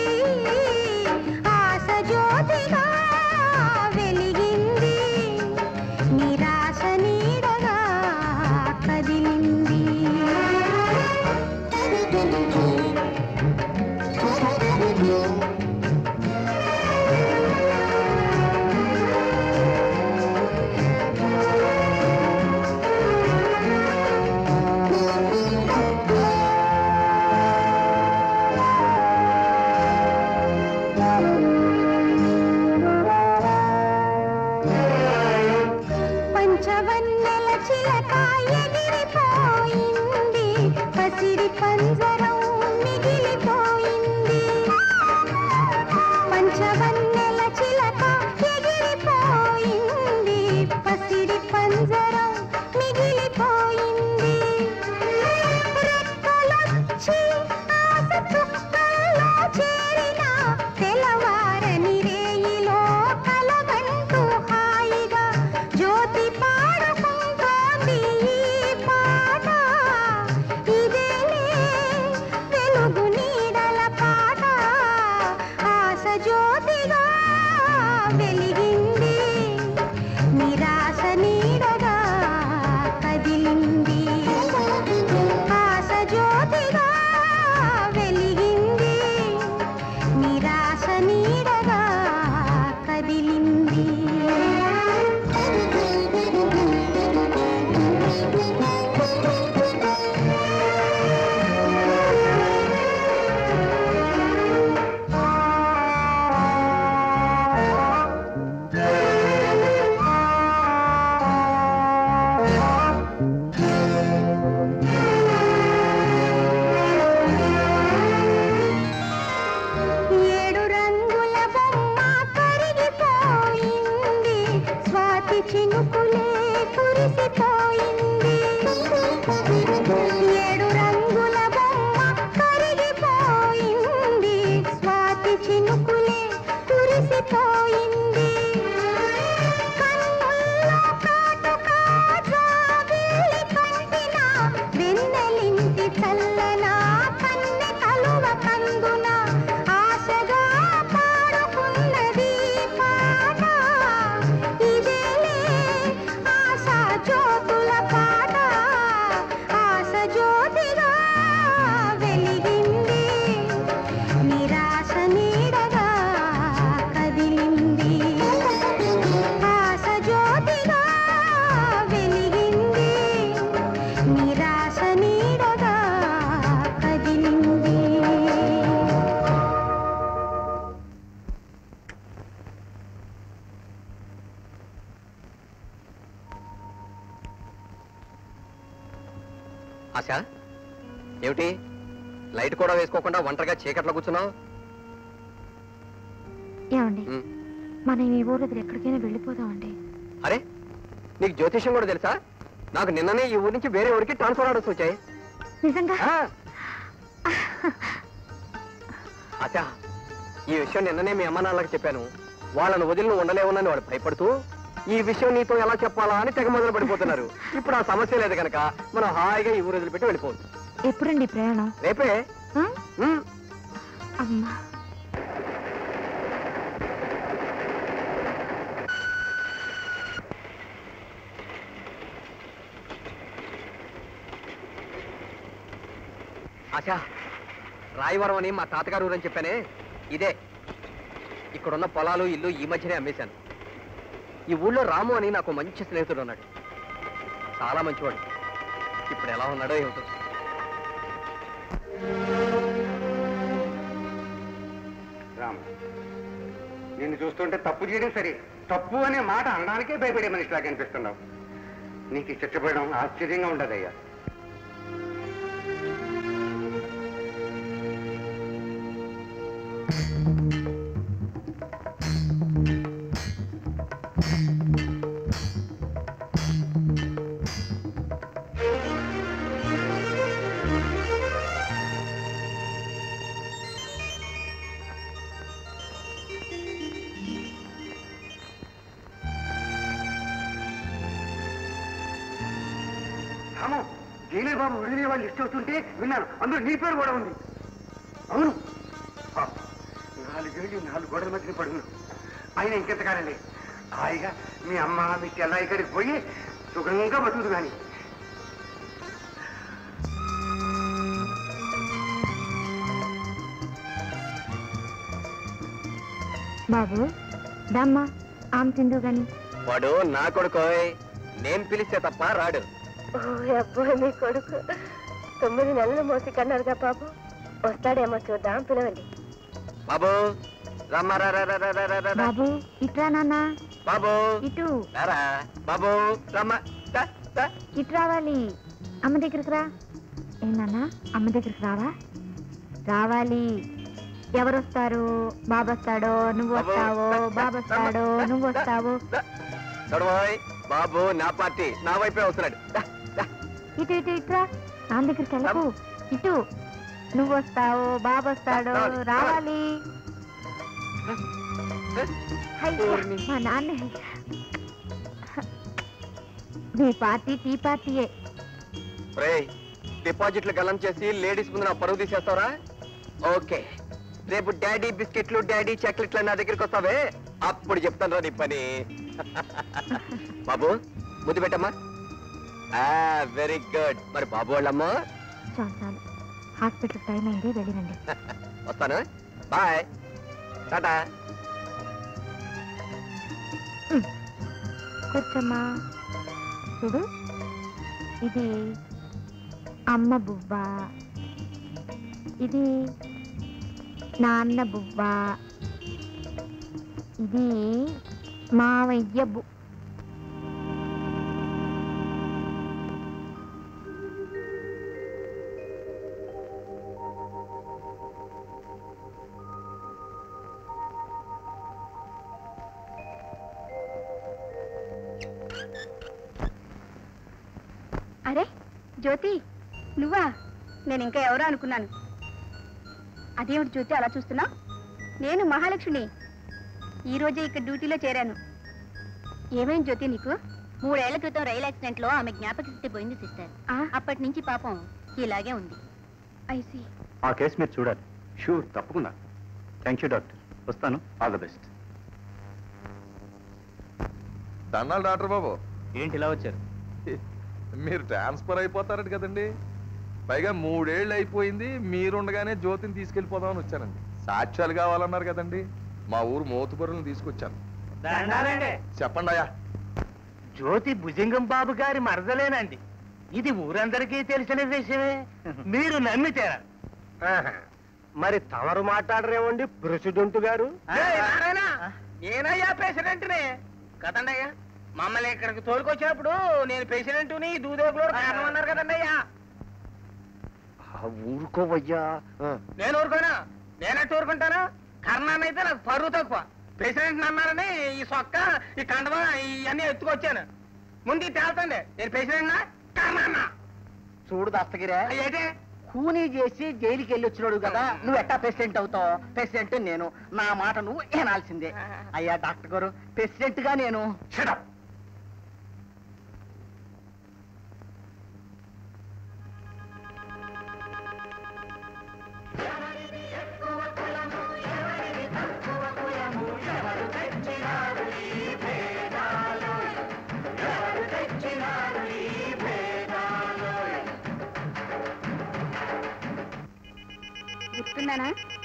చిలక ఎగిరిపోయింది పసిడి పంజరం మిగిలిపోయింది పంచవన్నెల చిలక ఎగిరిపోయింది పసిడి పంజరం మిగిలిపోయింది రెక్కలొచ్చి ఆశ చుక్కల్లో చేరిన తెల్లవారని రేయిలో కలగంటూ హాయిగా జ్యోతి పాడుకుంటోంది ఈ పాట ఇదేలే వెలుగు నీడల పాట ఆశ జ్యోతిగా వెలిగింది నిరాశ నీడగా కదిలింది ఆశ జ్యోతిగా వెలిగింది నిరాశ నీడగా కదిలింది ఏడు రంగుల బొమ్మ కరిగిపోయింది స్వాతి చినుకులే కురిసిపోయింది ఏడు రంగుల బొమ్మ కరిగిపోయింది స్వాతి చినుకులే కురిసిపోయింది కన్నుల్లో కాటుక జాబిల్లి కంటిన వెన్నెలింటి చల్లన కన్నె కలువ కందున ఆశగా పాడుకున్నది పాట ఇదేలే ఆశా జ్యోతుల పాట ఆశ జ్యోతిగా వెలిగింది నిరాశ నీడగా కదిలింది ఆశ జ్యోతిగా వెలిగింది నిరాశ నీడగా కదిలింది ఆశ ఏమిటి లైట్ కూడా వేసుకోకుండా ఒంటరిగా చీకట్లో కూర్చున్నావు ఏమండి ఉమ్. మనం ఈ ఊరు వదిలి ఎక్కడికైనా వెళ్ళిపోదామండి అరే నీకు జ్యోతిష్యం కూడా తెలుసా నాకు నిన్ననే ఈ ఊరి నుంచి వేరే ఊరికి ట్రాన్స్ఫర్ ఆర్డర్స్ వచ్చాయి నిజంగా ఆ. ఆశ ఈ విషయం నిన్ననే మీ అమ్మ నాన్నలకు చెప్పాను వాళ్ళను వదిలి నువ్వు ఉండలేవునని వాడు భయపడుతూ ఈ విషయం నీతో ఎలా చెప్పాలా అని తెగ మొదలు పడిపోతున్నారు ఇప్పుడు ఆ సమస్య లేదు కనుక మనం హాయిగా ఈ ఊరు వదిలిపెట్టి వెళ్ళిపోవచ్చు ఎప్పుడండి ప్రయాణం రేపే ఆ? ఉమ్. అమ్మా ఆశ రాయవరం అని మా తాతగారు ఊరని చెప్పానే ఇదే ఇక్కడున్న పొలాలు ఇల్లు ఈ మధ్యనే అమ్మేశాను ఈ ఊళ్ళో రాము అని నాకు మంచి స్నేహితుడు ఉన్నాడు చాలా మంచివాడు ఇప్పుడు ఎలా ఉన్నాడో ఏమిటో రాము నిన్ను చూస్తుంటే తప్పు చేయడం సరే తప్పు అనే మాట అనడానికే భయపడే మనిషిలాగా అనిపిస్తున్నావు నీకు ఈ శిక్ష పడడం ఆశ్చర్యంగా ఉండదయ్యా రాము జైలర్ బాబు విడుదల వాళ్ళు లిస్ట్ అవుతుంటే విన్నాను అందులో నీ పేరు కూడా ఉంది అవును ఆ, నాలుగేళ్ళు ఈ నాలుగు గోడల మధ్యన పడును ఆయన ఇంకెంతకాలండి హాయిగా మీ అమ్మ మీ చెల్ల ఇక్కడికి పోయి సుఖంగా బతుకుదు కానీ బాబు దమ్మా ఆమె తిందు గాని వాడు నా కొడుకోయ్ నేను పిలిస్తే తప్ప రాడు అబ్బోయ్ మీ కొడుకు తొమ్మిది నెలలు మోసి కన్నారుగా బాబు వస్తాడేమో చూద్దాం పిలవండి బాబు రమ్మా రా రా రా రా రా రా రా. బాబు ఇట్రా నాన్న బాబు ఇటు రారా బాబు రమ్మా రా. దా. ఇటు రావాలి అమ్మ దగ్గరికి రా ఏందన్నా అమ్మ దగ్గరికి రావా రావాలి ఎవరు వస్తారు బాబు వస్తాడో నువ్వు బాబు, వస్తావో దా, దా, బాబు దా, వస్తాడో దా, నువ్వు దా, వస్తావు దా. చూడబోయ్ బాబు నా పార్టీ నా వైపే వస్తున్నాడు దా, దా. ఇటు ఇటు ఇటు రా నాన్న దగ్గరికి వెళ్ళకు ఇటు నువ్వు వస్తావు బాబు వస్తాడో రావాలి, రావాలి అయ్యో, మా నాన్న మీ పార్టీ టీ పార్టీయే రేయ్ డిపాజిట్లు గల్లం చేసి లేడీస్ ముందు నా పరువు తీసేస్తావరా ఓకే రేపు డాడీ బిస్కెట్లు డాడీ చాక్లెట్లు నా దగ్గరికి వస్తావే అప్పుడు చెప్తాను రా నీ పని బాబు ముద్దు పెట్టమ్మా వెరీ గుడ్ మరి బాబు వాళ్ళమ్మా చాలు చాలు హాస్పిటల్ టైం అయింది వెళ్ళిరండి వస్తాను బాయ్ టాటా కూర్చోమ్మా చూడు ఇది అమ్మ బువ్వ ఇది నాన్న బువ్వ ఇది మావయ్య బు అరే జ్యోతి నువ్వా నేను ఇంకా ఎవరో అనుకున్నాను అదేమిటి జ్యోతి అలా చూస్తున్నా నేను మహాలక్ష్మిని ఈ రోజే ఇక్కడ డ్యూటీలో చేరాను ఏమైంది జ్యోతి నీకు మూడేళ్ల క్రితం రైలు యాక్సిడెంట్ లో ఆమె జ్ఞాపక శక్తి పోయింది సిస్టర్ అప్పటి నుంచి పాపం ఇలాగే ఉంది ఐసి ఆ కేసు మీరు చూడాలి షూర్ తప్పకుండా థ్యాంక్ యూ డాక్టర్ వస్తాను ఆల్ ద బెస్ట్ దన్నాలు డాక్టర్ బాబు ఏంటి ఇలా వచ్చారు మీరు ట్రాన్స్ఫర్ అయిపోతారట కదండి పైగా మూడేళ్ళు అయిపోయింది మీరుండగానే జ్యోతిని తీసుకెళ్ళిపోదామని వచ్చానండి సాక్ష్యాలు కావాలన్నారు కదండి మా ఊరు మోతుబరులను తీసుకొచ్చాను దండాలండి చెప్పండి అయ్యా జ్యోతి భుజంగం బాబు గారి మరదలేనండి ఇది ఊరందరికీ తెలిసిన విషయమే మీరు నమ్మితేరా ఆహా. మరి తమరు మాట్లాడరేమండి ప్రెసిడెంట్ గారు నేనయ్యా ప్రెసిడెంట్నే కదండి అయ్యా మమ్మల్ని ఇక్కడికి తోలుకొచ్చినప్పుడు నేను ప్రెసిడెంట్ని దూదేకులో కారణమన్నారు కదండి అయ్యా ఊరుకోవయ్యా నేను ఊరుకోనా నేనట్టు ఊరుకుంటాను కర్ణాన్ని అయితే నాకు పరువు తక్కువ ప్రెసిడెంట్ అన్నారని ఈ సొక్క ఈ కండవ ఇవన్నీ ఎత్తుకొచ్చాను ముందు ఇది తేల్తండి నేను ప్రెసిడెంట్ కర్ణాన్నా చూడు దస్తగిరే అయితే కూనీ చేసి జైలుకి వెళ్ళి వచ్చినాడు కదా నువ్వు ఎట్టా ప్రెసిడెంట్ అవుతావు ప్రెసిడెంట్ నేను నా మాట నువ్వు వినాల్సిందే అయ్యా డాక్టర్ గారు ప్రెసిడెంట్ గా నేను గుర్తున్నానా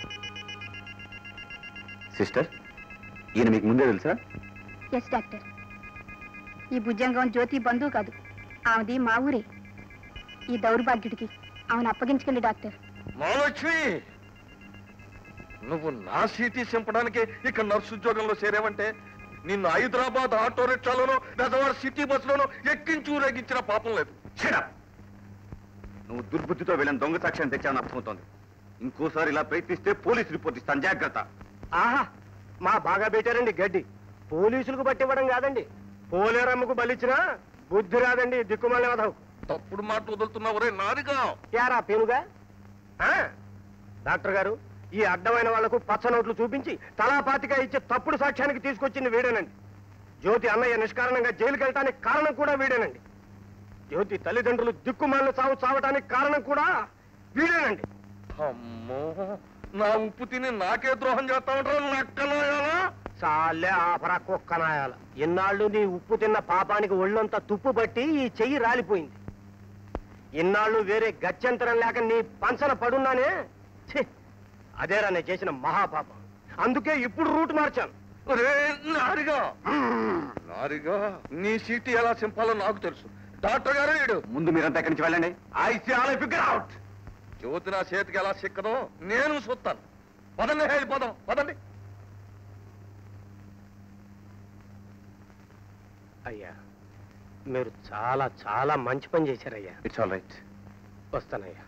సిస్టర్ ఈయన మీకు ముందే తెలుసా ఎస్ డాక్టర్ ఈ భుజంగం జ్యోతి బంధువు కాదు ఆమెది మా ఊరే ఈ దౌర్భాగ్యుడికి ఆమెను అప్పగించుకెళ్ళి డాక్టర్ మహాలక్ష్మి నువ్వు నా సీటీ చింపడానికి ఇక్కడ నర్సు ఉద్యోగంలో చేరావంటే నిన్ను హైదరాబాద్ ఆటో రిక్షాలోనో పెద్దవాడ సిటీ బస్సులోనో ఎక్కించి ఊరేగించిన పాపం లేదు నువ్వు దుర్బుద్ధితో వెళ్ళిన దొంగ సాక్ష్యం తెచ్చావని అర్థమవుతోంది ఇంకోసారి ఇలా ప్రయత్నిస్తే పోలీసు రిపోర్ట్ ఇస్తాను జాగ్రత్త ఆహా మా బాగా పెట్టారండి గడ్డి పోలీసులకు పట్టివ్వడం కాదండి పోలేరమ్మకు బలిచ్చినా బుద్ధి రాదండి దిక్కుమల్లి వధవు తప్పుడు మాట వదులుతున్నావు రే నాదిగా యారా పెనుగా ఆ? డాక్టర్ గారు ఈ అడ్డమైన వాళ్లకు పచ్చ నోట్లు చూపించి తలాపాతిగా ఇచ్చే తప్పుడు సాక్ష్యానికి తీసుకొచ్చింది వీడేనండి జ్యోతి అన్నయ్య నిష్కారణంగా జైలుకి వెళ్ళటానికి కారణం కూడా వీడేనండి జ్యోతి తల్లిదండ్రులు దిక్కుమాలిన సాగు చావటానికి కారణం కూడా వీడేనండి అమ్మో నా ఉప్పు తిని నాకే ద్రోహం చేస్తామంటారా నక్కనాయాలా చాలే ఆపరా కుక్కనాయాల ఇన్నాళ్ళు నీ ఉప్పు తిన్న పాపానికి ఒళ్ళంతా తుప్పు పట్టి ఈ చెయ్యి రాలిపోయింది ఇన్నాళ్ళు వేరే గత్యంతరం లేక నీ పంచన పడున్నానే ఛీ, అదేరా నేను చేసిన మహాపాపం అందుకే ఇప్పుడు రూట్ మార్చాను రే నారిగా నారిగా నీ సీటీ ఎలా చింపాలో నాకు తెలుసు డాక్టర్ గారు వీడు ముందు మీరంతా ఎక్కడి నుంచి వెళ్ళండి I see all figure out Jyothi నా చేతికి ఎలా సిక్కదో నేను చూస్తాను పదండి వెళ్ళిపోదాం పదండి అయ్యా మీరు చాలా చాలా మంచి పని చేశారయ్యా ఇట్స్ ఆల్ రైట్ వస్తానయ్యా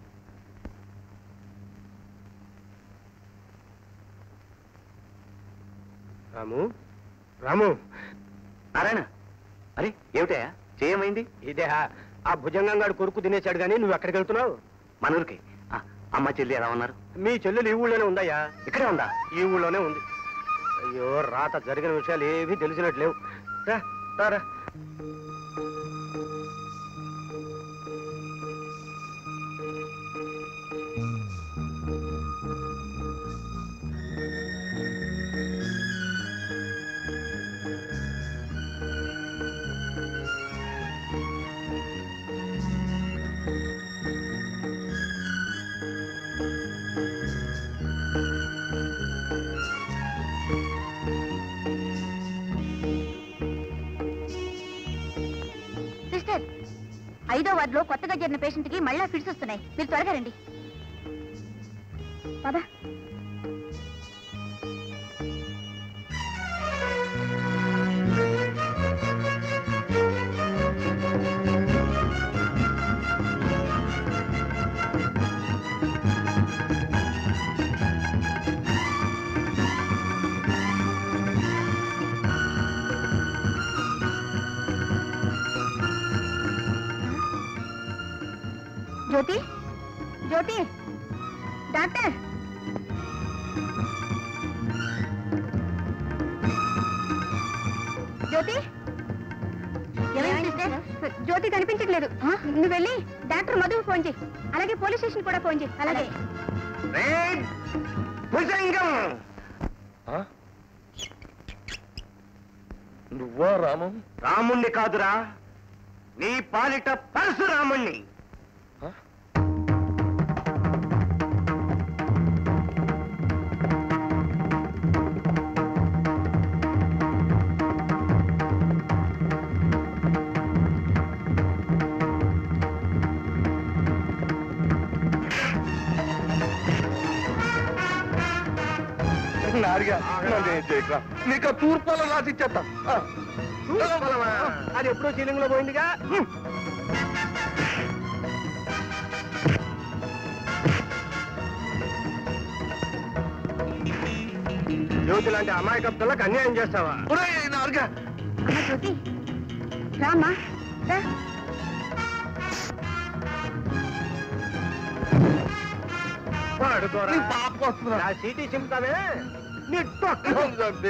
రాము రాము నారాయణ అరే ఏమిటయా చేయమైంది ఇదే ఆ భుజంగంగాడు కొరుకు తినేశాడు కానీ నువ్వు ఎక్కడికి వెళ్తున్నావు మనూరికి ఆ, అమ్మ చెల్లి ఎలా ఉన్నారు మీ చెల్లెలు ఈ ఊళ్ళోనే ఉందయ్యా ఇక్కడే ఉందా ఈ ఊళ్ళోనే ఉంది అయ్యో రాత జరిగిన విషయాలు ఏవీ తెలిసినట్టు లేవు రా రా, రా సిస్టర్ ఐదో వార్డులో కొత్తగా చేరిన పేషెంట్ కి మళ్ళా ఫిట్స్ వస్తున్నాయి మీరు త్వరగా రండి పద జ్యోతి జ్యోతి డాక్టర్ జ్యోతి ఏమైంది సిస్టర్? జ్యోతి కనిపించట్లేదు నువ్వు వెళ్ళి డాక్టర్ మధుకు ఫోన్ చేయి అలాగే పోలీస్ స్టేషన్ కూడా ఫోన్ చేయి అలాగే భుజంగం నువ్వా రామం రాముణ్ణి కాదురా నీ పాలిట పరశురాముణ్ణి నారిగా నన్ను ఏం చేయకురా నీకు తూర్పాల రాసి ఇచ్చేస్తా ఆ. అది ఎప్పుడో సీలింగ్ లో పోయిందిగా హ్మ్. జ్యోతి లాంటి అమాయక పిల్లకి అన్యాయం చేస్తావా నారుగా అమ్మ జ్యోతి రామ్మా రా వాడుకోరా. నీ పాప వస్తుందా నా సీటీ చింపుతావే నీ డొక్క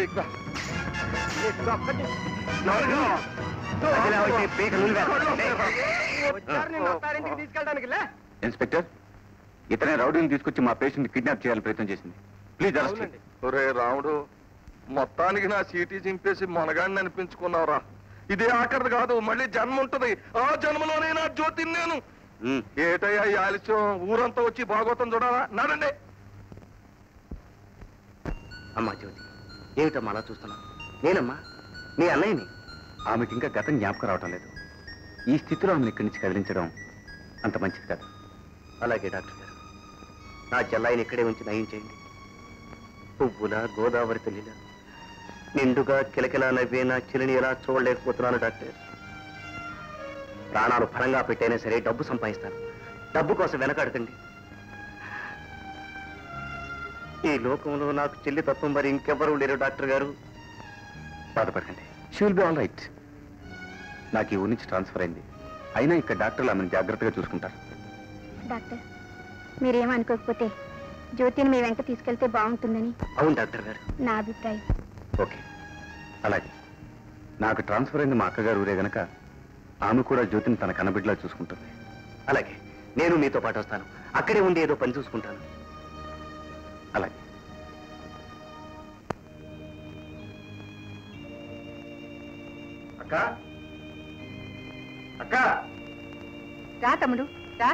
నీ డొక్క చి- అదిలా వచ్చి పీక నులివేస్తా. వచ్చారు నిన్ను అత్తారింటికి తీసుకెళ్ళడానికి లే ఇన్స్పెక్టర్ ఇతనే రౌడీని తీసుకొచ్చి మా పేషెంట్ కిడ్నాప్ చేయాలని ప్రయత్నం చేసింది ప్లీజ్ అరెస్ట్ అవునండి ఒరే రాముడు మొత్తానికి నా సీటీ చింపేసి మనగాడిని అనిపించుకున్నావురా ఇదే ఆఖరిది కాదు మళ్ళీ జన్మ ఉంటది ఆ జన్మలోనే నా జ్యోతిని నేను ఏటయ్యా ఈ ఆలస్యం ఊరంతా వచ్చి భాగవతం చూడాలా నడండి అమ్మా జ్యోతి ఏమిటమ్మా అలా చూస్తున్నా నేనమ్మా నీ అన్నయ్యని ఆమెకి ఇంకా గతం జ్ఞాపకం రావటం లేదు ఈ స్థితిలో ఆమెను ఇక్కడి నుంచి కదిలించడం అంత మంచిది కాదు అలాగే డాక్టర్ గారు నా చెల్లాయిని ఇక్కడే ఉంచి నయం చేయండి పువ్వుల గోదావరి తల్లిలా నిండుగా కిలకిలా నవ్వే నా చెల్లిని ఎలా చూడలేకపోతున్నాను డాక్టర్ ప్రాణాలు ఫలంగా పెట్టైనా సరే డబ్బు సంపాదిస్తాను డబ్బు కోసం వెనకాడకండి ఈ లోకంలో నాకు చెల్లి తత్వం మరి ఇంకెవరూ లేరు డాక్టర్ గారు బాధపడకండి she will be all right నాకు ఈ ఊరి నుంచి ట్రాన్స్ఫర్ అయింది అయినా ఇక్కడ డాక్టర్లు ఆమెను జాగ్రత్తగా చూసుకుంటారు డాక్టర్ మీరేమనుకోకపోతే జ్యోతిని మీ వెంట తీసుకెళ్తే బాగుంటుందని అవును డాక్టర్ గారు నా అభిప్రాయం ఓకే అలాగే నాకు ట్రాన్స్ఫర్ అయింది మా అక్కగారు ఊరే గనక ఆమె కూడా జ్యోతిని తన కనబిడ్డలా చూసుకుంటుంది అలాగే నేను మీతో పాటు వస్తాను అక్కడే ఉండి ఏదో పని చూసుకుంటాను అలాగే అక్క అక్క రా తమ్ముడు రా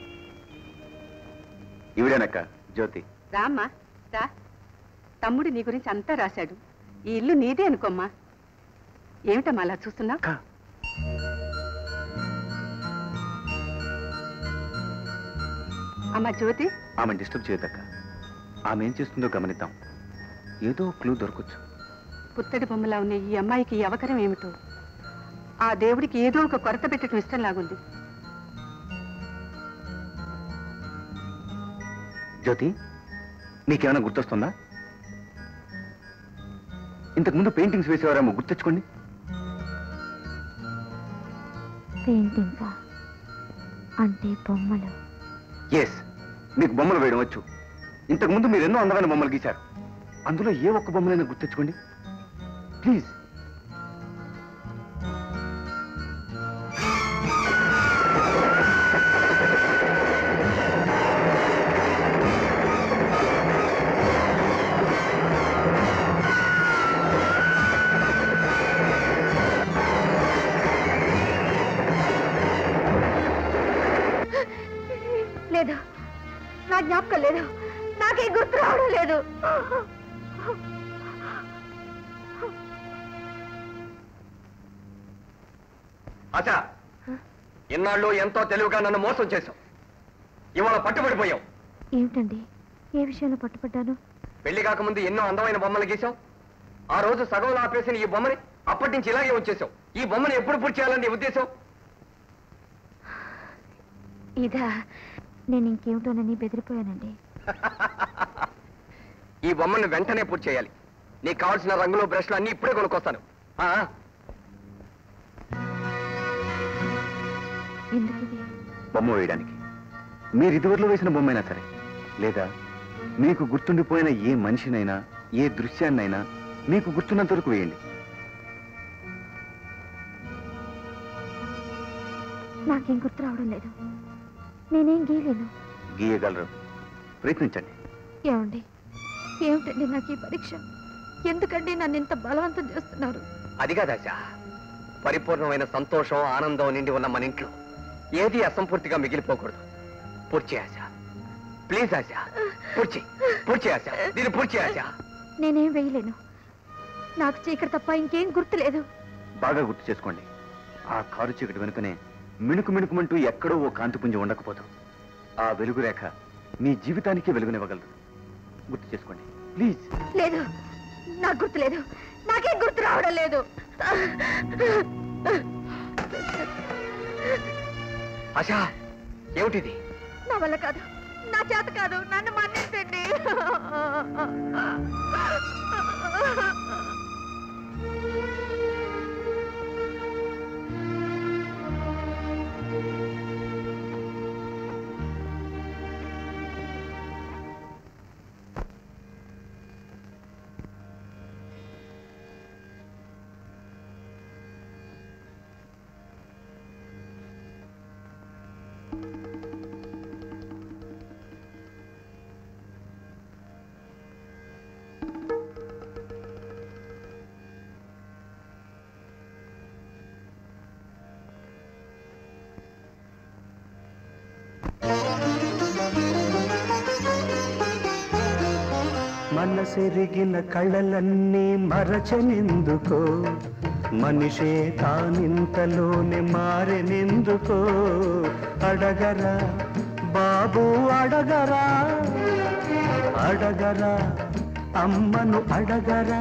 ఈవిడేనక్క జ్యోతి రామ్మా రా తమ్ముడు నీ గురించి అంతా రాశాడు ఈ ఇల్లు నీదే అనుకోమ్మా ఏమిటమ్మా అలా చూస్తున్నావు అమ్మా జ్యోతి ఆమెను డిస్టర్బ్ చేయదక్క ఆమె ఏం చేస్తుందో గమనిద్దాం ఏదో క్లూ దొరకొచ్చు పుత్తడి బొమ్మలా ఉన్న ఈ అమ్మాయికి ఈ అవకరం ఏమిటో ఆ దేవుడికి ఏదో ఒక కొరత పెట్టడం ఇష్టం లాగుంది జ్యోతి నీకేమైనా గుర్తొస్తుందా ఇంతకుముందు పెయింటింగ్స్ వేసేవారేమో గుర్తెచ్చుకోండి పెయింటింగ్సా అంటే బొమ్మలు ఎస్ మీకు బొమ్మలు వేయడం వచ్చు ఇంతకుముందు మీరు ఎన్నో అందమైన బొమ్మలు గీశారు అందులో ఏ ఒక్క బొమ్మలైనా గుర్తెచ్చుకోండి ప్లీజ్ లేదు నా జ్ఞాపకం లేదు నాకే గుర్తు రావడం లేదు ఆశ ఇన్నాళ్ళు ఎంతో తెలివిగా నన్ను మోసం చేశావు ఇవాళ పట్టుబడిపోయావు ఏమిటండి ఏ విషయంలో పట్టుపడ్డాను పెళ్లి కాకముందు ఎన్నో అందమైన బొమ్మలు గీసావు ఆ రోజు సగంలో ఆపేసిన ఈ బొమ్మని అప్పటి నుంచి ఇలాగే వచ్చేసావు ఈ బొమ్మని ఎప్పుడు పూర్తి చేయాలని నీ ఉద్దేశం ఇదా నేను ఇంకేమిటోనని బెదిరిపోయానండి ఈ బొమ్మను వెంటనే పూర్తి చేయాలి నీకు కావాల్సిన రంగులు బ్రష్లు అన్ని ఇప్పుడే కొనుక్కొస్తాను ఆ, ఎందుకు ఇది బొమ్మ వేయడానికి మీరు ఇదివరలో వేసిన బొమ్మైనా సరే లేదా మీకు గుర్తుండిపోయిన ఏ మనిషినైనా ఏ దృశ్యాన్నైనా మీకు గుర్తున్నంత వరకు వేయండి నాకేం గుర్తు రావడం లేదు నేనేం గీయలేను గీయగలరు ప్రయత్నించండి ఏమండి ఏమిటండి నాకు ఈ పరీక్ష ఎందుకండి నన్ను ఇంత బలవంతం చేస్తున్నారు అది కాదాశ పరిపూర్ణమైన సంతోషం ఆనందం నిండి ఉన్న మన ఇంట్లో ఏది అసంపూర్తిగా మిగిలిపోకూడదు పూర్తి ఆశ ప్లీజ్ ఆశ పూర్తి పూర్తి ఆశ దీన్ని పూర్తి ఆశ నేనేం వేయలేను నాకు చీకటి తప్ప ఇంకేం గుర్తు లేదు బాగా గుర్తు చేసుకోండి ఆ కారు చీకటి వెనుకనే మిణుకు మిణుకుమంటూ ఎక్కడో ఓ కాంతిపుంజం ఉండకపోదు ఆ వెలుగు రేఖ మీ జీవితానికి వెలుగునివ్వగలదు గుర్తు చేసుకోండి ప్లీజ్ లేదు నాకు గుర్తు లేదు నాకేం గుర్తు రావడం లేదు ఆశ ఏమిటిది నా వల్ల కాదు నా చేత కాదు నన్ను మన్నించండి మనసెరిగిన కళలన్నీ మరచనెందుకో మనిషే తానింతలోనే మారెనెందుకో అడగరా బాబు అడగరా అడగరా అమ్మను అడగరా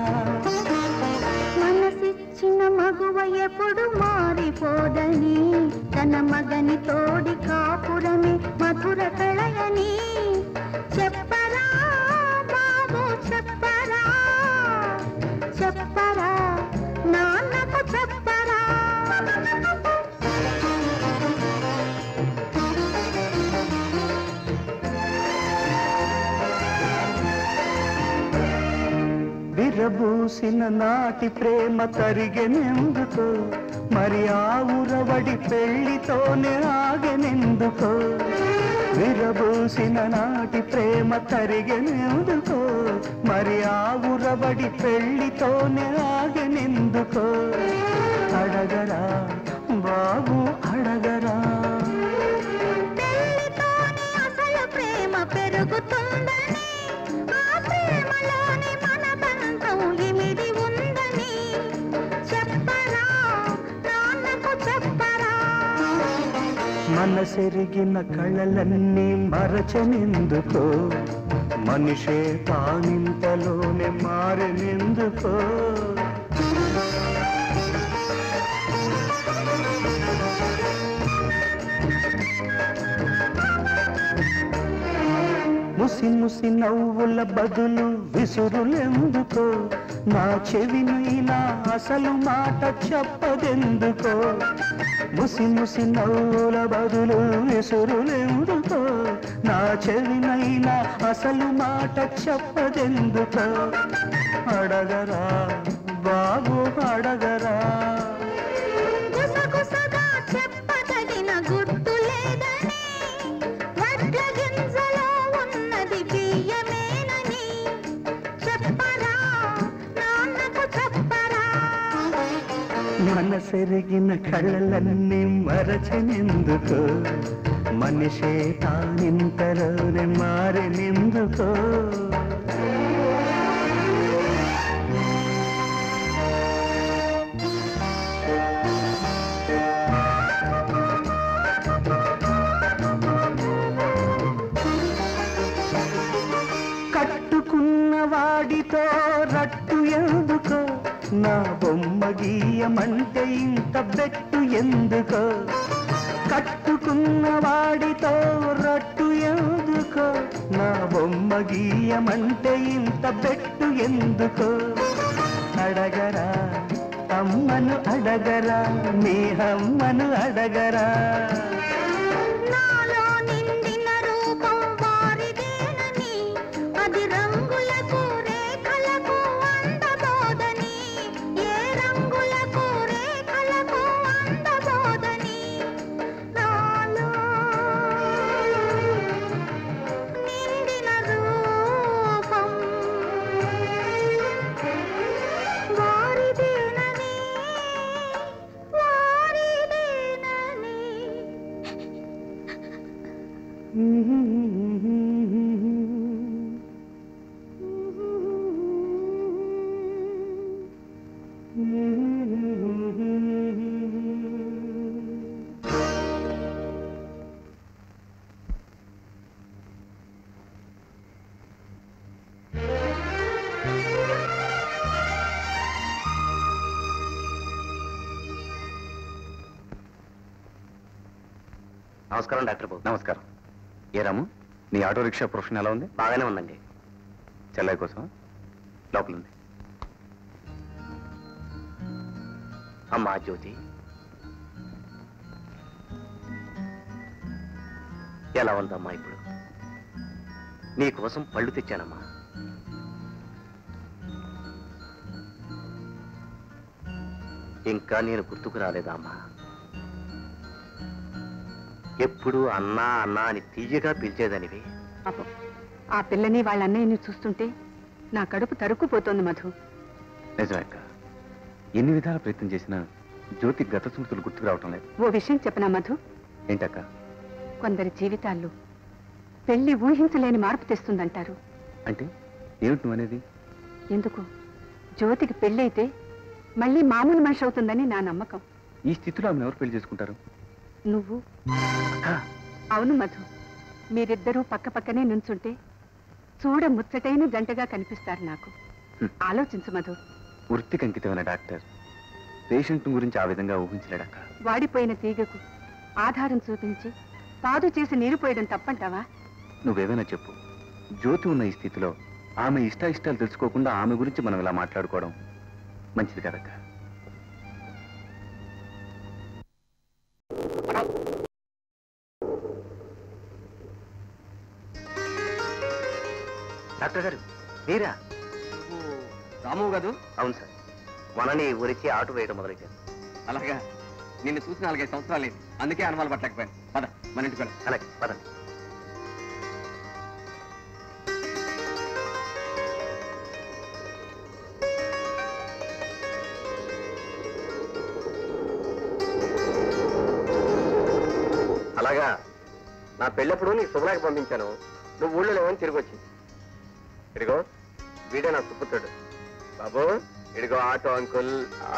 మనసిచ్చిన మగువ ఎప్పుడు మారిపోదని తన మగని తోడి కాపురమే మధుర కళయని చెప్పరా బాబు చెప్పరా చెప్పరా నాన్నకు చెప్పరా విరబూసిన నాటి ప్రేమ తరిగెనెందుకో మరి ఆ ఉరవడి పెళ్లితోనే ఆగెనెందుకో విరబూసిన నాటి ప్రేమ తరిగెనెందుకో మరి ఆ ఉరవడి పెళ్లితోనే ఆగెనెందుకో అడగరా బాబు అడగరా పెళ్లితోనే అసలు ప్రేమ పెరుగుతుందని ఆ ప్రేమలోని మన బంధం ఇమిడి ఉందని చెప్పరా నాన్నకు చెప్పరా మనసెరిగిన కళలన్నీ మరచనెందుకో మనిషే తానింతలోనే మారెనెందుకో ముసి ముసి నవ్వుల బదులు విసురులెందుకో నా చెవిని ఇలా అసలు మాట చెప్పదెందుకో ముసి ముసి నవ్వుల బదులు విసురులెందుకో నా చెవినైనా అసలు మాట చెప్పదెందుకో అడగరా బాబు అడగరా గుసగుసగా చెప్పదగిన గుట్టు లేదని వడ్ల గింజలో ఉన్నది బియ్యమేనని చెప్పరా నాన్నకు చెప్పరా మనసెరిగిన కళ్ళలన్నీ మరచనెందుకో మనిషే తానింతలోనే మారినెందుకో కట్టుకున్న వాడితో రట్టు ఎందుకో నా బొమ్మ గీయమంటే ఇంత బెట్టు ఎందుకో కట్టుకున్న వాడితో రట్టు ఎందుకో నా బొమ్మ గీయమంటే ఇంత బెట్టు ఎందుకో అడగరా అమ్మను అడగరా మీ అమ్మను అడగరా నాలో నిండిన రూపం వారిదేనని అది రంగులకు రేఖలకు అందబోదని ఏ రంగులకు రేఖలకు అందబోదని నాలో నిండిన రూపం వారిదేనని వారిదేనని నమస్కారం డాక్టర్ బాబు నమస్కారం ఏ రాము నీ ఆటో రిక్షా ప్రొఫెషన్ ఎలా ఉంది బాగానే ఉందండి చెల్లై కోసం లోపల ఉంది అమ్మా జ్యోతి ఎలా ఉందమ్మా ఇప్పుడు నీ కోసం పళ్ళు తెచ్చానమ్మా ఇంకా నేను గుర్తుకు రాలేదా అమ్మా ఎప్పుడు అన్నా అన్నా అని తీయగా పిలిచేదనివి పాపం ఆ పిల్లని వాళ్ళ అన్నయ్యని చూస్తుంటే నా కడుపు తరుక్కుపోతోంది మధు నిజమే అక్క ఎన్ని విధాల ప్రయత్నం చేసినా జ్యోతి గత స్మృతులు గుర్తుకు రావటం లేదు ఓ విషయం చెప్పనా మధు ఏంటక్క కొందరి జీవితాల్లో పెళ్లి ఊహించలేని మార్పు తెస్తుందంటారు అంటే ఏమిటి నువ్వు అనేది ఎందుకు జ్యోతికి పెళ్ళైతే మళ్ళీ మామూలు మనిషి అవుతుందని నా నమ్మకం ఈ స్థితిలో ఆమెను ఎవరు పెళ్లి చేసుకుంటారు నువ్వు అవును మధు మీరిద్దరూ పక్క పక్కనే నుంచుంటే చూడ ముచ్చటైన జంటగా కనిపిస్తారు నాకు ఆలోచించు మధు వృత్తికి అంకితమైన డాక్టర్ పేషెంట్ గురించి ఆ విధంగా ఊహించలేడక్క వాడిపోయిన తీగకు ఆధారం చూపించి పాదు చేసి నీరు పోయడం తప్పంటావా నువ్వేమైనా చెప్పు జ్యోతి ఉన్న ఈ స్థితిలో ఆమె ఇష్ట ఇష్టాలు తెలుసుకోకుండా ఆమె గురించి మనం ఇలా మాట్లాడుకోవడం మంచిది కదక్క డాక్టర్ గారు మీరా రాము కాదు అవును సార్ మనని ఊరిచి ఆటు వేయడం మొదలెట్టాను అలాగా నిన్ను చూసి నాలుగైదు సంవత్సరాలు అయింది అందుకే అనుమానం పట్టలేకపోయాను పద మన ఇంటికి వెళ్దాం. అలాగే పదండి అలాగా నా పెళ్ళప్పుడు నీకు శుభ్రాకి పంపించాను నువ్వు ఊళ్ళో లేవని తిరిగి వచ్చింది ఇదిగో వీడే నా సుపుత్రుడు బాబు ఇదిగో ఆటో అంకుల్ ఆ,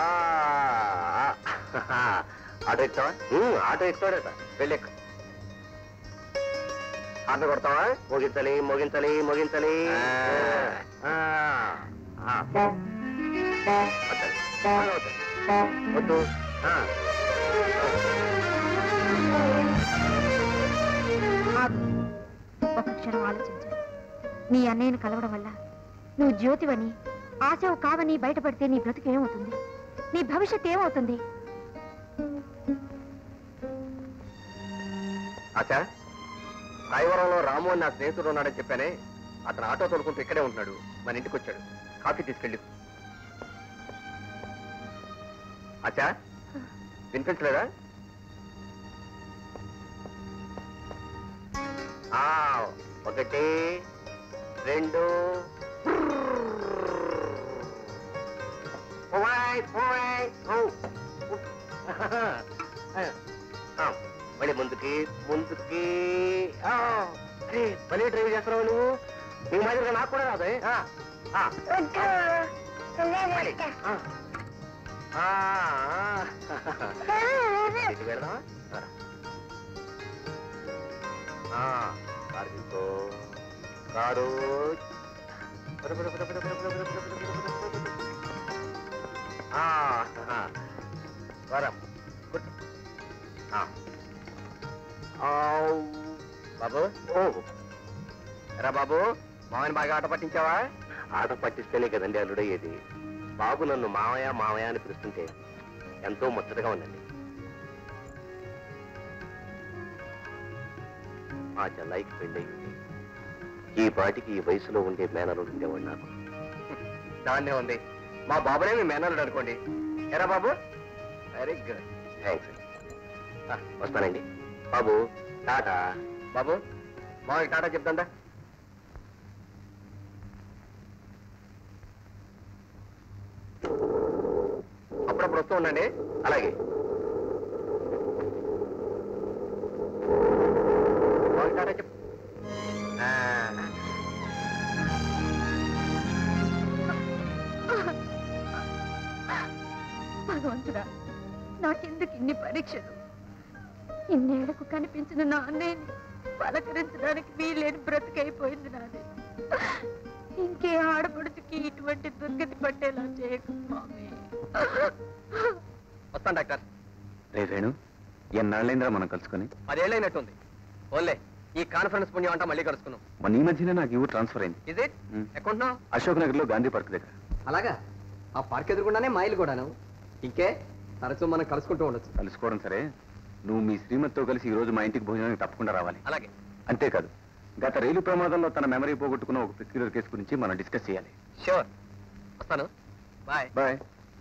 ఆ, ఆటో ఎక్కుతావా ఉమ్, ఆటో ఎక్కుతాడట వెళ్ళెక్కు ఆటో కొడతావా మోగించాలి మోగించాలి మోగించాలి ఆ, ఆ, ఆ. వద్దండి. బాగా వద్దండి. వద్దు ఆ. ఒక క్షణం ఆలోచించు నీ అన్నయ్యను కలవడం వల్ల నువ్వు జ్యోతివని ఆశవు కావని బయటపడితే నీ బ్రతుకు ఏమవుతుంది నీ భవిష్యత్ ఏమవుతుంది ఆచా సాయివరంలో రాము అని నా స్నేహితుడు ఉన్నాడని చెప్పానే అతను ఆటో తోడుకుంటూ ఇక్కడే ఉంటున్నాడు మన ఇంటికి వచ్చాడు కాఫీ తీసుకెళ్ళి ఆచా వినిపించలేదా ఆ, ఒకటి రెండు ఓయ్, ఓయ్, ఓ. ఆ, మళ్ళీ ముందుకి ముందుకి ఆ, అరే, భలే డ్రైవ్ చేస్తున్నావు నువ్వు నీ మాదిరిగా నాకు కూడా రాదు ఏ? ఆ, ఆ. మళ్ళీ. ఆ. ఆ, ఆ. ఇటు వెళ్దామా? ఆ. ఆ, కారు తీసుకో కారు పద, పద, పద, పద, పద, పద, పద, పద, పద, పద, పద, పద. ఆ, ఆ. వరం కూర్చో. ఆ. ఆవ్. బాబు ఓ రా బాబు మామయ్యని బాగా ఆట పట్టించావా ఆట పట్టిస్తేనే కదండి అల్లుడయ్యేది బాబు నన్ను మామయ్య మామయ్య అని పిలుస్తుంటే ఎంతో ముచ్చటగా ఉందండి మా చెల్లాయికి పెళ్ళయింది ఈ పాటికి ఈ వయసులో ఉండే మేనలుడు ఉండేవాడు నాకు దాన్నే ఉంది మా బాబునే మీ మేనలుడు అనుకోండి ఎరా బాబు వెరీ గుడ్ థ్యాంక్స్ వస్తానండి బాబు టాటా బాబు మామయ్య టాటా చెప్తాందా అప్పుడప్పుడు వస్తూ ఉండండి అలాగే మామయ్య టాటా చెప్ ఆ. భగవంతుడా నాకెందుకు ఇన్ని పరీక్షలు ఇన్నేళ్లకు కనిపించిన నా అన్నయ్యని పలకరించడానికి వీలేని బ్రతికైపోయింది నాది ఇంకే ఆడపడుచుకి ఇటువంటి దుర్గతి పట్టేలా చేయకు స్వామి వస్తాను డాక్టర్ రే వేణు ఎన్నాళ్ళైందిరా మనం కలుసుకొని పదేళ్ళైనట్టుంది ఓన్లే ఈ కాన్ఫరెన్స్ పుణ్యం అంతా మళ్ళీ కలుసుకున్నాం మన ఈ మధ్యనే నాకు ఇవ్వు ట్రాన్స్ఫర్ అయింది ఇజ్ ఇట్ ఎక్కడున్నావు అశోక్ నగర్ లో గాంధీ పార్క్ దగ్గర అలాగా ఆ పార్క్ ఎదురుకుండానే మైలు కూడాను ఇంకే తరచూ మనం కలుసుకుంటూ ఉండొచ్చు కలుసుకోవడం సరే నువ్వు మీ శ్రీమతితో కలిసి ఈ రోజు మా ఇంటికి భోజనానికి తప్పకుండా రావాలి అలాగే అంతేకాదు గత రైలు ప్రమాదంలో తన మెమరీ పోగొట్టుకున్న ఒక పెక్యులర్ కేసు గురించి మనం డిస్కస్ చేయాలి షూర్ వస్తాను బాయ్ బాయ్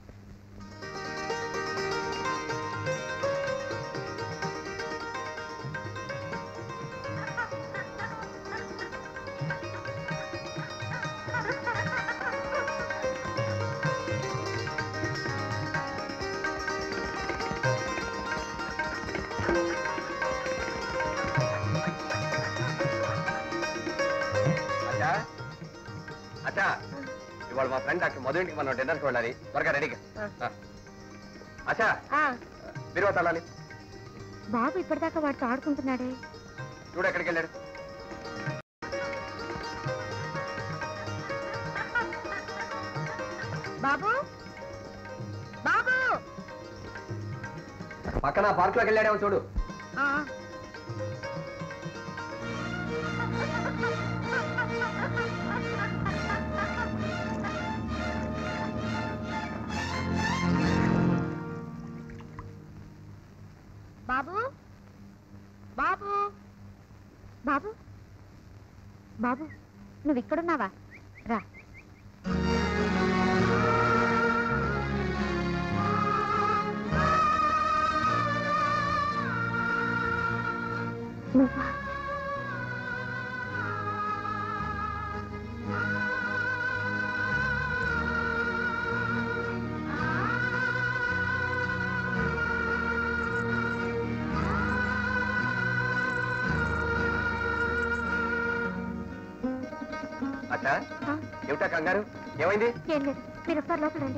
అచ్చా అచ్చా ఇవాళ మా ఫ్రెండ్ డాక్టర్ మధు ఇంటికి మనం డిన్నర్కి వెళ్ళాలి త్వరగా రెడీగా ఆ. అచ్చా మీరు తలాలి బాబు ఇప్పటిదాకా వాడితో ఆడుకుంటున్నాడే చూడు ఎక్కడికి వెళ్ళాడు బాబు బాబు పక్కన పార్క్ లోకి వెళ్ళాడేమో చూడు బాబు బాబు బాబు బాబు నువ్వు ఇక్కడున్నావా రా నువ్వా అచ్చా ఏమిటా కంగారు ఏమైంది ఏం లేదు మీరు ఒకసారి లోపలండి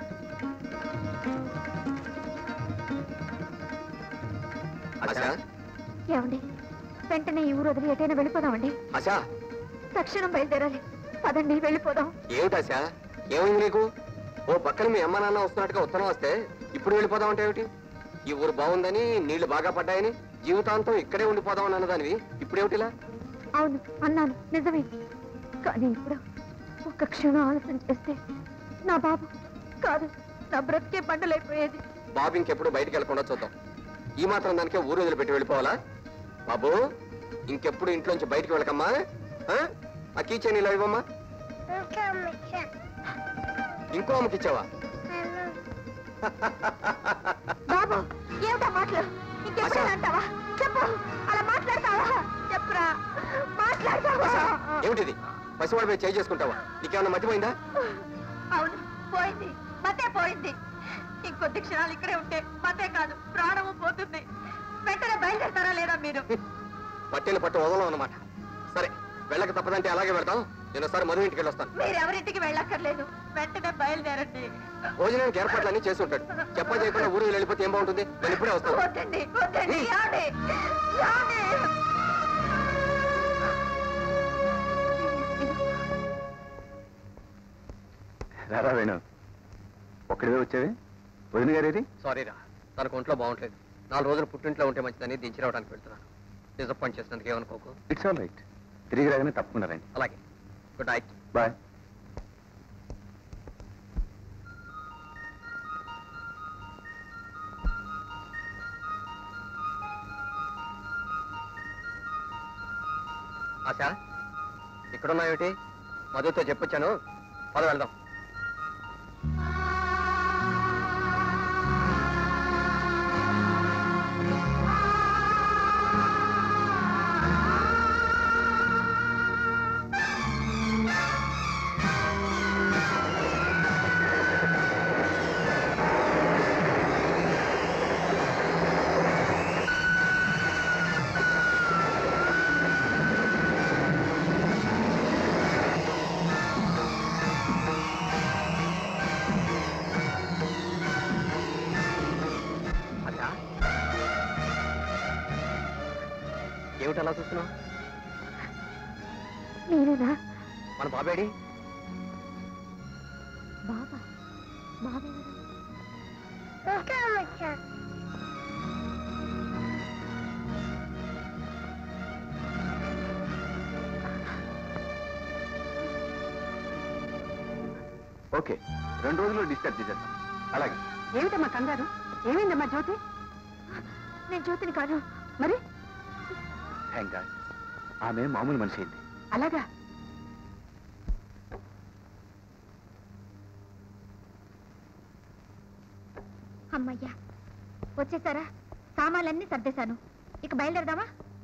అచ్చా ఏమండి వెంటనే ఈ ఊరు వదిలి ఎటైనా వెళ్ళిపోదామండి అచ్చా తక్షణం బయలుదేరాలి పదండి వెళ్ళిపోదాం ఏమిటాశా ఏమైంది నీకు ఓ పక్కన మీ అమ్మ నాన్న వస్తున్నట్టుగా ఉత్తరం వస్తే ఇప్పుడు వెళ్ళిపోదాం అంటే ఏమిటి ఈ ఊరు బాగుందని నీళ్లు బాగా పడ్డాయని జీవితాంతం ఇక్కడే ఉండిపోదాం అన్నదానివి ఇప్పుడేమిటిలా అవును అన్నాను నిజమే కానీ ఇప్పుడు ఒక్క క్షణం ఆలస్యం చేస్తే నా బాబు కాదు నా బ్రతికే పంటలైపోయేది బాబు ఇంకెప్పుడు బయటికి వెళ్ళకుండా చూద్దాం ఈ మాత్రం దానికే ఊరు వదిలిపెట్టి వెళ్ళిపోవాలా బాబు ఇంకెప్పుడు ఇంట్లోంచి బయటికి వెళ్ళకమ్మా ఆ? ఆ కీచైన్ ఇలా ఇవ్వమ్మా ఇంకో అమ్మకి ఇచ్చావా బాబు ఏమిటా మాటలు ఇంకెప్పుడు అంటావా చెప్పు అలా మాట్లాడతావా చెప్పురా మాట్లాడతావా ఏమిటిది పసివాడిపై చేయి చేసుకుంటావా నీకేమన్నా మర్చిపోయిందా అవును పోయింది మతే పోయింది ఇంకొద్ది క్షణాలు ఇక్కడే ఉంటే మతే కాదు ప్రాణము పోతుంది వెంటనే బయలుదేరతారా లేదా మీరు పట్టిన పట్టు వదలం అన్నమాట సరే వెళ్ళక తప్పదంటే అలాగే వెళ్తాం నేను ఒకసారి మధు ఇంటికి వెళ్ళొస్తాను మీరు ఎవరింటికి వెళ్ళక్కర్లేదు వెంటనే బయలుదేరండి భోజనానికి ఏర్పాట్లన్నీ చేసి ఉంటాడు చెప్పా చేయకుండా ఊరు వెళ్ళిపోతే ఏం బాగుంటుంది నేను ఇప్పుడే వస్తాను వద్దండి వద్దండి రాండి రాండి రారా వేణు ఒక్కడివే వచ్చావే వదిన గారేది సారీ రా తనకు ఒంట్లో బాగుంటలేదు నాలుగు రోజులు పుట్టింట్లో ఉంటే మంచిదని దించి రావడానికి వెళ్తున్నాను డిసప్పాయింట్ చేసినందుకు ఏమనుకోకు ఇట్స్ ఆల్ రైట్ తిరిగి రాగానే తప్పకుండా రండి అలాగే గుడ్ నైట్ బాయ్ ఆశ ఇక్కడున్నాయేమిటి మధుతో చెప్పొచ్చాను పద వెళ్దాం అదా ఏమిటి అలా చూస్తున్నావు మీరేనా మన బాబేడి బాబా బాబా ఓకే రెండు రోజుల్లో డిశ్చార్జ్ చేసేద్దాం అలాగే ఏమిటమ్మా కంగారు ఏమైందమ్మా జ్యోతి నేను జ్యోతిని కాను మరి థ్యాంక్ గాడ్ ఆమె మామూలు మనిషి అయింది అలాగా అమ్మయ్యా వచ్చేసారా సామాన్లన్నీ సర్దేశాను ఇక బయలుదేరదామా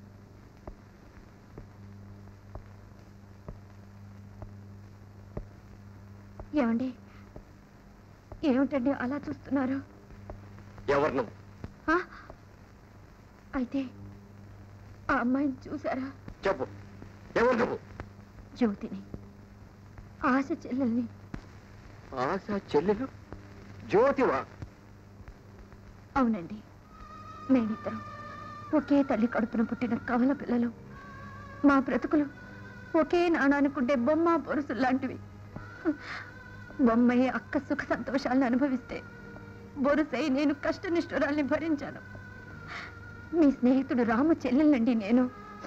ఏమండి ఏమిటండి అలా చూస్తున్నారు ఎవరు నువ్వు ఆ? అయితే ఆ అమ్మాయిని చూసారా చెప్పు ఎవరు నువ్వు జ్యోతిని ఆశ చెల్లెల్ని ఆశ చెల్లెలు జ్యోతివా అవునండి మేమిద్దరం ఒకే తల్లి కడుపున పుట్టిన కవల పిల్లలు మా బ్రతుకులు ఒకే నాణానుకుంటే బొమ్మ పొరుసులు లాంటివి బొమ్మయ్య అక్క సుఖ సంతోషాలను అనుభవిస్తే బొరుసై నేను కష్ట నిష్ఠురాల్ని భరించాను మీ స్నేహితుడు రాము చెల్లెలండి నేను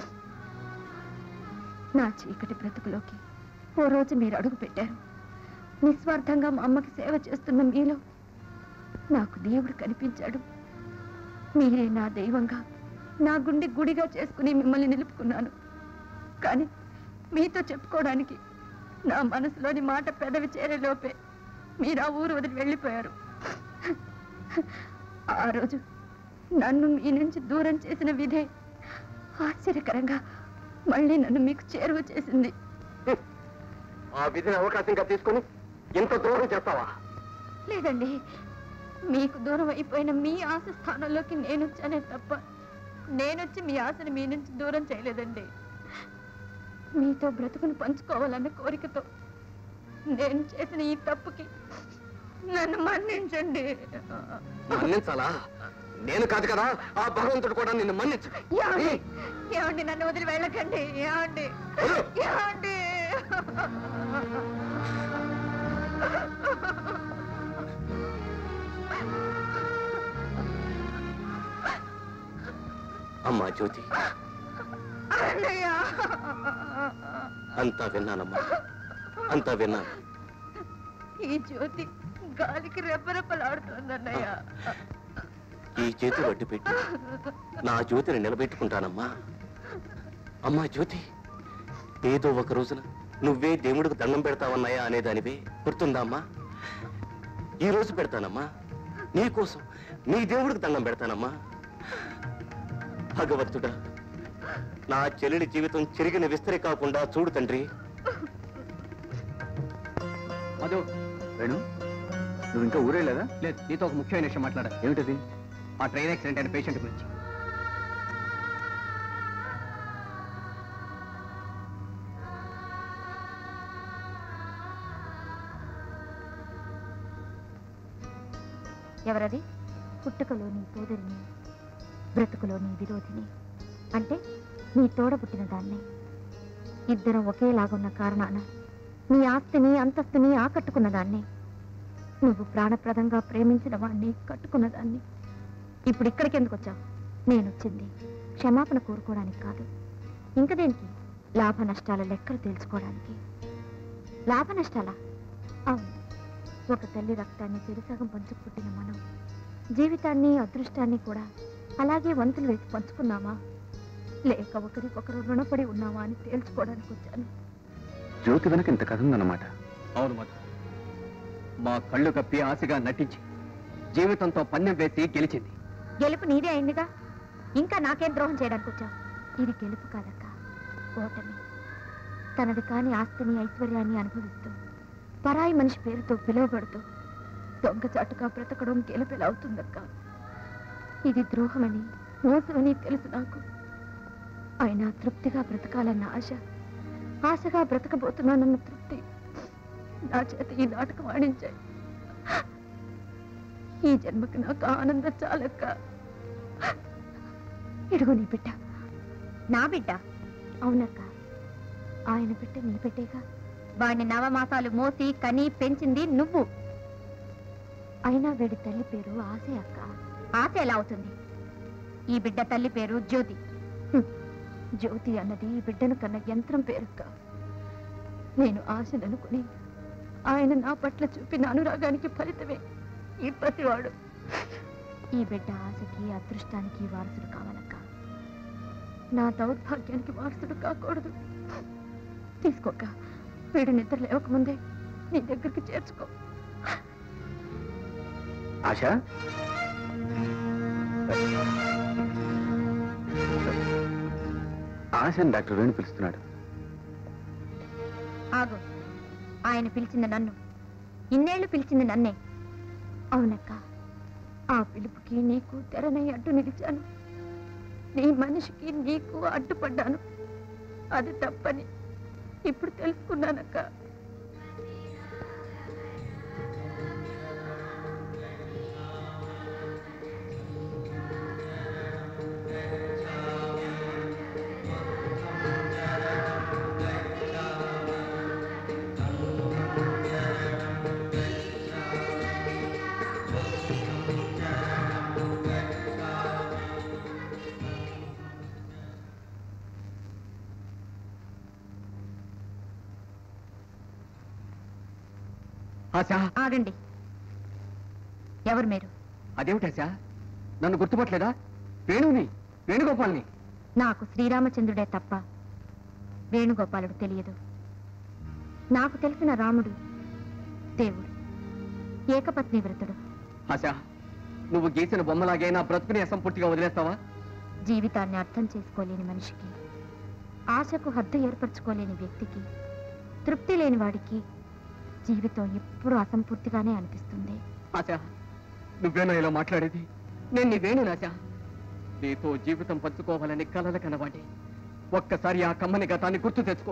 నా చీకటి బ్రతుకులోకి ఓ రోజు మీరు అడుగు పెట్టారు నిస్వార్థంగా మా అమ్మకి సేవ చేస్తున్న మీలో నాకు దేవుడు కనిపించాడు మీరే నా దైవంగా నా గుండె గుడిగా చేసుకుని మిమ్మల్ని నిలుపుకున్నాను కానీ మీతో చెప్పుకోవడానికి నా మనసులోని మాట పెదవి చేరేలోపే మీరు ఆ ఊరు వదిలి వెళ్ళిపోయారు ఆ రోజు నన్ను మీ నుంచి దూరం చేసిన విధే ఆశ్చర్యకరంగా మళ్ళీ నన్ను మీకు చేరువ చేసింది ఆ విధిని అవకాశంగా తీసుకొని ఇంత దూరం చేస్తావా లేదండి మీకు దూరం అయిపోయిన మీ ఆశ స్థానంలోకి నేను వచ్చానే తప్ప నేనొచ్చి మీ ఆశని మీ నుంచి దూరం చేయలేదండి మీతో బ్రతుకును పంచుకోవాలన్న కోరికతో నేను చేసిన ఈ తప్పుకి నన్ను మన్నించండి మన్నించాలా నేను కాదు కదా ఆ భగవంతుడు కూడా నిన్ను మన్నించు ఏమండి ఏమండి నన్ను వదిలి వెళ్ళకండి ఏమండి ఏమండి అమ్మా జ్యోతి అన్నయ్య అంతా విన్నానమ్మా అంతా విన్నాను ఈ జ్యోతి గాలికి రెప్పరెప్పలాడుతోందన్నయ్య ఈ చేతి వడ్డు పెట్టి నా జ్యోతిని నిలబెట్టుకుంటానమ్మా అమ్మా జ్యోతి ఏదో ఒక రోజున నువ్వే దేవుడికి దండం పెడతావన్నాయా అనేదానివే గుర్తుందా అమ్మా ఈ రోజు పెడతానమ్మా నీకోసం నీ దేవుడికి దండం పెడతానమ్మా భగవంతుడా నా చెల్లెలి జీవితం చెరిగిన విస్తరి కాకుండా చూడు తండ్రి మధు వేణు నువ్వు ఇంకా ఊరే లేదా లేదు నీతో ఒక ముఖ్యమైన విషయం మాట్లాడా ఏమిటది ఆ ట్రైన్ యాక్సిడెంట్ అయిన పేషెంట్ గురించి ఎవరది పుట్టుకలోని సోదరిని బ్రతుకులోని విరోధిని అంటే నీ తోడ పుట్టిన దాన్ని ఇద్దరం ఒకేలాగున్న కారణాన నీ ఆస్తిని అంతస్తుని ఆకట్టుకున్న దాన్ని నువ్వు ప్రాణప్రదంగా ప్రేమించిన వాణ్ణి కట్టుకున్న దాన్ని ఇప్పుడు ఇక్కడికి ఎందుకు వచ్చావు నేను వచ్చింది క్షమాపణ కోరుకోవడానికి కాదు ఇంక దేనికి లాభ నష్టాల లెక్కలు తెలుసుకోవడానికి లాభ నష్టాలా అవును ఒక తల్లి రక్తాన్ని చెరుసగం పంచుకు పుట్టిన మనం జీవితాన్ని అదృష్టాన్ని కూడా అలాగే వంతులు వేసి పంచుకున్నామా లేక ఒకరికొకరు రుణపడి ఉన్నామా అని తేల్చుకోవడానికి వచ్చాను జ్యోతి వెనక ఇంత కథ ఉందన్నమాట అవును మధు మా కళ్ళు కప్పి ఆశగా నటించి జీవితంతో పన్నెం వేసి గెలిచింది గెలుపు నీదే అయిందిగా ఇంకా నాకేం ద్రోహం చేయడానికి వచ్చావు ఇది గెలుపు కాదక్క ఓటమి తనది కాని ఆస్తిని ఐశ్వర్యాన్ని అనుభవిస్తూ పరాయి మనిషి పేరుతో పిలువబడుతూ దొంగచాటుగా బ్రతకడం గెలుపెలా అవుతుందక్క ఇది ద్రోహమని మోసమని తెలుసు నాకు అయినా తృప్తిగా బ్రతకాలన్న ఆశ ఆశగా బ్రతకబోతున్నానన్న తృప్తి నా చేత ఈ నాటకం ఆడించాయి ఈ జన్మకి నాకు ఆనందం చాలక్క ఇడుగు నీ బిడ్డ నా బిడ్డ అవునక్క ఆయన బిడ్డ నీ బిడ్డేగా వాడిని నవమాసాలు మోసి కని పెంచింది నువ్వు అయినా వీడి తల్లి పేరు ఆశే అక్క ఆశ ఎలా అవుతుంది ఈ బిడ్డ తల్లి పేరు జ్యోతి హ్మ్. జ్యోతి అన్నది ఈ బిడ్డను కన్న యంత్రం పేరుక్క నేను ఆశననుకుని ఆయన నా పట్ల చూపిన అనురాగానికి ఫలితమే ఈ పసివాడు ఈ బిడ్డ ఆశకి అదృష్టానికి వారసుడు కావాలక్క నా దౌర్భాగ్యానికి వారసుడు కాకూడదు తీసుకోక వీడు నిద్ర లేవకముందే నీ దగ్గరికి చేర్చుకో ఆశ ఆశని డాక్టర్ వేణు పిలుస్తున్నాడు ఆగు ఆయన పిలిచింది నన్ను ఇన్నేళ్లు పిలిచింది నన్నే అవునక్క ఆ పిలుపుకి నీకు తెరనై అడ్డు నిలిచాను నీ మనిషికి నీకు అడ్డుపడ్డాను అది తప్పని ఇప్పుడు తెలుసుకున్నానక్క ఆశ ఆగండి ఎవరు మీరు అదేమిటి ఆశ నన్ను గుర్తుపట్టలేదా వేణుని వేణుగోపాల్ని నాకు శ్రీరామచంద్రుడే తప్ప వేణుగోపాలుడు తెలియదు నాకు తెలిసిన రాముడు దేవుడు ఏకపత్ని వ్రతుడు ఆశ నువ్వు గీసిన బొమ్మలాగే నా బ్రతుకుని అసంపూర్తిగా వదిలేస్తావా జీవితాన్ని అర్థం చేసుకోలేని మనిషికి ఆశకు హద్దు ఏర్పరచుకోలేని వ్యక్తికి తృప్తి లేని వాడికి జీవితం ఎప్పుడూ అసంపూర్తిగానే అనిపిస్తుంది ఆశ నువ్వేనా ఇలా మాట్లాడేది నేను నీ వేణు ఆశ నీతో జీవితం పంచుకోవాలని కలల కనవాడి ఒక్కసారి ఆ కమ్మని గతాన్ని గుర్తు తెచ్చుకో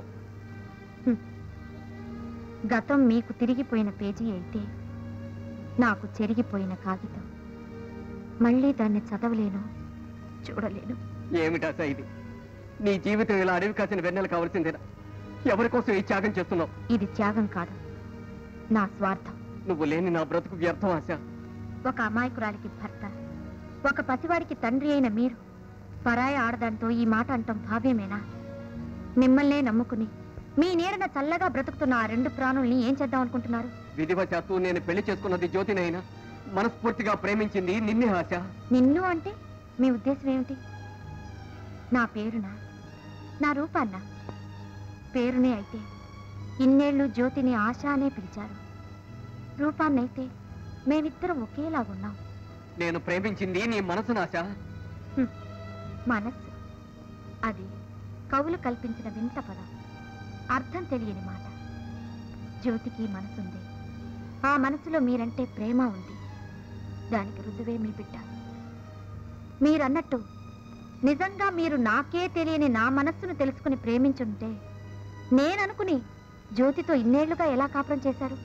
గతం మీకు తిరిగిపోయిన పేజీ అయితే నాకు చెరిగిపోయిన కాగితం మళ్ళీ దాన్ని చదవలేను చూడలేను ఏమిటాశ ఇది నీ జీవితం ఇలా అడవి కాసిన వెన్నెల కావాల్సిందేనా ఎవరి కోసం ఈ త్యాగం చేస్తున్నావు ఇది త్యాగం కాదు నా స్వార్థం నువ్వు లేని నా బ్రతుకు వ్యర్థం ఆశ ఒక అమాయకురాలికి భర్త ఒక పసివాడికి తండ్రి అయిన మీరు పరాయ ఆడదాంతో ఈ మాట అంటాం భావ్యమేనా మిమ్మల్నే నమ్ముకుని మీ నీడన చల్లగా బ్రతుకుతున్న ఆ రెండు ప్రాణుల్ని ఏం చేద్దాం అనుకుంటున్నారు విధివశాత్తు నేను పెళ్లి చేసుకున్నది జ్యోతినైనా మనస్ఫూర్తిగా ప్రేమించింది నిన్నే ఆశ నిన్ను అంటే మీ ఉద్దేశం ఏమిటి నా పేరున నా రూపాన్న పేరునే అయితే ఇన్నేళ్లు జ్యోతిని ఆశ అనే పిలిచారు రూపాన్నైతే మేమిద్దరం ఒకేలాగున్నాం నేను ప్రేమించింది నీ మనసు ఆశ హ్మ్. మనస్సు అది కవులు కల్పించిన వింత పదం అర్థం తెలియని మాట జ్యోతికి మనసుంది ఆ మనసులో మీరంటే ప్రేమ ఉంది దానికి రుజువే మీ బిడ్డ మీరన్నట్టు నిజంగా మీరు నాకే తెలియని నా మనస్సును తెలుసుకుని ప్రేమించుంటే నేననుకుని జ్యోతితో ఇన్నేళ్లుగా ఎలా కాపురం చేశారు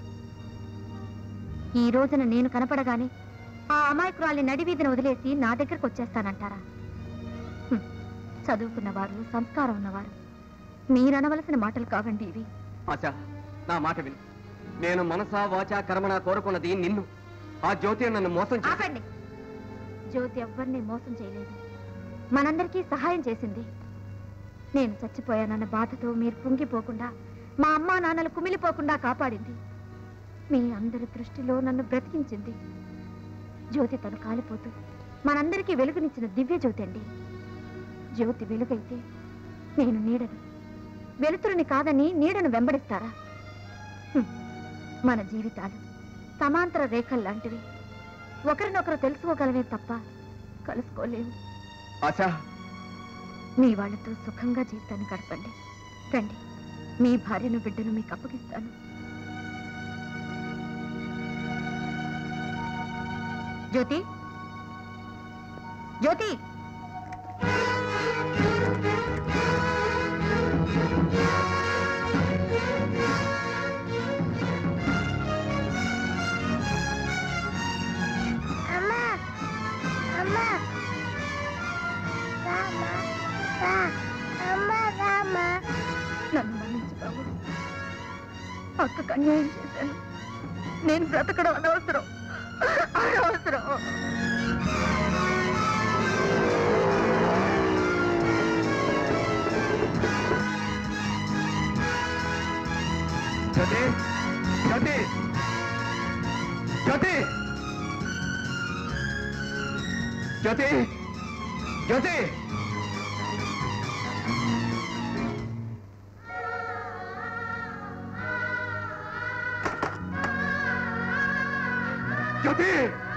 ఈ రోజున నేను కనపడగానే ఆ అమాయకురాలి నడివీధిన వదిలేసి నా దగ్గరకు వచ్చేస్తానంటారా హ్మ్. చదువుకున్నవారు సంస్కారం ఉన్నవారు మీరనవలసిన మాటలు కావండి ఇవి ఆశ నా మాట విను నేను మనసా వాచా కర్మణ కోరుకున్నది నిన్ను ఆ జ్యోతి నన్ను మోసం చేసి ఆపండి జ్యోతి ఎవ్వరిని మోసం చేయలేదు మనందరికీ సహాయం చేసింది నేను చచ్చిపోయానన్న బాధతో మీరు కుంగిపోకుండా మా అమ్మా నాన్నలు కుమిలిపోకుండా కాపాడింది మీ అందరి దృష్టిలో నన్ను బ్రతికించింది జ్యోతి తను కాలిపోతూ మనందరికీ వెలుగునిచ్చిన దివ్య జ్యోతి అండి జ్యోతి వెలుగైతే నేను నీడను వెలుతురుని కాదని నీడను వెంబడిస్తారా హ్మ్. మన జీవితాలు సమాంతర రేఖల్లాంటివి ఒకరినొకరు తెలుసుకోగలమే తప్ప కలుసుకోలేము ఆశ మీ వాళ్ళతో సుఖంగా జీవితాన్ని గడపండి రండి మీ భార్యను బిడ్డను మీకు అప్పగిస్తాను జ్యోతి జ్యోతి అమ్మా అమ్మా రామా రా అమ్మా రామా నన్ను మన్నించు బాబు అక్కకు అన్యాయం చేశాను నేను బ్రతకడం అనవసరం అనవసరం జ్యోతి జ్యోతి జ్యోతి జ్యోతి జ్యోతి జ్యోతి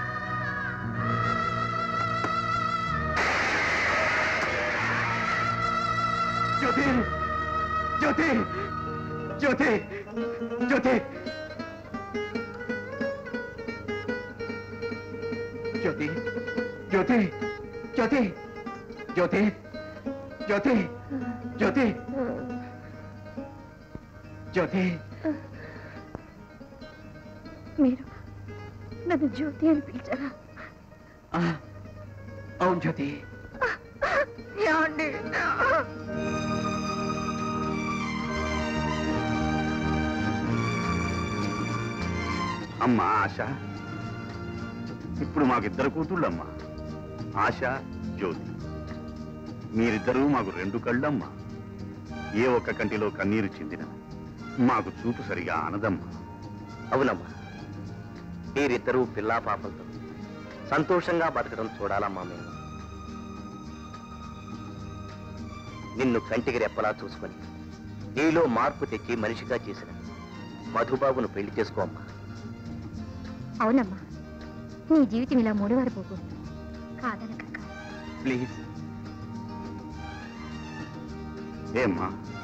జ్యోతి జ్యోతి జ్యోతి జ్యోతి జ్యోతి జ్యోతి జ్యోతి జ్యోతి జ్యోతి జ్యోతి జ్యోతి మీరు నన్ను జ్యోతి అని పిలిచారా ఆ, అవును జ్యోతి ఏమండి అమ్మా ఆశ ఇప్పుడు మాకిద్దరు కూతుళ్ళమ్మా ఆశ జ్యోతి మీరిద్దరూ మాకు రెండు కళ్ళమ్మా ఏ ఒక్క కంటిలో కన్నీరు చిందిన మాకు చూపు సరిగా ఆనదమ్మా అవునమ్మా మీరిద్దరూ పిల్లా పాపలతో సంతోషంగా బతకడం చూడాలమ్మా మేము నిన్ను కంటికి రెప్పలా చూసుకొని నీలో మార్పు తెచ్చి మనిషిగా చేసిన మధుబాబును పెళ్లి చేసుకో అమ్మా అవునమ్మా నీ జీవితం ఇలా మూడువారిపోకూడదు కాదనక ప్లీజ్ ఏమ్మా